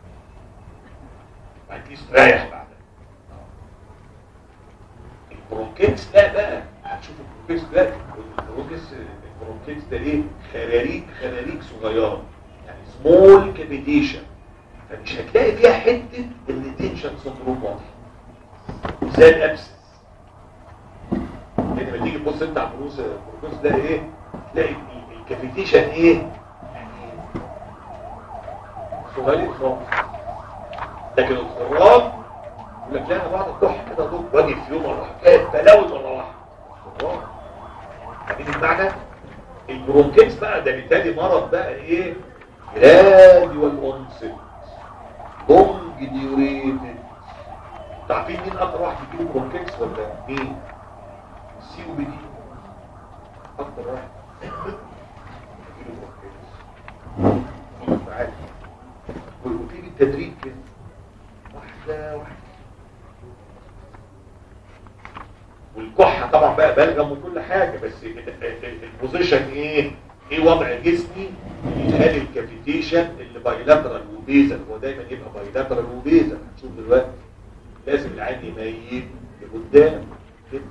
بعد تستريح بعدها البرونكيتس ده بقى هتشوف البرونكيتس ده البرونكيتس البرونكيتس ده ايه خراريج خراريج صغيره يعني سمول كابيتيشن فمش هتلاقي فيها حته الريتنشن سندروم واضح زي الابسس لان لما تيجي تبص انت على البروس البرونكيتس ده ايه تلاقي الكابيتيشن ايه يعني صغير خالص لكن الخراج يقول لك لا انا بعد الضحى كده ضوء واجي في يوم اروح جايب بلاوي مره واحده خراج فاهمين المعنى البرونكيتس بقى ده بالتالي مرض بقى ايه جراديوال اونست لونج ديوريتد عارفين مين اكتر واحد بيجيله برونكيتس ولا مين السي او بي دي اكتر واحد بيجيله برونكيتس عادي وتيجي التدريج كده واحده واحده والكحه طبعا بقى بلغم وكل حاجه بس ال- ال- ال- البوزيشن ايه ايه وضع جسمي يخلي الكافيتيشن اللي بايلاترال وبيزل هو دايما يبقى بايلاترال وبيزل هنشوف دلوقتي لازم العين يميل لقدام كده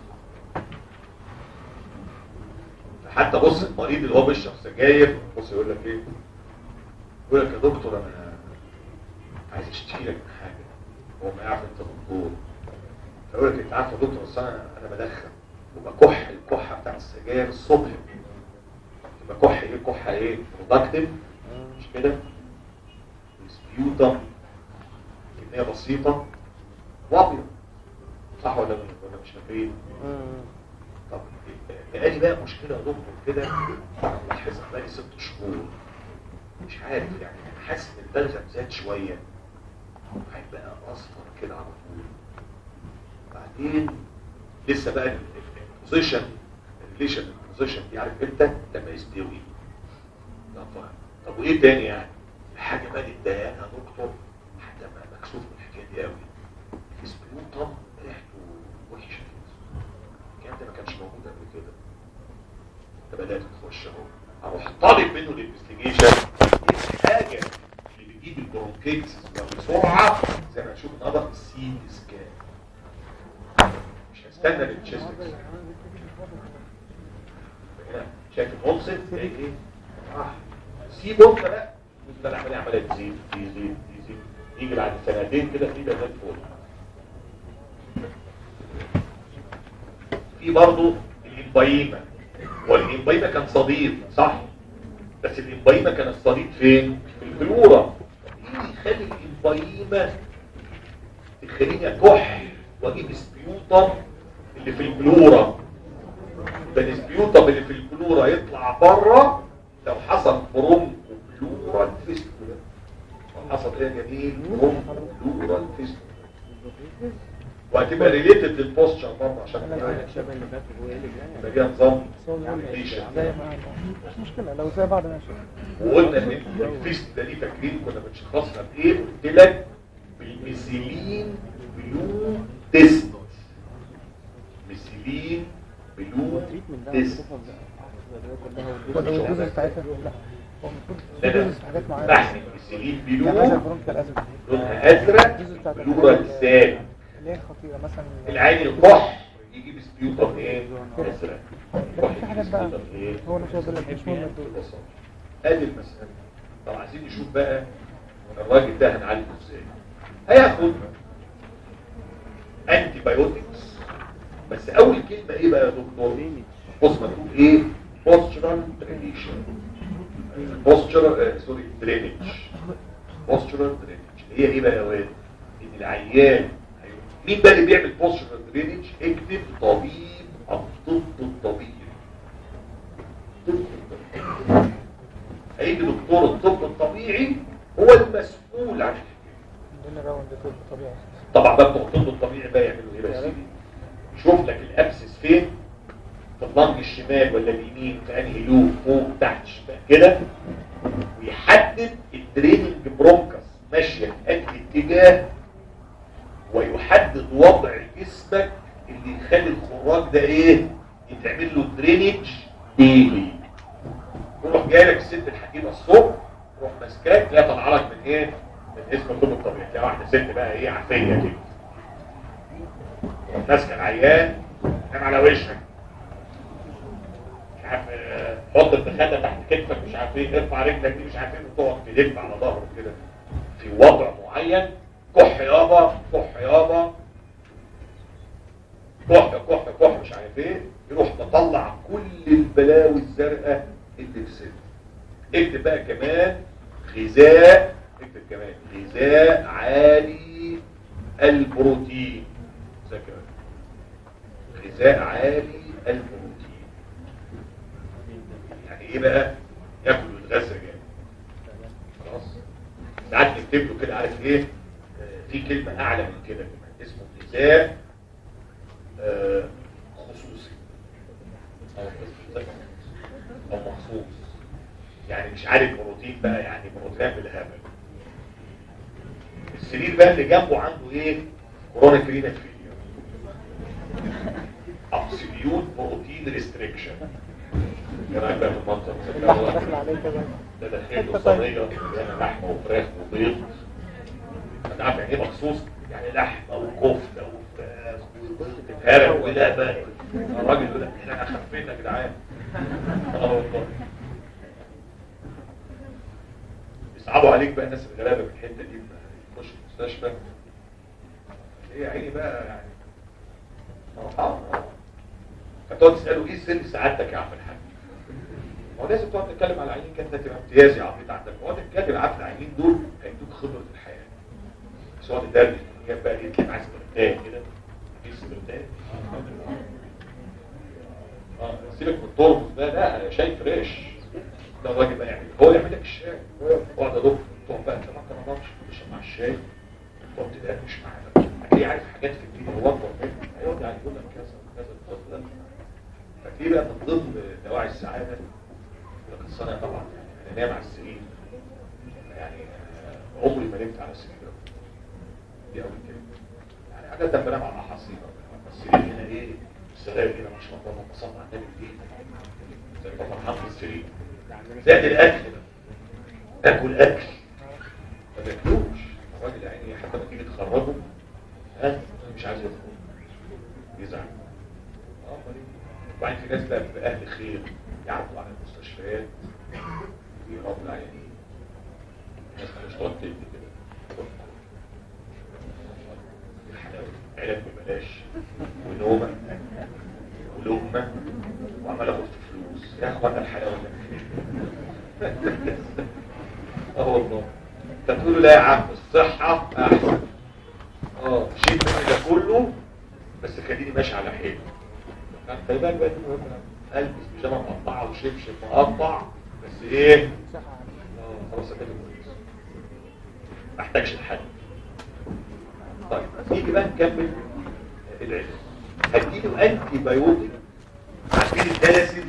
حتى بص المريض اللي هو بيشرب سجاير بص يقول لك ايه يقول لك يا دكتور انا عايز اشتكي لك من حاجه هو ما يعرف انت دكتور فيقول لك انت عارف يا دكتور بس انا انا بدخن وبكح الكحه بتاعت السجاير الصبح يبقى كح ايه كحه ايه برودكتيف مش كده سبيوتم كميه بسيطه وابيض صح ولا ولا مش فاكرين طب بقالي بقى مشكله يا دكتور كده لاحظها بقالي ست شهور مش عارف يعني حاسس ان البلغم زاد شويه هيبقى اصفر كده على طول بعدين لسه بقى البوزيشن الريليشن البوزيشن دي عارف امتى لما يستوي لا طبعا طب وايه تاني يعني حاجه بقى تضايقنا يا دكتور حتى ما مكسوف من الحكايه دي قوي السبيوتم ريحته وحشه كده الكلام ده ما كانش موجود قبل كده انت بدات تخش اهو اروح طالب منه الانفستيجيشن الحاجه اللي بتجيب البرونكيتس بسرعه زي ما هنشوف النهارده السي سكان مش هستنى للتشيست هنا شايف النص بصيت تلاقي ايه راح سيبه انت بقى انت العمليه عماله تزيد تزيد تزيد يجي بعد سنتين كده في ده زي الفل في برضه الإمبايمة والإمبايمة كان صديد صح بس الإمبايمة كان الصديد فين؟ في البلورة ايه اللي يخلي الإمبايمة تخليني أكح وأجيب سبيوتر اللي في البلورة يبقى السبيوتر اللي في البلورة يطلع بره لو حصل برونكو بلورال فيستولا لو حصل ايه يا جميل برونكو بلورال فيستولا وهتبقى ريليتد للبوستشر برضه عشان يبقى ليها نظام ريليشن زي ما مش مشكلة لو زي بعض ماشي وقلنا ان الفيست دي فاكرين كنا بنشخصها بايه قلت لك بالميثيلين بلو تيست ميثيلين بلو تيست ولا الجزء بتاعتها لا هو المفروض لا في لا جزء في حاجات معينة بحث الميثيلين يعني مثلا بلو برونكيال ازمة لونها ازرق الجزء بتاعت بلورال ساد اللي هي خطيرة مثلا العين الكح يجيب سبيوتر ايه ازرق لكن في حاجات بقى سبيوتر ايه هو انا شايف لك مش مهم الدول ببساطة. ادي المسألة طب عايزين نشوف بقى الراجل ده هنعالجه ازاي هياخد انتي بايوتكس بس اول كلمة ايه بقى يا دكتور بص مكتوب ايه postural draination postural سوري drainage postural drainage اللي هي ايه بقى يا واد ان العيان مين بقى اللي بيعمل postural drainage اكتب طبيب الطب الطبيعي طب الطبيعي هيجي دكتور الطب الطبيعي هو المسؤول عن الحكاية. عندنا راوند طب طبيعي طبعا بقى بتوع الطب الطبيعي بقى يعملوا ايه بقى يا سيدي شوف لك الابسس فين في اللنج الشمال ولا اليمين في انهي لوب فوق تحت شمال كده ويحدد الدريننج برونكس ماشيه في انهي اتجاه ويحدد وضع جسمك اللي يخلي الخراج ده ايه يتعمل له درينج ديلي تروح جاي لك الست الحكيمه الصبح تروح ماسكاك تلاقيها طالعه لك من ايه من اسم الطب الطبيعي تلاقي واحده ست بقى ايه عافيه كده تروح ماسكه العيان نام على وشك مش عارف آه، حط الدخانه تحت كتفك مش عارف ايه ارفع رجلك دي مش عارف ايه وتقعد تلف على ظهره كده في وضع معين كح يابا كح يابا كح كح كح مش عارف ايه يروح مطلع كل البلاوي الزرقاء اللي في صدره اكتب بقى كمان غذاء اكتب كمان غذاء عالي البروتين ذاكر غذاء عالي البروتين يعني ايه بقى ياكل ويتغذى جامد خلاص ساعات نكتب له كده عارف ايه آه، في كلمه اعلى من كده كمان اسمه غذاء آه، خصوصي او او مخصوص يعني مش عارف بروتين بقى يعني بروتين بالهبل السرير بقى اللي جنبه عنده ايه كورونا كرينا فيلير ابسوليوت بروتين ريستريكشن ايه رايك بقى في المنظر اللحمة داخل عليه كده ده داخل له صينيه يعني لحمه وفراخ وبيض انت عارف يعني ايه مخصوص يعني لحمه وكفته وفراخ وبيض تتهرق ولا بقى الراجل يقول لك احنا خفينا يا جدعان اه والله يصعبوا عليك بقى الناس الغلابه في الحته دي تخش المستشفى ايه يا عيني بقى يعني فرحان فتقعد تساله ايه سر سعادتك يا عم الحاج هو لازم تقعد تتكلم على العينين كده تبقى امتياز يا عبيط عندك اقعد تتكلم على العينين دول هيدوك خبره الحياه بس اقعد تدردش هي بقى ايه تلاقي معاك سبرتات كده في سبرتات اه سيبك من الطرق ده لا شاي فريش ده الراجل بقى يعمل هو يعمل لك الشاي اقعد يا دكتور تقعد بقى انت ما تنضفش تشرب مع الشاي تقعد تدردش معاه هتلاقيه عارف حاجات في الدين هو اكبر منك هيقعد يعني يقول لك كذا وكذا وكذا فتلاقيه بقى من ضمن دواعي السعاده يقول لك الصنع طبعا يعني انا نام على السرير يعني آه، عمري ما نمت على السرير ده. دي اول كلمه يعني عاده بنام على حصيره السرير هنا ايه السراير هنا ما شاء الله ما صلى على النبي فيه زي ما فرحان في السرير زائد الاكل بقى اكل اكل ما تاكلوش الراجل يعني حتى لما تيجي تخرجه ها مش عايز يخرج يزعل اه أمال إيه؟ وبعدين في ناس بقى بتبقى اهل خير يعدوا على المستشفى المستشفيات بيربوا العيانين الناس مش تقعد تدي كده الحلاوة. علاج ببلاش ونومة ولقمة وعمال اخد في فلوس يا اخوانا الحلاوة ده اه والله انت تقول له لا يا عم الصحة احسن اه شيل من ده كله بس خليني ماشي على حيل خلي بالك بقى دي مهمة البس بيجامه مقطعه وشبشب مقطع بس ايه اه خلاص كده كويس ما احتاجش لحد طيب نيجي بقى نكمل العلاج هديله انتي بايوتيك عارفين الدلاسل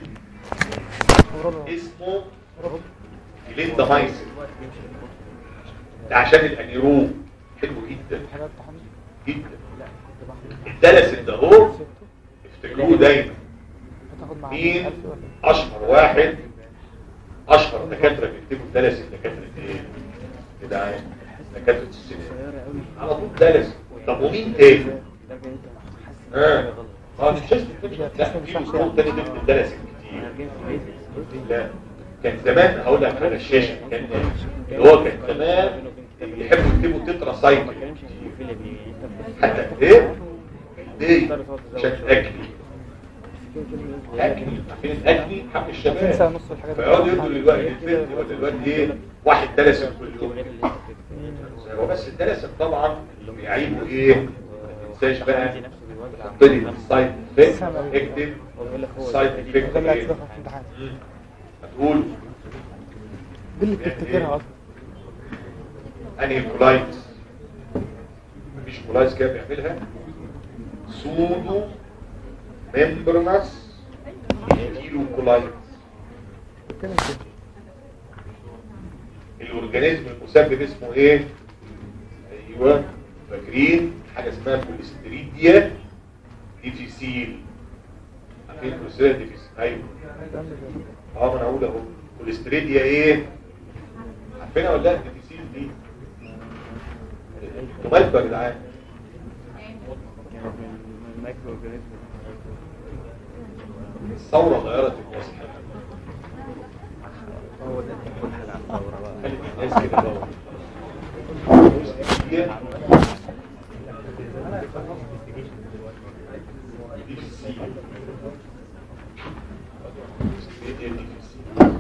اسمه كليندامايسين ده عشان الانيروم حلو جدا حاجات تحمل جدا لا كنت بحمل الدلاسل ده هو سبته افتكروه دايما هتاخد معاه مين 1000 ولا إيه؟ اشهر واحد اشهر دكاتره بيكتبوا الدلاسل دكاتره ايه كده دكاتره السنان على طول دلاسل طب ومين تاني اه اه مش لازم تكتب لا في دكتور تاني بيكتب الدلاسل كتير لا كان زمان هقول لك على الشاشه كان اللي هو كان زمان يحبوا يكتبوا تترا سايكل حتى ايه ليه عشان اكلي اكلي عارفين الاكلي حق تنسى الشباب نص الحاجات فيقعدوا يدوا للوقت البنت ولا الواد ايه واحد دلسم كل يوم هو بس الدلسم طبعا اللي بيعيبوا ايه ما تنساش بقى حط لي السايد افكت اكتب السايد افكت ده اللي ايه هتدخل في امتحان مم. هتقول دي اللي بتفتكرها اصلا انهي كولايتس مفيش كولايتس كده بيعملها سودو ممبرنس كيلو كولايتس كده كده الاورجانيزم المسبب اسمه ايه ايوه فاكرين حاجه اسمها كوليستريديا ديفيسيل عارفين كوليستريديا ديفيسيل ايوه ده اللي بيعمل. اه ما انا هقول اهو كوليستريديا ايه عارفينها ولا لا الديفيسيل دي انتوا مالكوا يا جدعان الثوره غيرت الناس هو ده كل حاجه على الثوره بقى خلت الناس كده بقى كوليستريديا ديفيسيل كوليستريديا ديفيسيل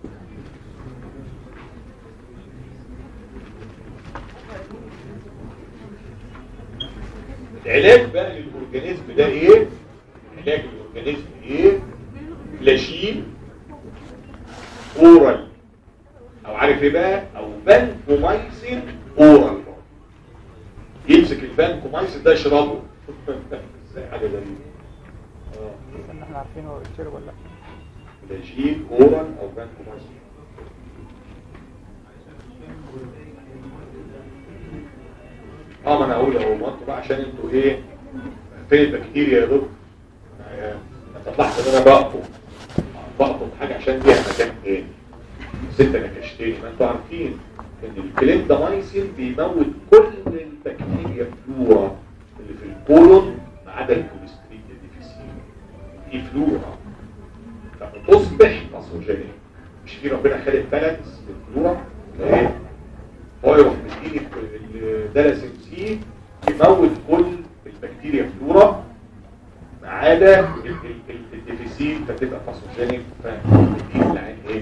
العلاج بقى للاورجانيزم ده ايه علاج الاورجانيزم ايه فلاشين اورال او عارف ايه بقى او بانكومايسين اورال يمسك البانكومايسين ده يشربه ازاي حاجه غريبه اه ان احنا عارفين هو الشرب ولا لا فلاشين اورال او بانكومايسين اه ما انا اقول اهو ما انتوا بقى عشان انتوا ايه فين البكتيريا يا دكتور آه، ما تطلعش ان انا بقطم بقطم حاجه عشان ليها مكان تاني ست نكشتني ما انتوا عارفين ان الكليندامايسين بيموت كل البكتيريا فلورا اللي في الكولون ما عدا الكوليستريديا ديفيسيل دي فلورا فبتصبح باثوجينيك مش في ربنا خالق بلانس للفلورا ايه هو يروح مديني الدلسم سي يموت كل البكتيريا فلورا ما عدا ال- ال- ال- الديفيسيل فتبقى باثوجينيك فدي العين ايه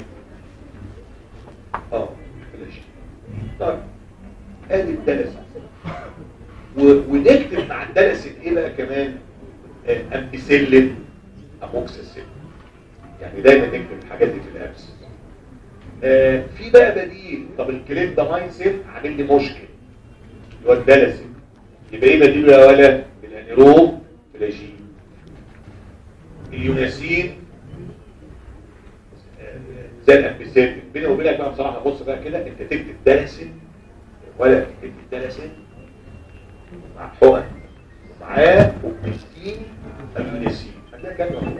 اه بلاش طيب ادي الدلسم و- ونكتب مع الدلسم ايه بقى كمان آه، امبيسيلين اموكسيسيلين يعني دايما نكتب الحاجات دي في الابس آه، في بقى بديل طب الكليب ده ماينسيت عامل لي مشكل اللي هو الدلسم يبقى ايه بديله يا ولا الانيروم فلاجين اليوناسين آه، زي الامبيسيلين بيني وبينك بقى بصراحه بص بقى كده انت تكتب دلسم ولا تكتب دلسم مع حقن معاه اوبستين اليوناسين هتلاقي كام مطلوب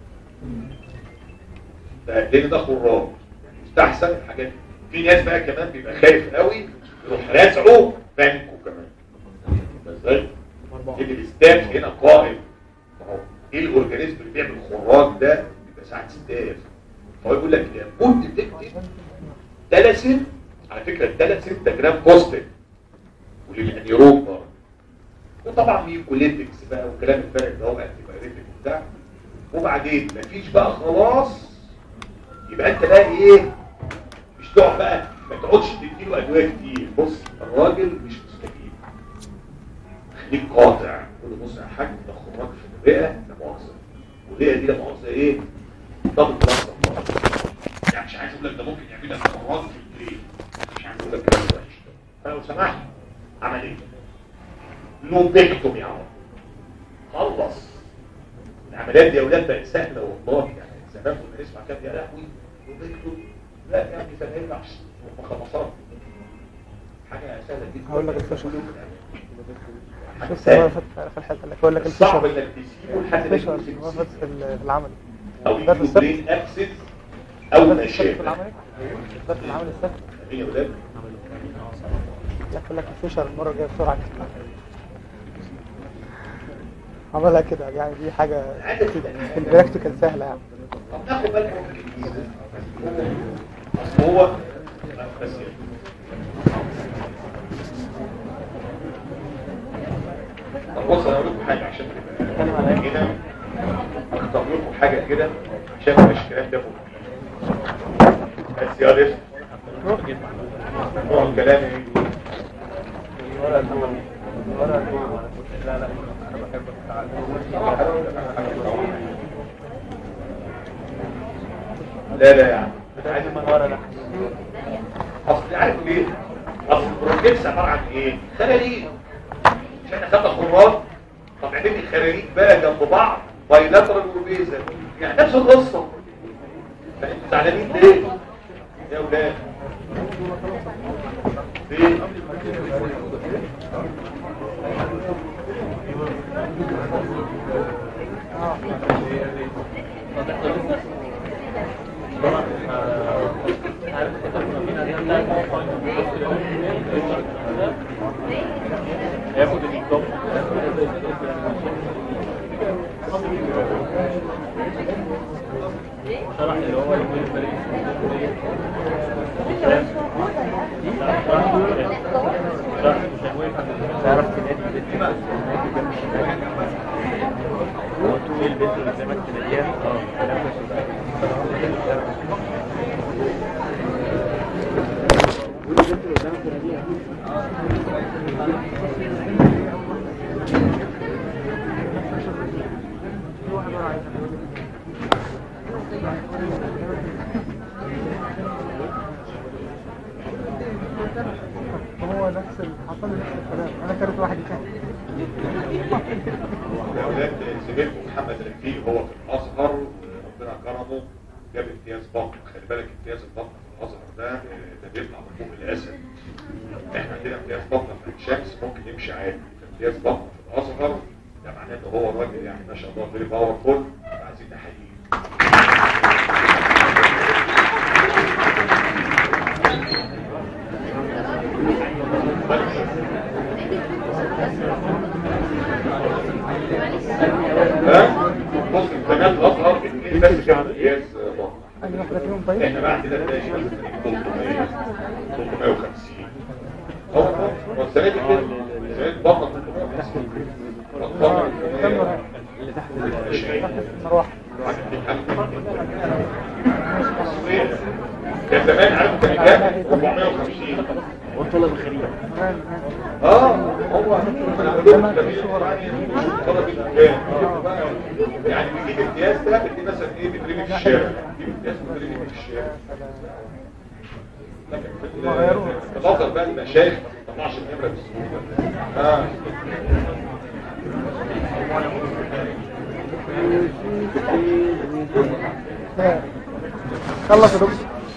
ده لان ده خراج يستحسن الحاجات دي. في ناس بقى كمان بيبقى خايف قوي يروح رازعه بانكو كمان يبقى ازاي يجي الاستاف هنا قائم ما هو ايه الاورجانيزم اللي بيعمل خراج ده بيبقى ساعات ستاف هو يقول لك لابد تكتب دلسن على فكره الدلسن ده جرام كوستك وللانيروب برضه وطبعا ميوكوليتكس بقى وكلام الفارق ده هو انتي بايريتك وبتاع وبعدين مفيش بقى خلاص يبقى انت بقى ايه مش تقعد بقى ما تقعدش تديله ادويه كتير بص الراجل مش مستجيب خليك قاطع قول له بص يا حاج ده خراج في الرئه لا مؤاخذه والرئه دي لا مؤاخذه ايه ضغط بلس يعني مش عايز اقول لك ده ممكن يعمل لك خراج في البرين مش عايز اقول لك كلام وحش فلو سمحت عمل ايه؟ لوبكتومي يا عمر خلص العمليات دي يا اولاد بقت سهله والله يعني زمان كنا نسمع كده يا لهوي لوبكتومي لا يا ابني ده ما ينفعش مخلصات حاجه سهله جدا هقول لك الفشل. حاجة شفت سهلة. مرة فاتت في الحته اللي بقول لك الصعب الفشل انك تسيبه لحد ما الفشل يكون مرة فاتت في ال- في العمل او ده في يجيله السبت برين ابسس او ده في السبت في نشاف العمل ده في العمل السبت فاهمين يا اولاد لا يقول لك الفشل المرة الجاية بسرعة كده عملها كده يعني دي حاجة عادة في البراكتيكال سهلة يعني طب ناخد بالك من الجديد. أصل هو بس يعني. طب بص انا اقول لكم حاجه عشان تبقى هنا اختار لكم حاجه كده عشان ما يبقاش الكلام ده فوق بس يا لسه نوع الكلام ايه لا لا انا بحب التعلم لا لا يا عم عايز من ورا لا اصل عارف ليه اصل البروتيكس عباره عن ايه خلاليق مش احنا خدنا خراج طب اعمل لي خلاليق بقى جنب بعض بايلاترال وبيزل يعني نفس القصه فانتوا زعلانين ليه يا اولاد ليه ياخد الدكتور شرح اللي هو يقول الفريق تعرف تنادي البنت نادي جنب الشباك وتقول البنت اللي قدامك تناديها اه كلام البنت اللي قدامك تناديها هو نفس ال- حصل لي نفس الكلام انا كانت واحد كان يا اولاد زميلكم محمد رفيق هو في الازهر ربنا كرمه جاب امتياز بطن خلي بالك امتياز البطن في الازهر ده آه، ده بيطلع من فوق الاسد احنا عندنا امتياز بطن في عين شمس ممكن يمشي عادي امتياز بطن في الازهر ده معناه ان هو راجل يعني ما شاء الله فيري باورفول عايزين نحييه ها؟ بص امتحانات الازهر اثنين بس كانوا امتياز بطن اي واحدة فيهم طيب احنا بقى عندنا تلاقي 300 350 هو هو السنه دي كده السنه دي بطل 350 اه كم واحد اللي تحت مروحة كان زمان عارف كان كام 450 والطلب الخارجي تمام اه هو انا عملت لهم جميل طلب الامكان يعني بيجيب امتياز ده بتجيب مثلا ايه بترمي في الشارع بيجيب امتياز بترمي في الشارع لكن في ما غيروها. الافضل بقى المشايخ ما تطلعش النمره بالسهوله اه تمام. خلص يا دكتور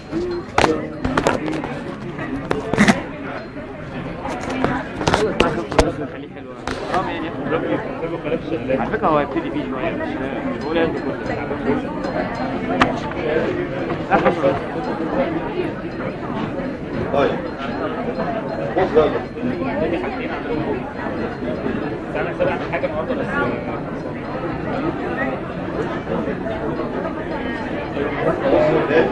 خليه حلو اه يعني على فكره هو هيبتدي بيه شويه مش مش بقول انت كله احلى شويه طيب بص بقى دي حاجتين عندهم بس انا سامع حاجه النهارده بس بص ولاد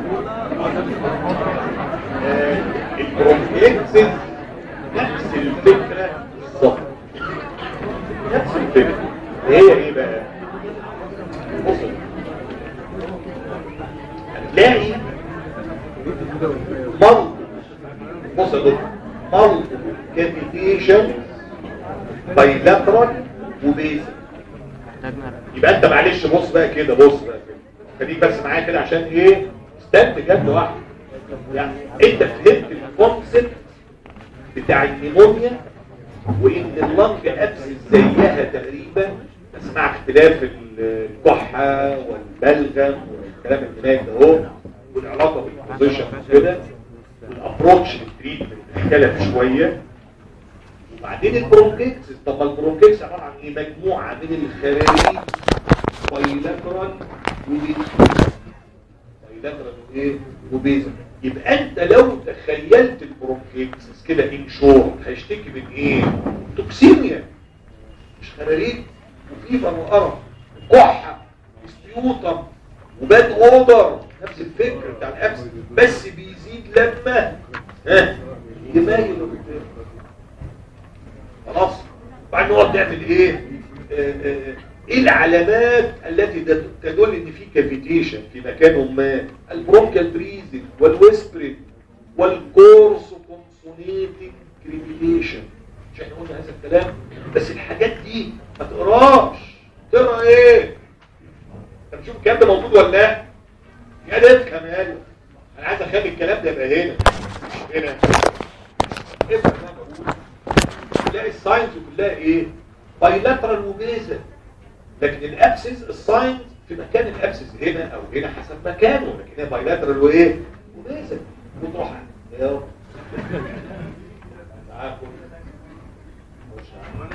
آه، البرونكيكسس نفس الفكرة بالظبط نفس الفكرة هي ايه بقى بص هتلاقي مالتو بص يا دكتور مالتو كافيتيشن بايلاترال وبيزل يبقى انت معلش بص بقى كده بص بقى كده خليك بس معايا كده عشان ايه استنت جد واحد يعني انت فهمت الكونسيبت بتاع النيمونيا وان اللنج ابسس زيها تقريبا بس مع اختلاف الكحه والبلغم والكلام اللي هناك ده اهو والعلاقه بالبوزيشن كده والابروتش للتريتمنت اختلف شويه وبعدين البرونكيكس طب ما البرونكيكس عباره عن ايه مجموعه من الخلايا بايلاترال وبيزل بايلاترال وايه وبيزل يبقى انت لو تخيلت البرونكيكس كده ان شورت هيشتكي من ايه توكسيميا مش خراريج وفيبر وقرف كحه وسبيوتم وباد اودر نفس الفكر بتاع الابس بس بيزيد لما ها يميل قدام خلاص بعدين نقعد نعمل ايه آه، آه، ايه العلامات التي تد- تدل ان في كافيتيشن في مكان ما البرونكال بريزنج والويسبرينج والكورس كونسونيتنج كريبيليشن مش احنا قلنا هذا الكلام بس الحاجات دي ما تقراش تقرا ايه انت بتشوف الكلام ده موجود ولا لا يا ده افهم يا قلب. انا عايز اخلي الكلام ده يبقى هنا مش هنا افهم انا بقول تلاقي الساينز كلها ايه بايلاترال وبيزل لكن الابسس الساينز في مكان الابسس هنا او هنا حسب مكانه لكن هي بايلاترال وايه وبيزل وتروح يا معاكم مش عارف.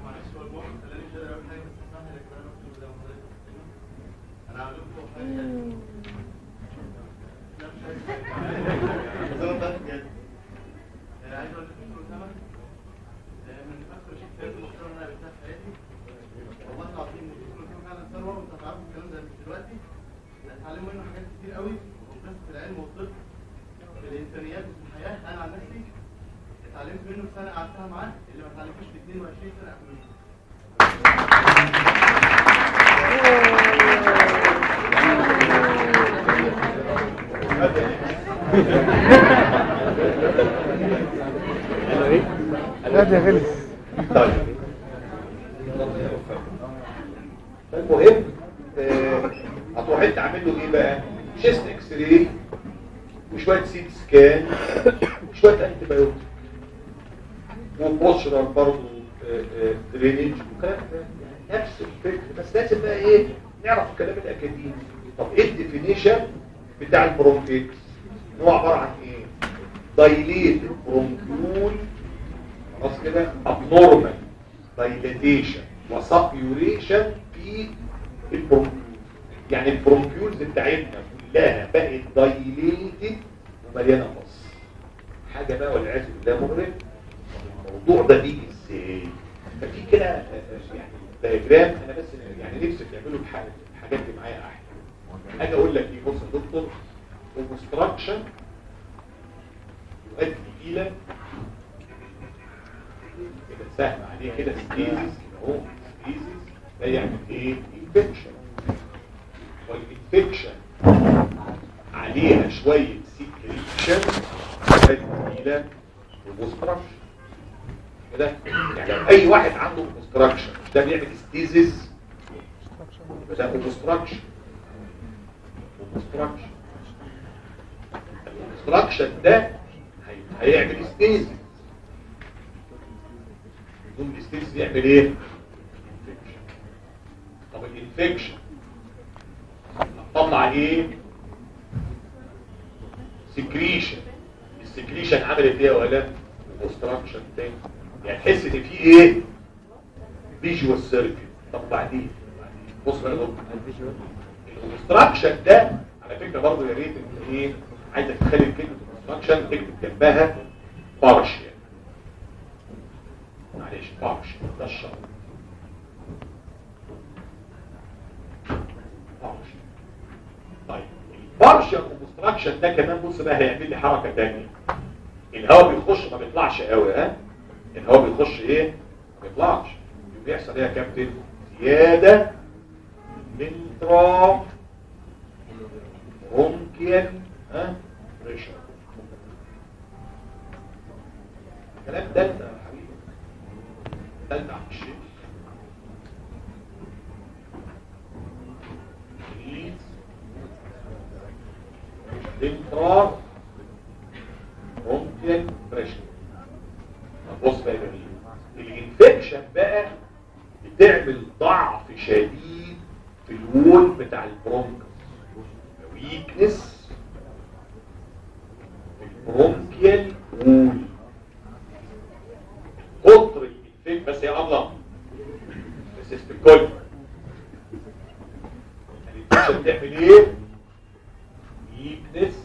اتعلموا منه حاجات كتير قوي بس في العلم والطب في الانسانيات وفي الحياه انا عن نفسي اتعلمت منه في سنه قعدتها معاه اللي ما اتعلمتوش في 22 سنه قبل لا ده غلس طيب المهم آه، هتروح انت عامل له ايه بقى شيست اكس راي وشويه سيت سكان وشويه انتي بايوتيك وبوشرر برضه درينج وكلام ده. يعني نفس الفكر بس لازم بقى ايه نعرف الكلام الاكاديمي طب ايه الديفينيشن بتاع البرونكيتس هو عباره عن ايه دايليت برونكيول خلاص كده abnormal dilatation وسبيوريشن في البرونكيول يعني البرونكيولز بتاعتنا كلها بقت دايليتد ومليانه بص حاجه بقى والعياذ بالله مغرب الموضوع ده بيجي ازاي ففي كده آه، آه، يعني دايجرام انا بس يعني نفسي تعملوا الح- الحاجات دي معايا احلى اجي اقول لك ايه بص يا دكتور اوبستراكشن يؤدي الى كده سهم عليه كده ستيزيس كده اهو ستيزيس ده يعمل ايه انفكشن والانفكشن عليها شويه سيكريشن تؤدي الى اوبستراكشن كده يعني لو اي واحد عنده اوبستراكشن ده بيعمل ستيزيس يبقى ده اوبستراكشن اوبستراكشن الاوبستراكشن ده هي- هيعمل ستيزيس يقوم الاستيز يعمل ايه انفكشن طب الانفكشن طلع ايه سكريشن السكريشن عملت ايه ولا اوبستراكشن تاني يعني تحس ان في ايه فيجوال سيركل طب بعدين بعدين بص بقى يا دكتور. الاوبستراكشن ده على فكره برضه يا ريت انت ايه عايزك تخلي كلمه اوبستراكشن اكتب جنبها بارشيال معلش بارشيال ده الشرط بارشيال طيب اوبستراكشن ده كمان بص بقى هيعمل لي حركه ثانيه الهواء بيخش ما بيطلعش قوي ها الهواء بيخش ايه ما بيطلعش بيحصل ايه يا كابتن زياده من تراب ممكن ها بريشر كلام ده انت يا حبيبي ده انت عم الشيخ انترا ممكن بريشر طب بص بقى يا جميل الانفكشن بقى بتعمل ضعف شديد في الوول بتاع البرونكس ويكنس البرونكيال وول كتر الانفكشن بس يا الله بس الكل الانفكشن بتعمل ايه؟ weakness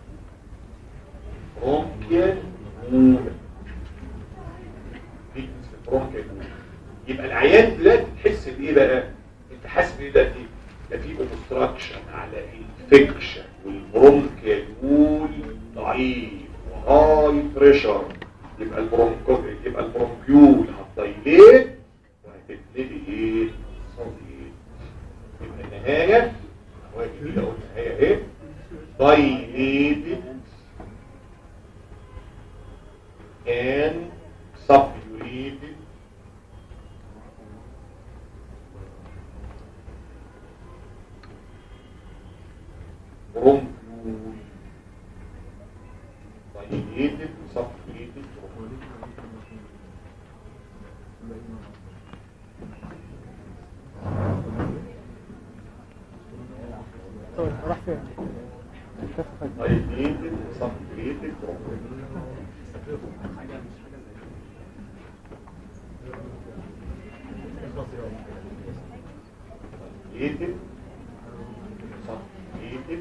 bronchial movement weakness في bronchial movement يبقى العيان دلوقتي تحس بايه بقى انت حاسس بايه دلوقتي ده في obstruction على infection والبرونكيال وول ضعيف وهاي بريشر يبقى البرونكو يبقى البرونكيول هتضيليت وهتبتدي ايه صديق يبقى النهايه هو كده اهو النهايه ايه dilated and suppurated bronchiole dilated suppurated bronchiole طيب راح فين؟ dilated suppurated bronchiole dilated suppurated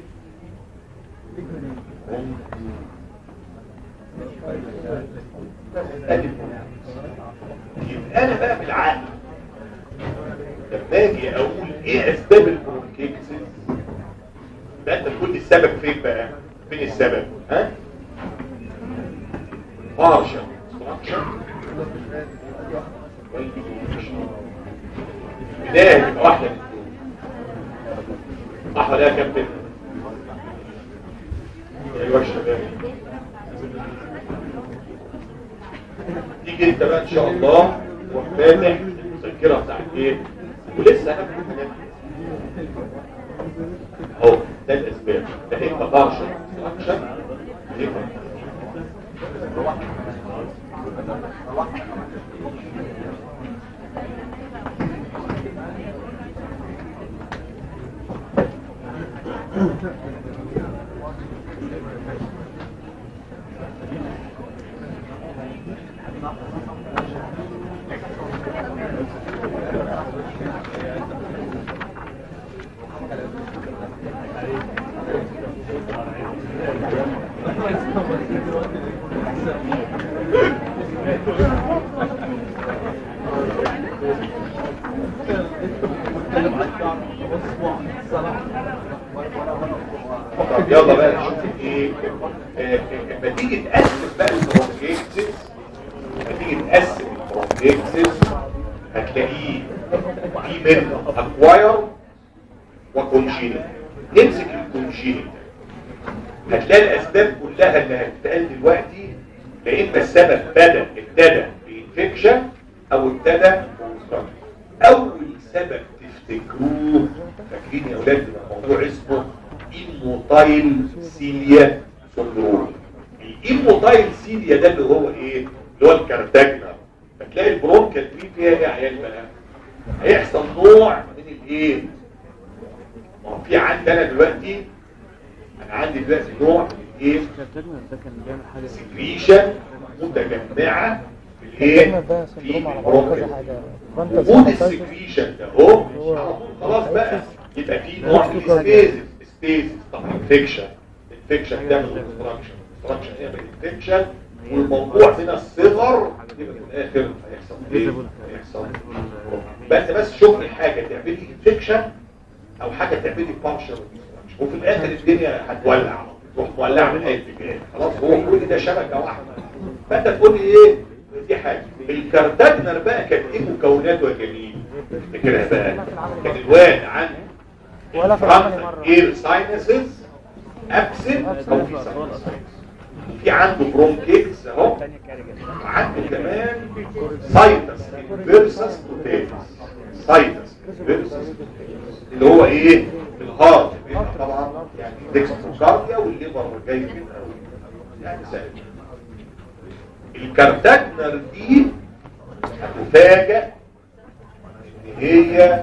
يبقى انا بقى بالعقل لما اجي اقول ايه اسباب البرونكيتس ده انت تقول لي السبب فين بقى فين السبب ها partial structure بداية تبقى واحدة من دول صح ولا يا كابتن؟ ايوه يا شباب تيجي انت بقى ان شاء الله وفاتح المذكره بتاعت ايه ولسه اهم حاجه اهو ده الاسباب ده انت بارشل اكشن طب يلا بقى نشوف ايه آه، آه، لما تيجي تقسم بقى البرونكيتس لما تيجي تقسم البرونكيتس هتلاقيه في منه اكواير وكونجينيت نمسك الكونجينيت هتلاقي الاسباب كلها اللي هتتقال دلوقتي يا اما السبب بدا ابتدى بانفكشن او ابتدى بوستراكشن اول سبب تفتكروه فاكرين يا اولاد الموضوع اسمه ايموتايل سيليا سندروم الايموتايل سيليا ده اللي هو ايه اللي هو الكارتاجنا فتلاقي البرونكال تري فيها ايه يا عيال بقى هيحصل نوع من الايه ما هو في عندي انا دلوقتي انا عندي دلوقتي نوع من الايه ده كان بيعمل حاجه سكريشن متجمعه في الايه التجمع ده في سندروم على بعض كذا البرونكال حاجة فرونتال وجود سينوسايتس السكريشن ده اهو على طول خلاص بقى يبقى في نوع من الستيزس ستيزس طبعا انفكشن انفكشن تعمل اوبستراكشن اوبستراكشن يعمل انفكشن والموضوع من الصغر يبقى في الاخر هيحصل ايه؟ هيحصل بس بس شوف لي حاجه تعمل لي انفكشن او حاجه تعمل لي بانشر وفي الاخر الدنيا هتولع على طول تروح مولعه من اي اتجاه خلاص هو كل ده شبكه واحده فانت تقول لي ايه دي حاجه الكارتاجنر بقى كانت ايه مكوناته يا جميل افتكرها بقى كان الواد عنده ولا في العمل مرة. اير ساينسز ابسنت او في ساينسز في عنده برونكيتس اهو وعنده كمان سايتس فيرسس توتاليس سايتس فيرسس اللي هو ايه الهارت بيبقى طبعا يعني ديكستروكارديا والليفر جاي منها يعني سهل الكارتاجنر دي هتفاجئ ان هي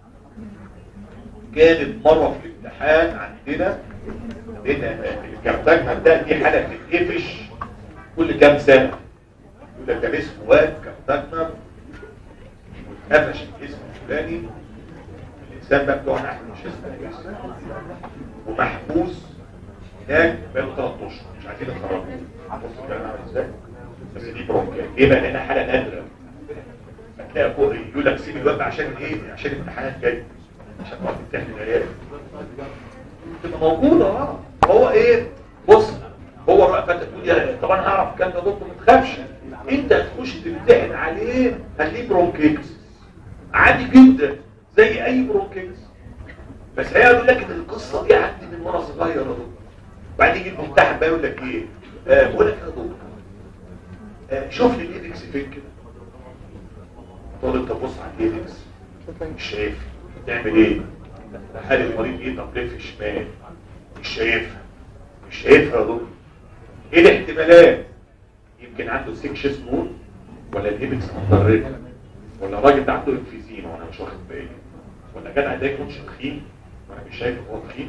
كانت مرة في الامتحان عندنا لان الكارتاجنر ده دي حالة بتتقفش كل كام سنة يقول لك ده اسمه واد كارتاجنر واتقفش الاسم الفلاني الانسان بقى بتوعنا احنا مش اسمه ومحبوس هناك بقاله ثلاث اشهر مش عارفين نخرجه بص الكلام عامل ازاي بس دي برونكات ايه بقى لانها حاله نادره هتلاقي فوق يقول لك سيب الواد عشان ايه عشان الامتحانات جايه عشان تقعد تمتحن العيال تبقى موجوده اه هو ايه بص هو بقى فانت تقول يا طب انا هعرف الكلام ده يا دكتور ما تخافش انت هتخش تمتحن عليه هتلاقيه برونكيتس عادي جدا زي اي برونكيتس بس هي يقول لك ان القصه دي عندي من وانا صغير يا دكتور بعدين يجي الممتحن بقى يقول لك ايه آه بقول لك يا دكتور آه شوف لي الايدكس فين كده تقول انت بص على الايدكس مش شايف تعمل ايه هل المريض ايه طب لف شمال مش شايفها مش شايفها يا دكتور ايه الاحتمالات يمكن عنده سكشس مول ولا الايدكس متضرره ولا الراجل ده عنده انفيزيما وانا مش واخد بالي ولا جدع ده يكونش تخين وانا مش شايف هو تخين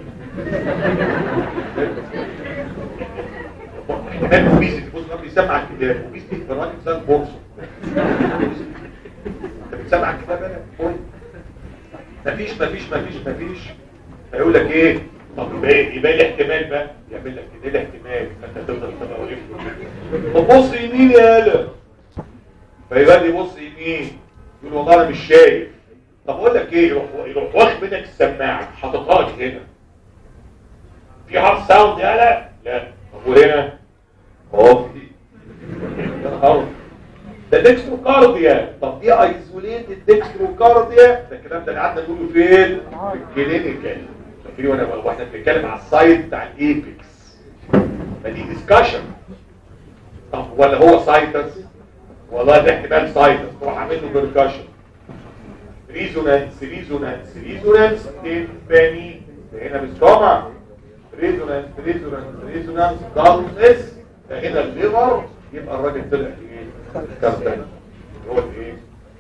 احتمال اوبيزيتي بص ما بيسمع الكتاب اوبيزيتي في الراجل زي البورصه انت بتسمع الكتاب انا قول مفيش مفيش مفيش مفيش هيقول لك ايه طب يبقى يبقى لي احتمال بقى يعمل لك كده لي احتمال فانت تفضل تبقى واقف له. طب بص يمين يا هلا فيبقى لي بص يمين يقول والله انا مش شايف طب اقول لك ايه يروح يروح واخد منك السماعه حاططها لي هنا في هارد ساوند يا لا لا طب وهنا اهو في يا نهار ده ديكستروكارديا طب دي ايزوليتد ديكستروكارديا ده الكلام ده اللي قعدنا نقوله فين في الكلينيكال فاكرين وانا واحنا بنتكلم على السايت بتاع الايبكس ما دي ديسكشن طب ولا هو سايتس والله ده احتمال سايتس تروح عامل له بيركشن ريزونانس ريزونانس ريزونانس تنبني هنا مش طبعا ريزونانس ريزونانس ريزونانس دالنس هنا الليفر يبقى الراجل طلع ايه كارتان هو الايه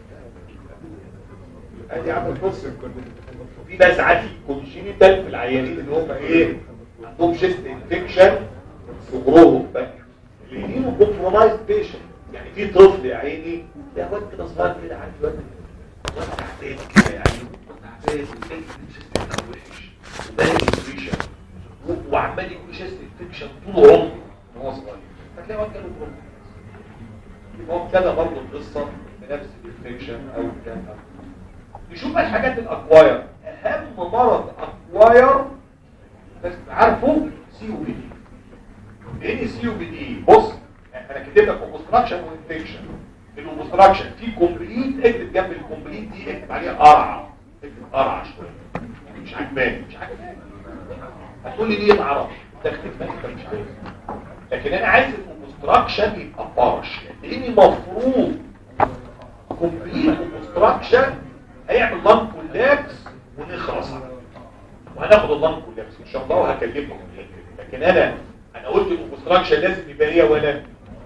ادي عامل بص في بقى ساعات كونجينيتال في العيانين اللي هم ايه عندهم شيست انفكشن صغرهم بقى اللي يجيبوا كومبرومايز بيشنت يعني في طفل يا عيني يا واد كده صغير كده عارف واد واد تعبان كده يعني تعبان وزي الشيست بتاعه وحش وباقي انفكشن وعمال يكون شيست انفكشن طول عمره وهو صغير فتلاقي واد جاله بروبلم يبقى هو كده برضه القصه بنفس الانفكشن او كان نشوف بقى الحاجات الاكواير اهم مرض اكواير بس عارفه سي او بي دي ايه سي او بي دي بص انا كاتب لك اوبستراكشن وانفكشن الاوبستراكشن في كومبليت اكتب جنب الكومبليت دي اكتب عليها قرعه اكتب قرعه شويه مش عجباني مش عجباني هتقول لي ليه ما اعرفش ده اكتب انت مش عايز لكن انا عايز الاوبستراكشن يبقى بارش لان المفروض كومبليت اوبستراكشن هيعمل لانج كولابس ونخلص على وهناخد اللانج كولابس ان شاء الله وهكلمكم في الحته دي لكن انا انا قلت الاوبستراكشن لازم يبقى ايه ولا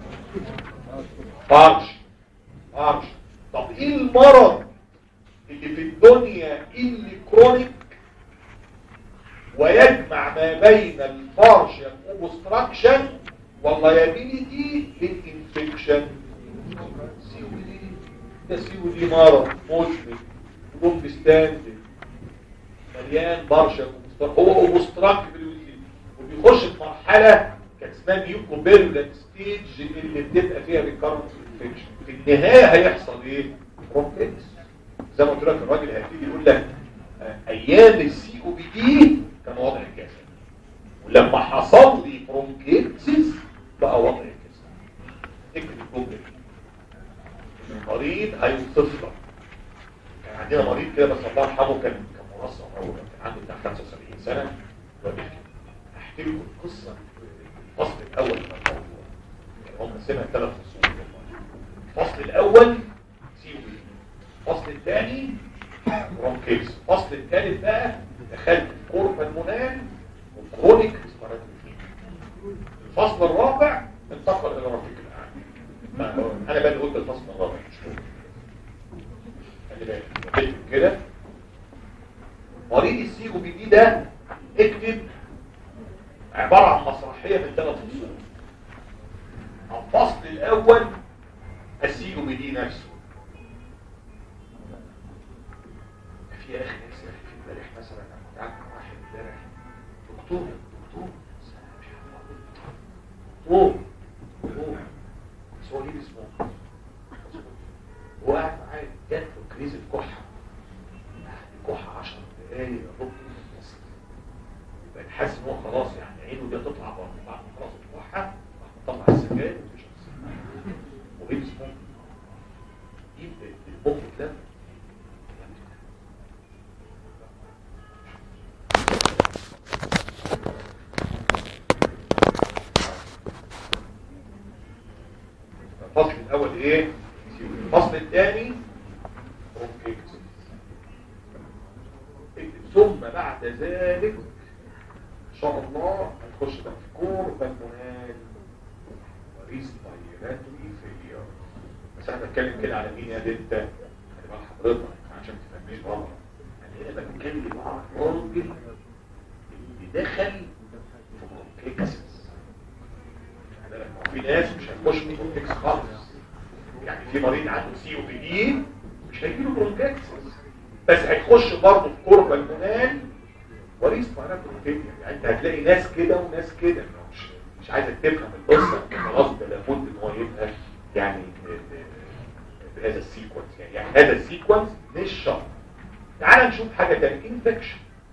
بارش بارش طب ايه المرض اللي في الدنيا اللي كرونيك ويجمع ما بين البارشال اوبستراكشن واللايبيليتي للانفكشن سي او دي ده سي او دي مرض مزمن روم ستاند مليان بارشال هو اوبستراك وبيخش في مرحله كانت اسمها ميوكوبيرولانت ستيج اللي بتبقى فيها ريكارنت انفكشن في النهايه هيحصل ايه؟ برونكيتس زي ما قلت لك الراجل هيبتدي يقول لك آه، ايام السي او بي دي كان واضح كذا لما حصل لي برونكيتسيس بقى وضع كده اكتب الجمله دي المريض هيوصف لك كان عندنا مريض كده بس الله يرحمه كان كان منظم هو كان عنده بتاع 75 سنه وبيحكي احكي لكم القصه في الفصل الاول من الموضوع يعني هم سمع ثلاث فصول الفصل الاول سيبه الفصل الثاني برونكيتس الفصل الثالث بقى دخلت في كوربا المونال وكرونيك ريسبيراتوري الفصل الرابع انتقل الى رفيق الاعلى انا بقى اللي قلت الفصل الرابع مش هو خلي بالك اكتب كده مريض السي او بي دي ده اكتب عباره عن مسرحيه من ثلاث فصول الفصل الاول السي او بي دي نفسه في يا اخي ناس يا اخي في امبارح مثلا انا كنت قاعد مع واحد امبارح دكتور دكتور مش عارف دكتور دكتور بس هو ليه اسمه هو قاعد معايا جات له كريز الكحه الكحه 10 دقايق ربع النص يبقى حاسس ان هو خلاص يعني عينه دي هتطلع بره بعد ما خلاص الكحه راح مطلع السجاير ومش وليه اسمه يبقى المخ اتلم الفصل الاول ايه الفصل الثاني برونكيتس ثم بعد ذلك ان شاء الله هنخش بقى في كور بالمونال ريسبيراتوري فيلير بس انا بتكلم كده على مين يا دنت خلي بال حضرتك عشان ما تفهمنيش غلط انا هنا بتكلم على الراجل اللي دخل في برونكيتس في ناس مش هتخش في برونكيتس خالص يعني في مريض عنده سي او بي دي مش هيجيله برونكيتس بس هيخش برضه في كوربا المونال وريس باراتروفيليا يعني انت هتلاقي ناس كده وناس كده مش مش عايزك تفهم القصه خلاص ده لابد ان هو يبقى يعني بهذا السيكونس يعني, يعني هذا السيكونس مش شرط تعال نشوف حاجه ثانيه انفكشن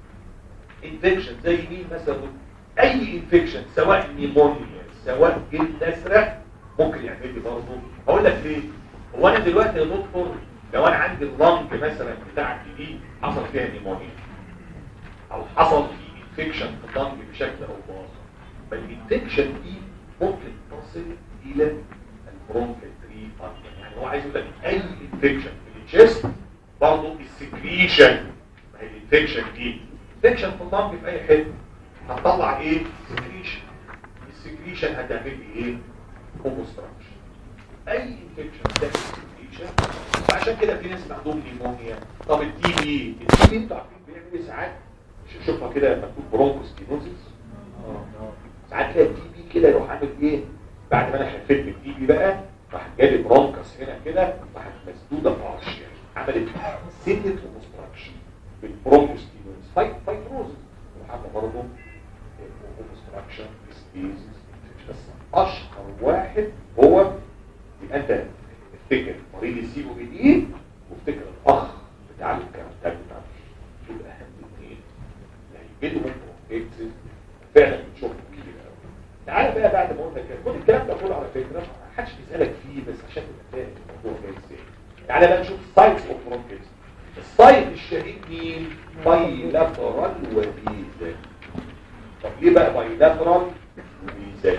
انفكشن زي مين مثلا اي انفكشن سواء نيمونيا سواء جلد ازرق ممكن يعمل لي برضه اقول لك ليه هو انا دلوقتي يا دكتور لو انا عندي اللنج مثلا بتاعتي دي حصل فيها نيمونيا او حصل في انفكشن في اللنج بشكل او باخر فالانفكشن دي ممكن تصل الى البرونكال تري يعني هو عايز يقول لك اي انفكشن في الجسم برضه السكريشن ما هي الانفكشن دي انفكشن في اللنج في اي حته هتطلع ايه سكريشن السكريشن هتعمل لي ايه اوبستراكشن اي انفكشن ده سكريشن وعشان كده في ناس عندهم نيمونيا طب التي بي التي بي انتوا عارفين بيعمل ايه ساعات شوفها كده مكتوب برونكوسكينوزيس ساعات تلاقي التي بي كده يروح عامل ايه بعد ما انا خفيت من التي بي بقى راح جالي برونكس هنا كده راحت مسدوده بارشيال عملت سنه اوبستراكشن بالبرونكوسكينوزيس فايت فايتروزيس وحتى برضه اوبستراكشن سبيز بس اشهر واحد هو يبقى انت افتكر مريض السي او بي دي وافتكر الاخ بتاع الكارتاج بتاع دول اهم اثنين اللي هيجيلهم بروكيتس فعلا بنشوفه كتير قوي تعالى بقى بعد ما قلنا كده كل الكلام ده كله على فكره ما حدش بيسالك فيه بس عشان تبقى فاهم الموضوع جاي ازاي تعالى بقى نشوف السايتس اوف بروكيتس السايت الشهيد مين بايلاترال وبيزل طب ليه بقى بايلاترال وبيزل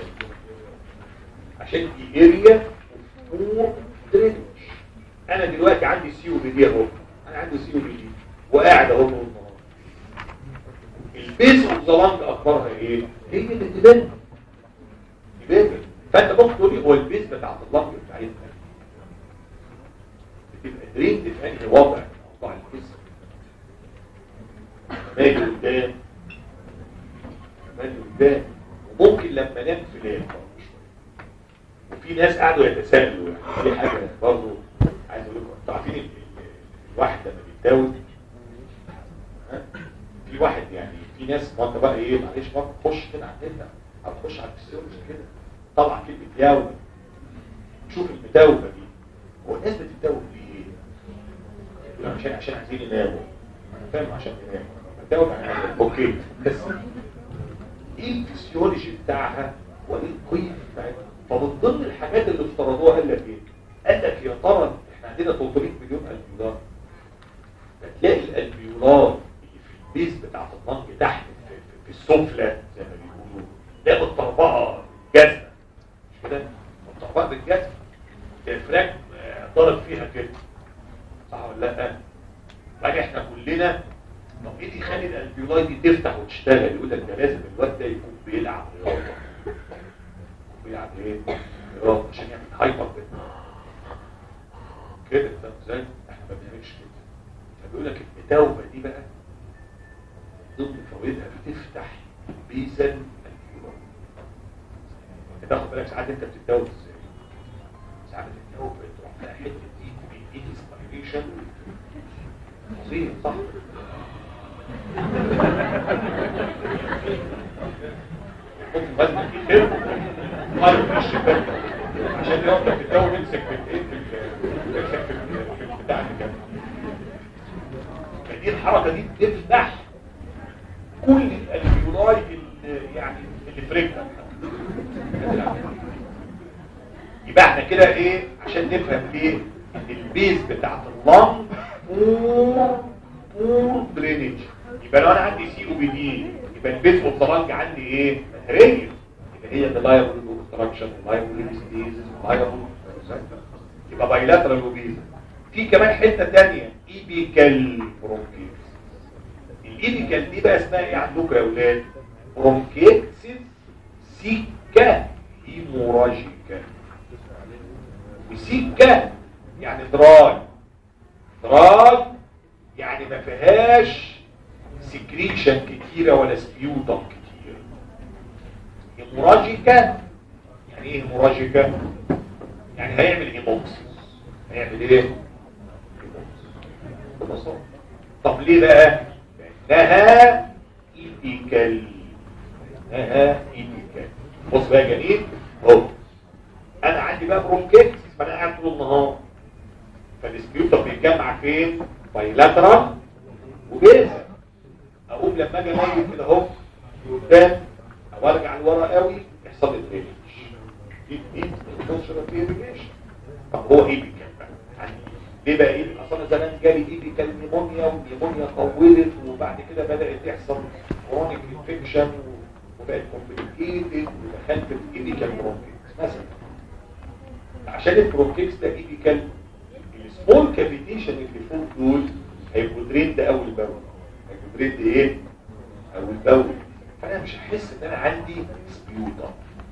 عشان دي اريا فور درينج انا دلوقتي عندي سي او بي دي اهو انا عندي سي او بي دي وقاعد اهو طول النهار البيز اوف ذا لانج اخبارها ايه هي اللي تبان تبان فانت ممكن تقول لي هو البيز بتاعت اللانج بتاعتنا بتبقى درين في انهي وضع اوضاع البيز ماجي قدام ماجي قدام وممكن لما انام في ليل وفي ناس قعدوا يتسلوا يعني دي حاجه برضه عايز اقول لكم انتوا عارفين ال- ال- الواحد لما بيتداول ها؟ في واحد يعني في ناس ما انت بقى ايه معلش بقى تخش كده على النت او تخش على الفسيولوجي كده طبعا كلمه ياوي شوف المداوبه دي هو الناس بتتداول في ايه؟ يقول عشان عشان عايزين يناموا انا فاهم عشان يناموا بتداول يعني اوكي بس ايه الفسيولوجي بتاعها وايه القيم بتاعتها فمن ضمن الحاجات اللي افترضوها قال لك ايه قال لك يا ترى احنا عندنا 300 مليون الفيولار هتلاقي الالفيولار اللي في البيز بتاعت اللنج تحت في, في, في السفلى زي ما بيقولوا ده متطربقه جزمه مش كده متطربقه بالجزمه الفراك آه، ضرب فيها كده صح ولا لا بعد احنا كلنا طب ايه اللي يخلي الالفيولاي دي تفتح وتشتغل يقول لك ده لازم الواد ده يكون بيلعب رياضه يكون بيلعب ايه رياضه عشان يعمل هايبر كده فاهم ازاي احنا ما بنعملش كده فبيقول لك التوبه دي بقى ضمن فوائدها بتفتح بيزن الفيولاي انت تاخد بالك ساعات انت بتتجوز ازاي ساعات الجو بتروح فيها حته دي دي انسبيريشن عظيم صح ممكن وزنك يخف طيب في الشباك عشان يقدر الجو يمسك في الايه في ال- يمسك في ال- في البتاع اللي جنبه فدي الحركه دي بتفتح كل الالفيولاي اللي يعني اللي في رجلك يبقى احنا كده ايه عشان نفهم ايه البيز بتاعت اللنج بور بور درينج يبقى لو انا عندي سي او بي دي يبقى البيز اوف ذا لنج عندي ايه مهريه يبقى هي اللايبل اوبستراكشن اللايبل ديزيز اللايبل يبقى بايلاترال اوبيز في كمان حته ثانيه ايبيكال برونكيتس الايبيكال دي بقى اسمها ايه عندكم يا اولاد برونكيتس سيكا هيموراجيكا وسيكا يعني دراي دراي يعني ما فيهاش سكريشن كتيرة ولا سبيوتم كتير هيموراجيكا يعني ايه هيموراجيكا يعني هيعمل هيموكسيس هيعمل ايه هيموكسيس ببساطة طب ليه بقى لانها ايبيكال لانها ايبيكال بص بقى يا جميل اهو انا عندي بقى برونكيتس فانا قاعد طول النهار فالسبيوتر بيتجمع فين بايلاترال وبيزا اقوم لما اجي انام كده اهو قدام او ارجع لورا قوي يحصل لي درينج دي دي بتنشر في irrigation. طب هو ايه بيكال بقى يعني ليه بقى ايه اصلا زمان جالي ايبيكال نيمونيا والنيمونيا طولت وبعد كده بدات تحصل كرونيك انفكشن وبقت كومبليكيتد ودخلت في ايبيكال برونكيتس مثلا عشان البرونكيتس ده ايبيكال السمول كافيتيشن اللي فوق دول هيبقوا دريند اول باول هيبقوا دريند ايه اول باول فانا مش هحس ان انا عندي سبيوتا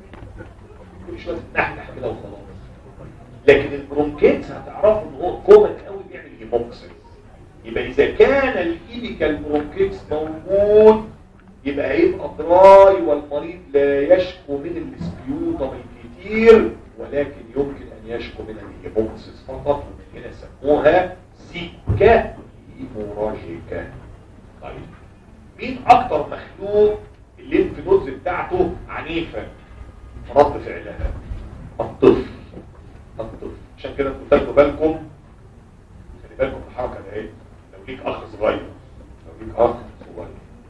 كل شويه تتنحنح كده وخلاص لكن البرونكيتس هتعرفوا ان هو كومن قوي بيعمل هيموكسيس يبقى اذا كان الايبيكال برونكيتس موجود يبقى هيبقى دراي والمريض لا يشكو من السبيوتم الكتير ولكن يمكن ان يشكو من الهيموكسيس فقط ومن هنا سموها سيكا هيموراجيكا طيب مين اكتر مخلوق الليمف نودز بتاعته عنيفه رد فعلها الطفل الطفل عشان كده انتوا تاخدوا بالكم خلي بالكم من الحركه دي ايه لو ليك اخ صغير لو ليك اخ صغير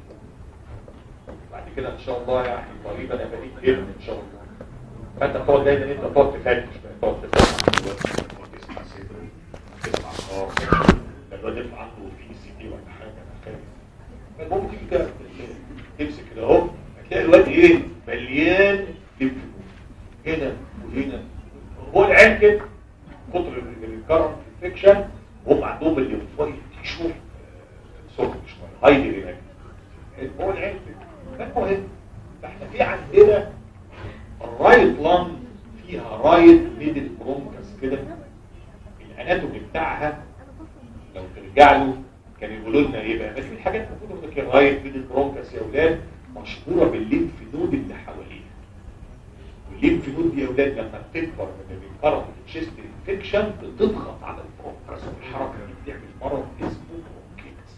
بعد كده ان شاء الله يعني قريبا يبقى ليك ابن ان شاء الله فانت تقعد دايما انت تقعد تفتش بقى تقعد تسمع دلوقتي، تقعد تسمع صدر تسمع خاص ده الواد يطلع عنده في سي تي ولا حاجه انا خايف المهم تيجي كده تمسك كده اهو هتلاقي الواد ايه مليان لف هنا وهنا هو العيال كده كتر الكرم انفكشن هم عندهم الليمفويد تيشو سوري شويه هايلي ريلاكس هو العيال كده المهم احنا في عندنا الرايت لانج فيها رايت ميدل برونكس كده الاناتومي بتاعها لو ترجع له كان يقولوا لنا ايه بقى بس في حاجات المفروض يقول لك الرايت ميدل برونكس يا اولاد مشهوره بالليمف نود اللي حواليها والليمف نود دي يا اولاد لما بتكبر من الكرم الشيست انفكشن بتضغط على البرونكس والحركه دي بتعمل مرض اسمه برونكيتس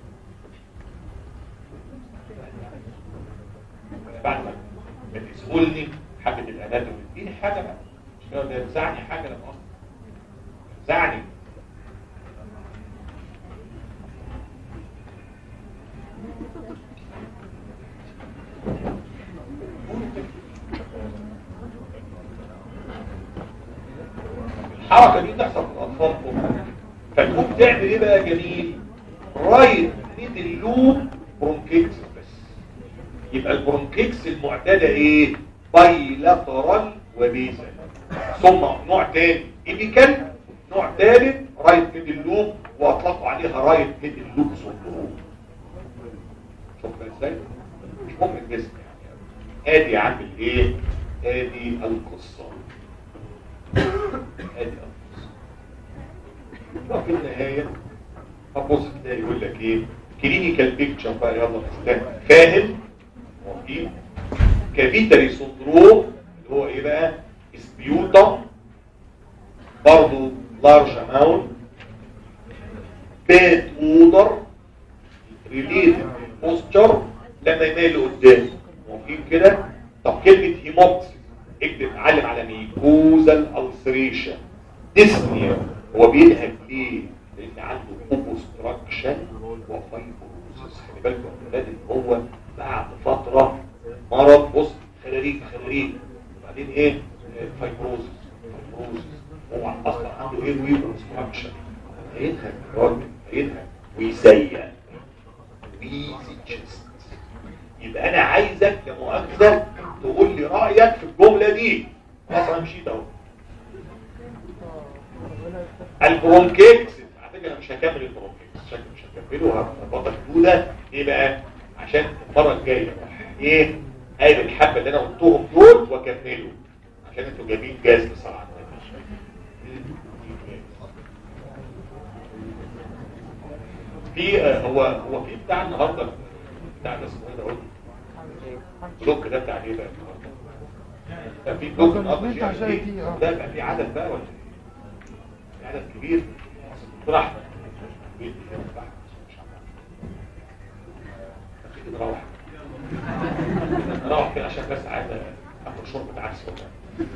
بعد ما ما تسألني حاجة الأناتومي اديني حاجة بقى مش كده ده ينزعني حاجة لما أصلا ينزعني الحركه دي بتحصل في الاطفال طبعا فتقوم تعمل ايه بقى يا جميل رايت ميدل لوب برونكيتس بس يبقى البرونكيتس المعتاده ايه بايلاترال وبيزل ثم نوع تاني ايبيكال نوع ثالث رايت ميدل لوب واطلقوا عليها رايت ميدل لوب سندروم شوف بقى ازاي مش مهم الجسم يعني ادي عامل ايه ادي القصه ادي القصه وفي النهايه هبص تلاقي يقول لك ايه كلينيكال بيكتشر بقى يلا استنى فاهم موافقين كافيتري سندروم اللي هو ايه بقى سبيوتا برضه لارج اماونت باد اودر ريليتد بوستشر لما يميل لقدام موافقين كده طب كلمه هيموبسيس اكتب علم على ميكوزال السريشن ديسنيا هو بينهج ليه؟ لان عنده اوبستراكشن وفايبروزس خلي بالكم يا اولاد ان هو بعد فتره مرض بص خلاريك خلاريك وبعدين ايه؟ فايبروزس فايبروزس هو اصلا عنده ايه وي اوبستراكشن هينهج الراجل هينهج ويزيق ويزي تشست يبقى انا عايزك يا مؤاخذه تقول لي رايك في الجمله دي خلاص انا مشيت اهو البرونكيتس على فكره انا مش هكمل البرونكيتس شكلي مش هكمله هبطل دوده ايه بقى عشان المره الجايه ايه قايل الحبه اللي انا قلتهم دول واكمله عشان انتوا جايبين جاز بصراحه في آه، هو هو في بتاع النهارده بتاع ده اسمه ايه ده قلت بلوك ده بتاع ايه بقى النهارده كان في بلوك النهارده بتاع جي شاي آر تي، تي. اه. ده بقى في عدد بقى ولا ايه؟ في عدد كبير دكتور احمد بيدي كده بتاع مش عارف. طب تيجي نروح نروح كده عشان بس عايز اخد شرب عدس ولا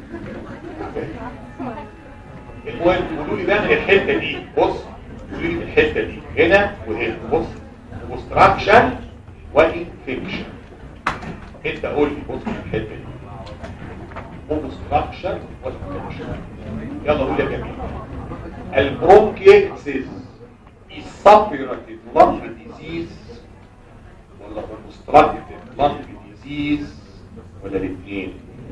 المهم قولوا لي بقى من الحته دي بص قولوا لي من الحته دي هنا وهنا بص اوبستراكشن وانفكشن انت قول لي بص من الحته دي اوبستراكشن وانفكشن يلا قول يا جميل البرونكيتسيس السابيراتيف لانج ديزيز ولا اوبستراكتيف لانج ديزيز ولا الاثنين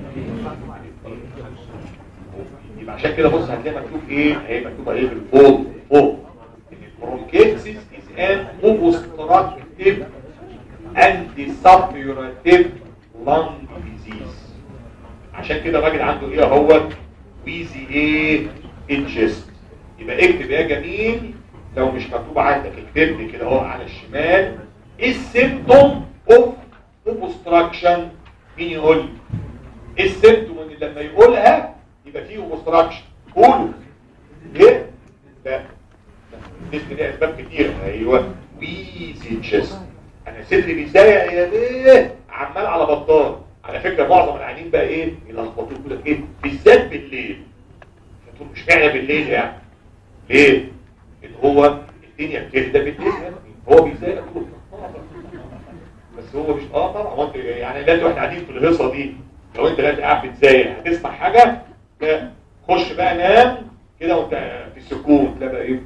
يبقى عشان كده بص هتلاقي مكتوب ايه هي مكتوبه ايه بالفوق فوق البرونكيتسيس is an obstructive and suppurative lung disease عشان كده الراجل عنده ايه هو ويزي ايه الجست يبقى اكتب يا جميل لو مش مكتوب عندك اكتب لي كده اهو على الشمال ايه السيمتوم اوف اوبستراكشن مين يقول لي ايه السيمتوم اللي لما يقولها يبقى فيه اوبستراكشن قولوا ليه لا الاسم ليه اسباب كتير ايوه ويزي تشيست انا صدري بيزايق يا ليه عمال على بطال على فكره معظم العيانين بقى ايه يلخبطوا يقول لك ايه بالذات بالليل فتقول مش معنى بالليل يعني ليه ان هو الدنيا بتهدى بالليل يعني هو بيزايق يقول بس هو مش اه طبعا هو انت يعني دلوقتي واحنا قاعدين في الهيصه دي لو انت دلوقتي قاعد بتزايق هتسمع حاجه لا خش بقى نام كده وانت في سكون تلاقي بقى ايه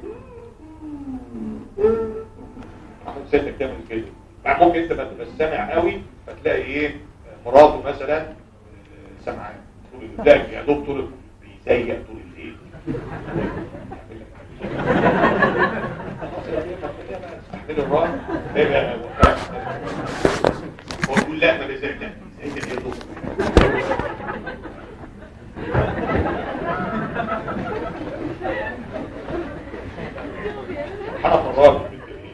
احمد سيدك تعمل كده يعني ممكن انت ما تبقاش سامع قوي فتلاقي ايه مراته مثلا سامعاه تقول لا يا دكتور بيزيق طول الليل استحمل الراحه لا هو يقول لا ما بيزيق لا بيزيق يا دكتور سبحان الله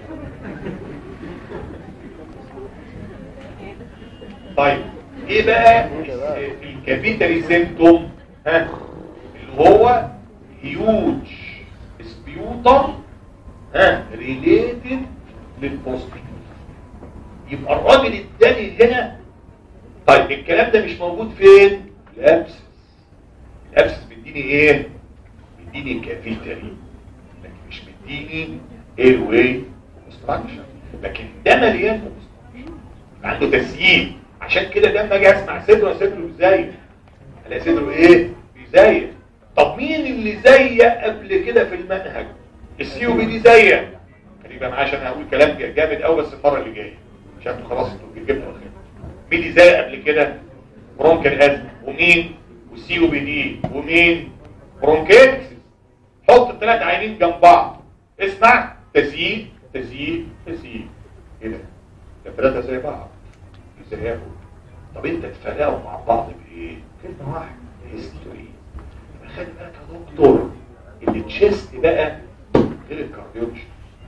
طيب ايه بقى الكابيتالي سيمتوم ها اللي هو هيوج سبيوتر ها ريليتد للبوستيك يبقى الراجل التاني هنا طيب الكلام ده مش موجود فين الابسس الابسس بيديني ايه بيديني كابيتالي لكن مش مديني اير واي اوبستراكشن لكن ده مليان اوبستراكشن عنده تسييل عشان كده لما اجي اسمع صدره صدره بيزايد الاقي صدره ايه بيزايد طب مين اللي اللي زيق قبل كده في المنهج السي او بي دي زيق خلي يبقى معايا عشان هقول كلام جامد قوي بس المره اللي جايه عشان انتوا خلاص انتوا جبتوا الخير مين اللي زيق قبل كده برونكال ازمه ومين والسي او بي دي ومين برونكيتس حط الثلاث عينين جنب بعض اسمع تزييد تزييد تزييد ايه ده ده ثلاثه زي بعض يزيقوا طب انت تفرقوا مع بعض بايه كلمه واحده هيستوري يبقى خلي بالك يا دكتور اللي تشيست بقى غير الكارديولوجي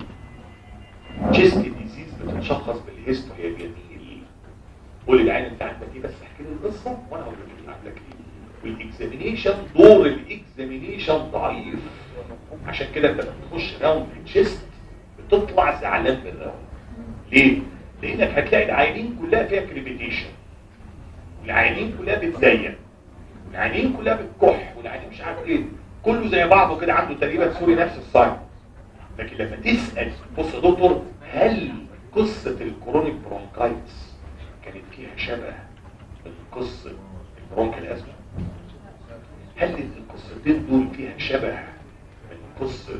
تشيست ديزيز بتتشخص بالهيستوري يا جميل قول العين انت عندك ايه بس احكي لي القصه وانا هقول لك عندك ايه والاكزامينيشن دور الاكزامينيشن ضعيف عشان كده انت بتخش راوند تشيست بتطلع زعلان من الراوند ليه؟ لانك هتلاقي العينين كلها فيها كريبيتيشن والعينين كلها بتزين والعينين كلها بتكح والعينين مش عارف ايه كله زي بعضه كده عنده تقريبا سوري نفس الساين لكن لما تسال بص يا دكتور هل قصه الكرونيك برونكايتس كانت فيها شبه من قصه البرونكال ازمه هل القصتين دول فيها شبه من قصه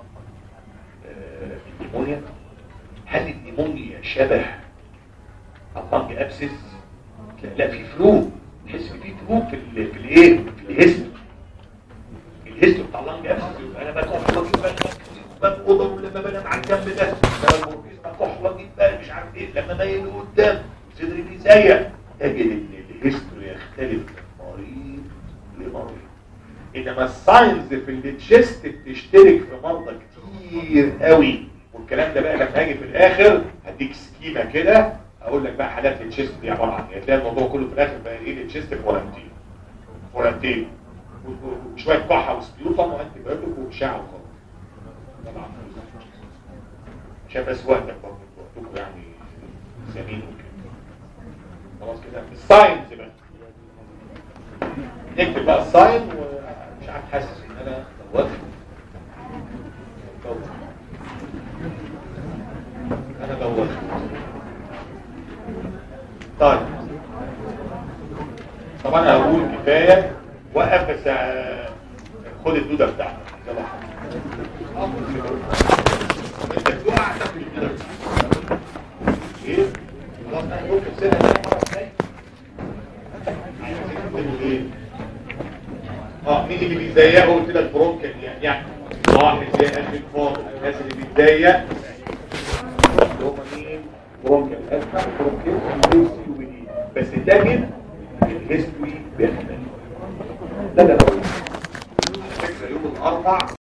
آه، النيمونيا هل النيمونيا شبه اللنج ابسس لا, لا في فروق تحس ان في فروق في ال في الايه في الهيستو الهيستو بتاع اللنج ابسس يبقى انا بكح بقى اوضه لما بنام على الجنب ده لما المورفيز بكح واجيب بقى مش عارف ايه لما مايل لقدام صدري بيزيق تجد ان الهيستو يختلف من مريض لمريض انما الساينز في التشيست بتشترك في مرضى كتير قوي والكلام ده بقى لما هاجي في الاخر هديك سكيمه كده اقول لك بقى حالات التشيست دي عباره عن ايه هتلاقي الموضوع كله في الاخر بقى ايه التشيست كورانتين كورانتين وشويه كحه وسبيوتم وانتي بايوتيك واشعه وخلاص طبعا عشان بس وقتك برضه وقتكم يعني ثمين وكده خلاص كده الساينز بقى نكتب بقى الساين ومش عارف حاسس ان انا دوت انا دوت طيب طبعا انا هقول كفايه وقف بس آه، خد الدوده بتاعتك يلا انت بتقع تاكل الدوده بتاعتك ايه؟ خلاص انا ممكن سنه المره الجايه ايه اه مين اللي بيتضايقوا قلت لك برونكل يعني يعني واحد زي قلب الفاضل الناس اللي بيتضايق اللي هم مين برونكل اسمع برونكل بس تجد الهيستوري بيختلف ده اللي انا بقوله على فكره يوم الاربع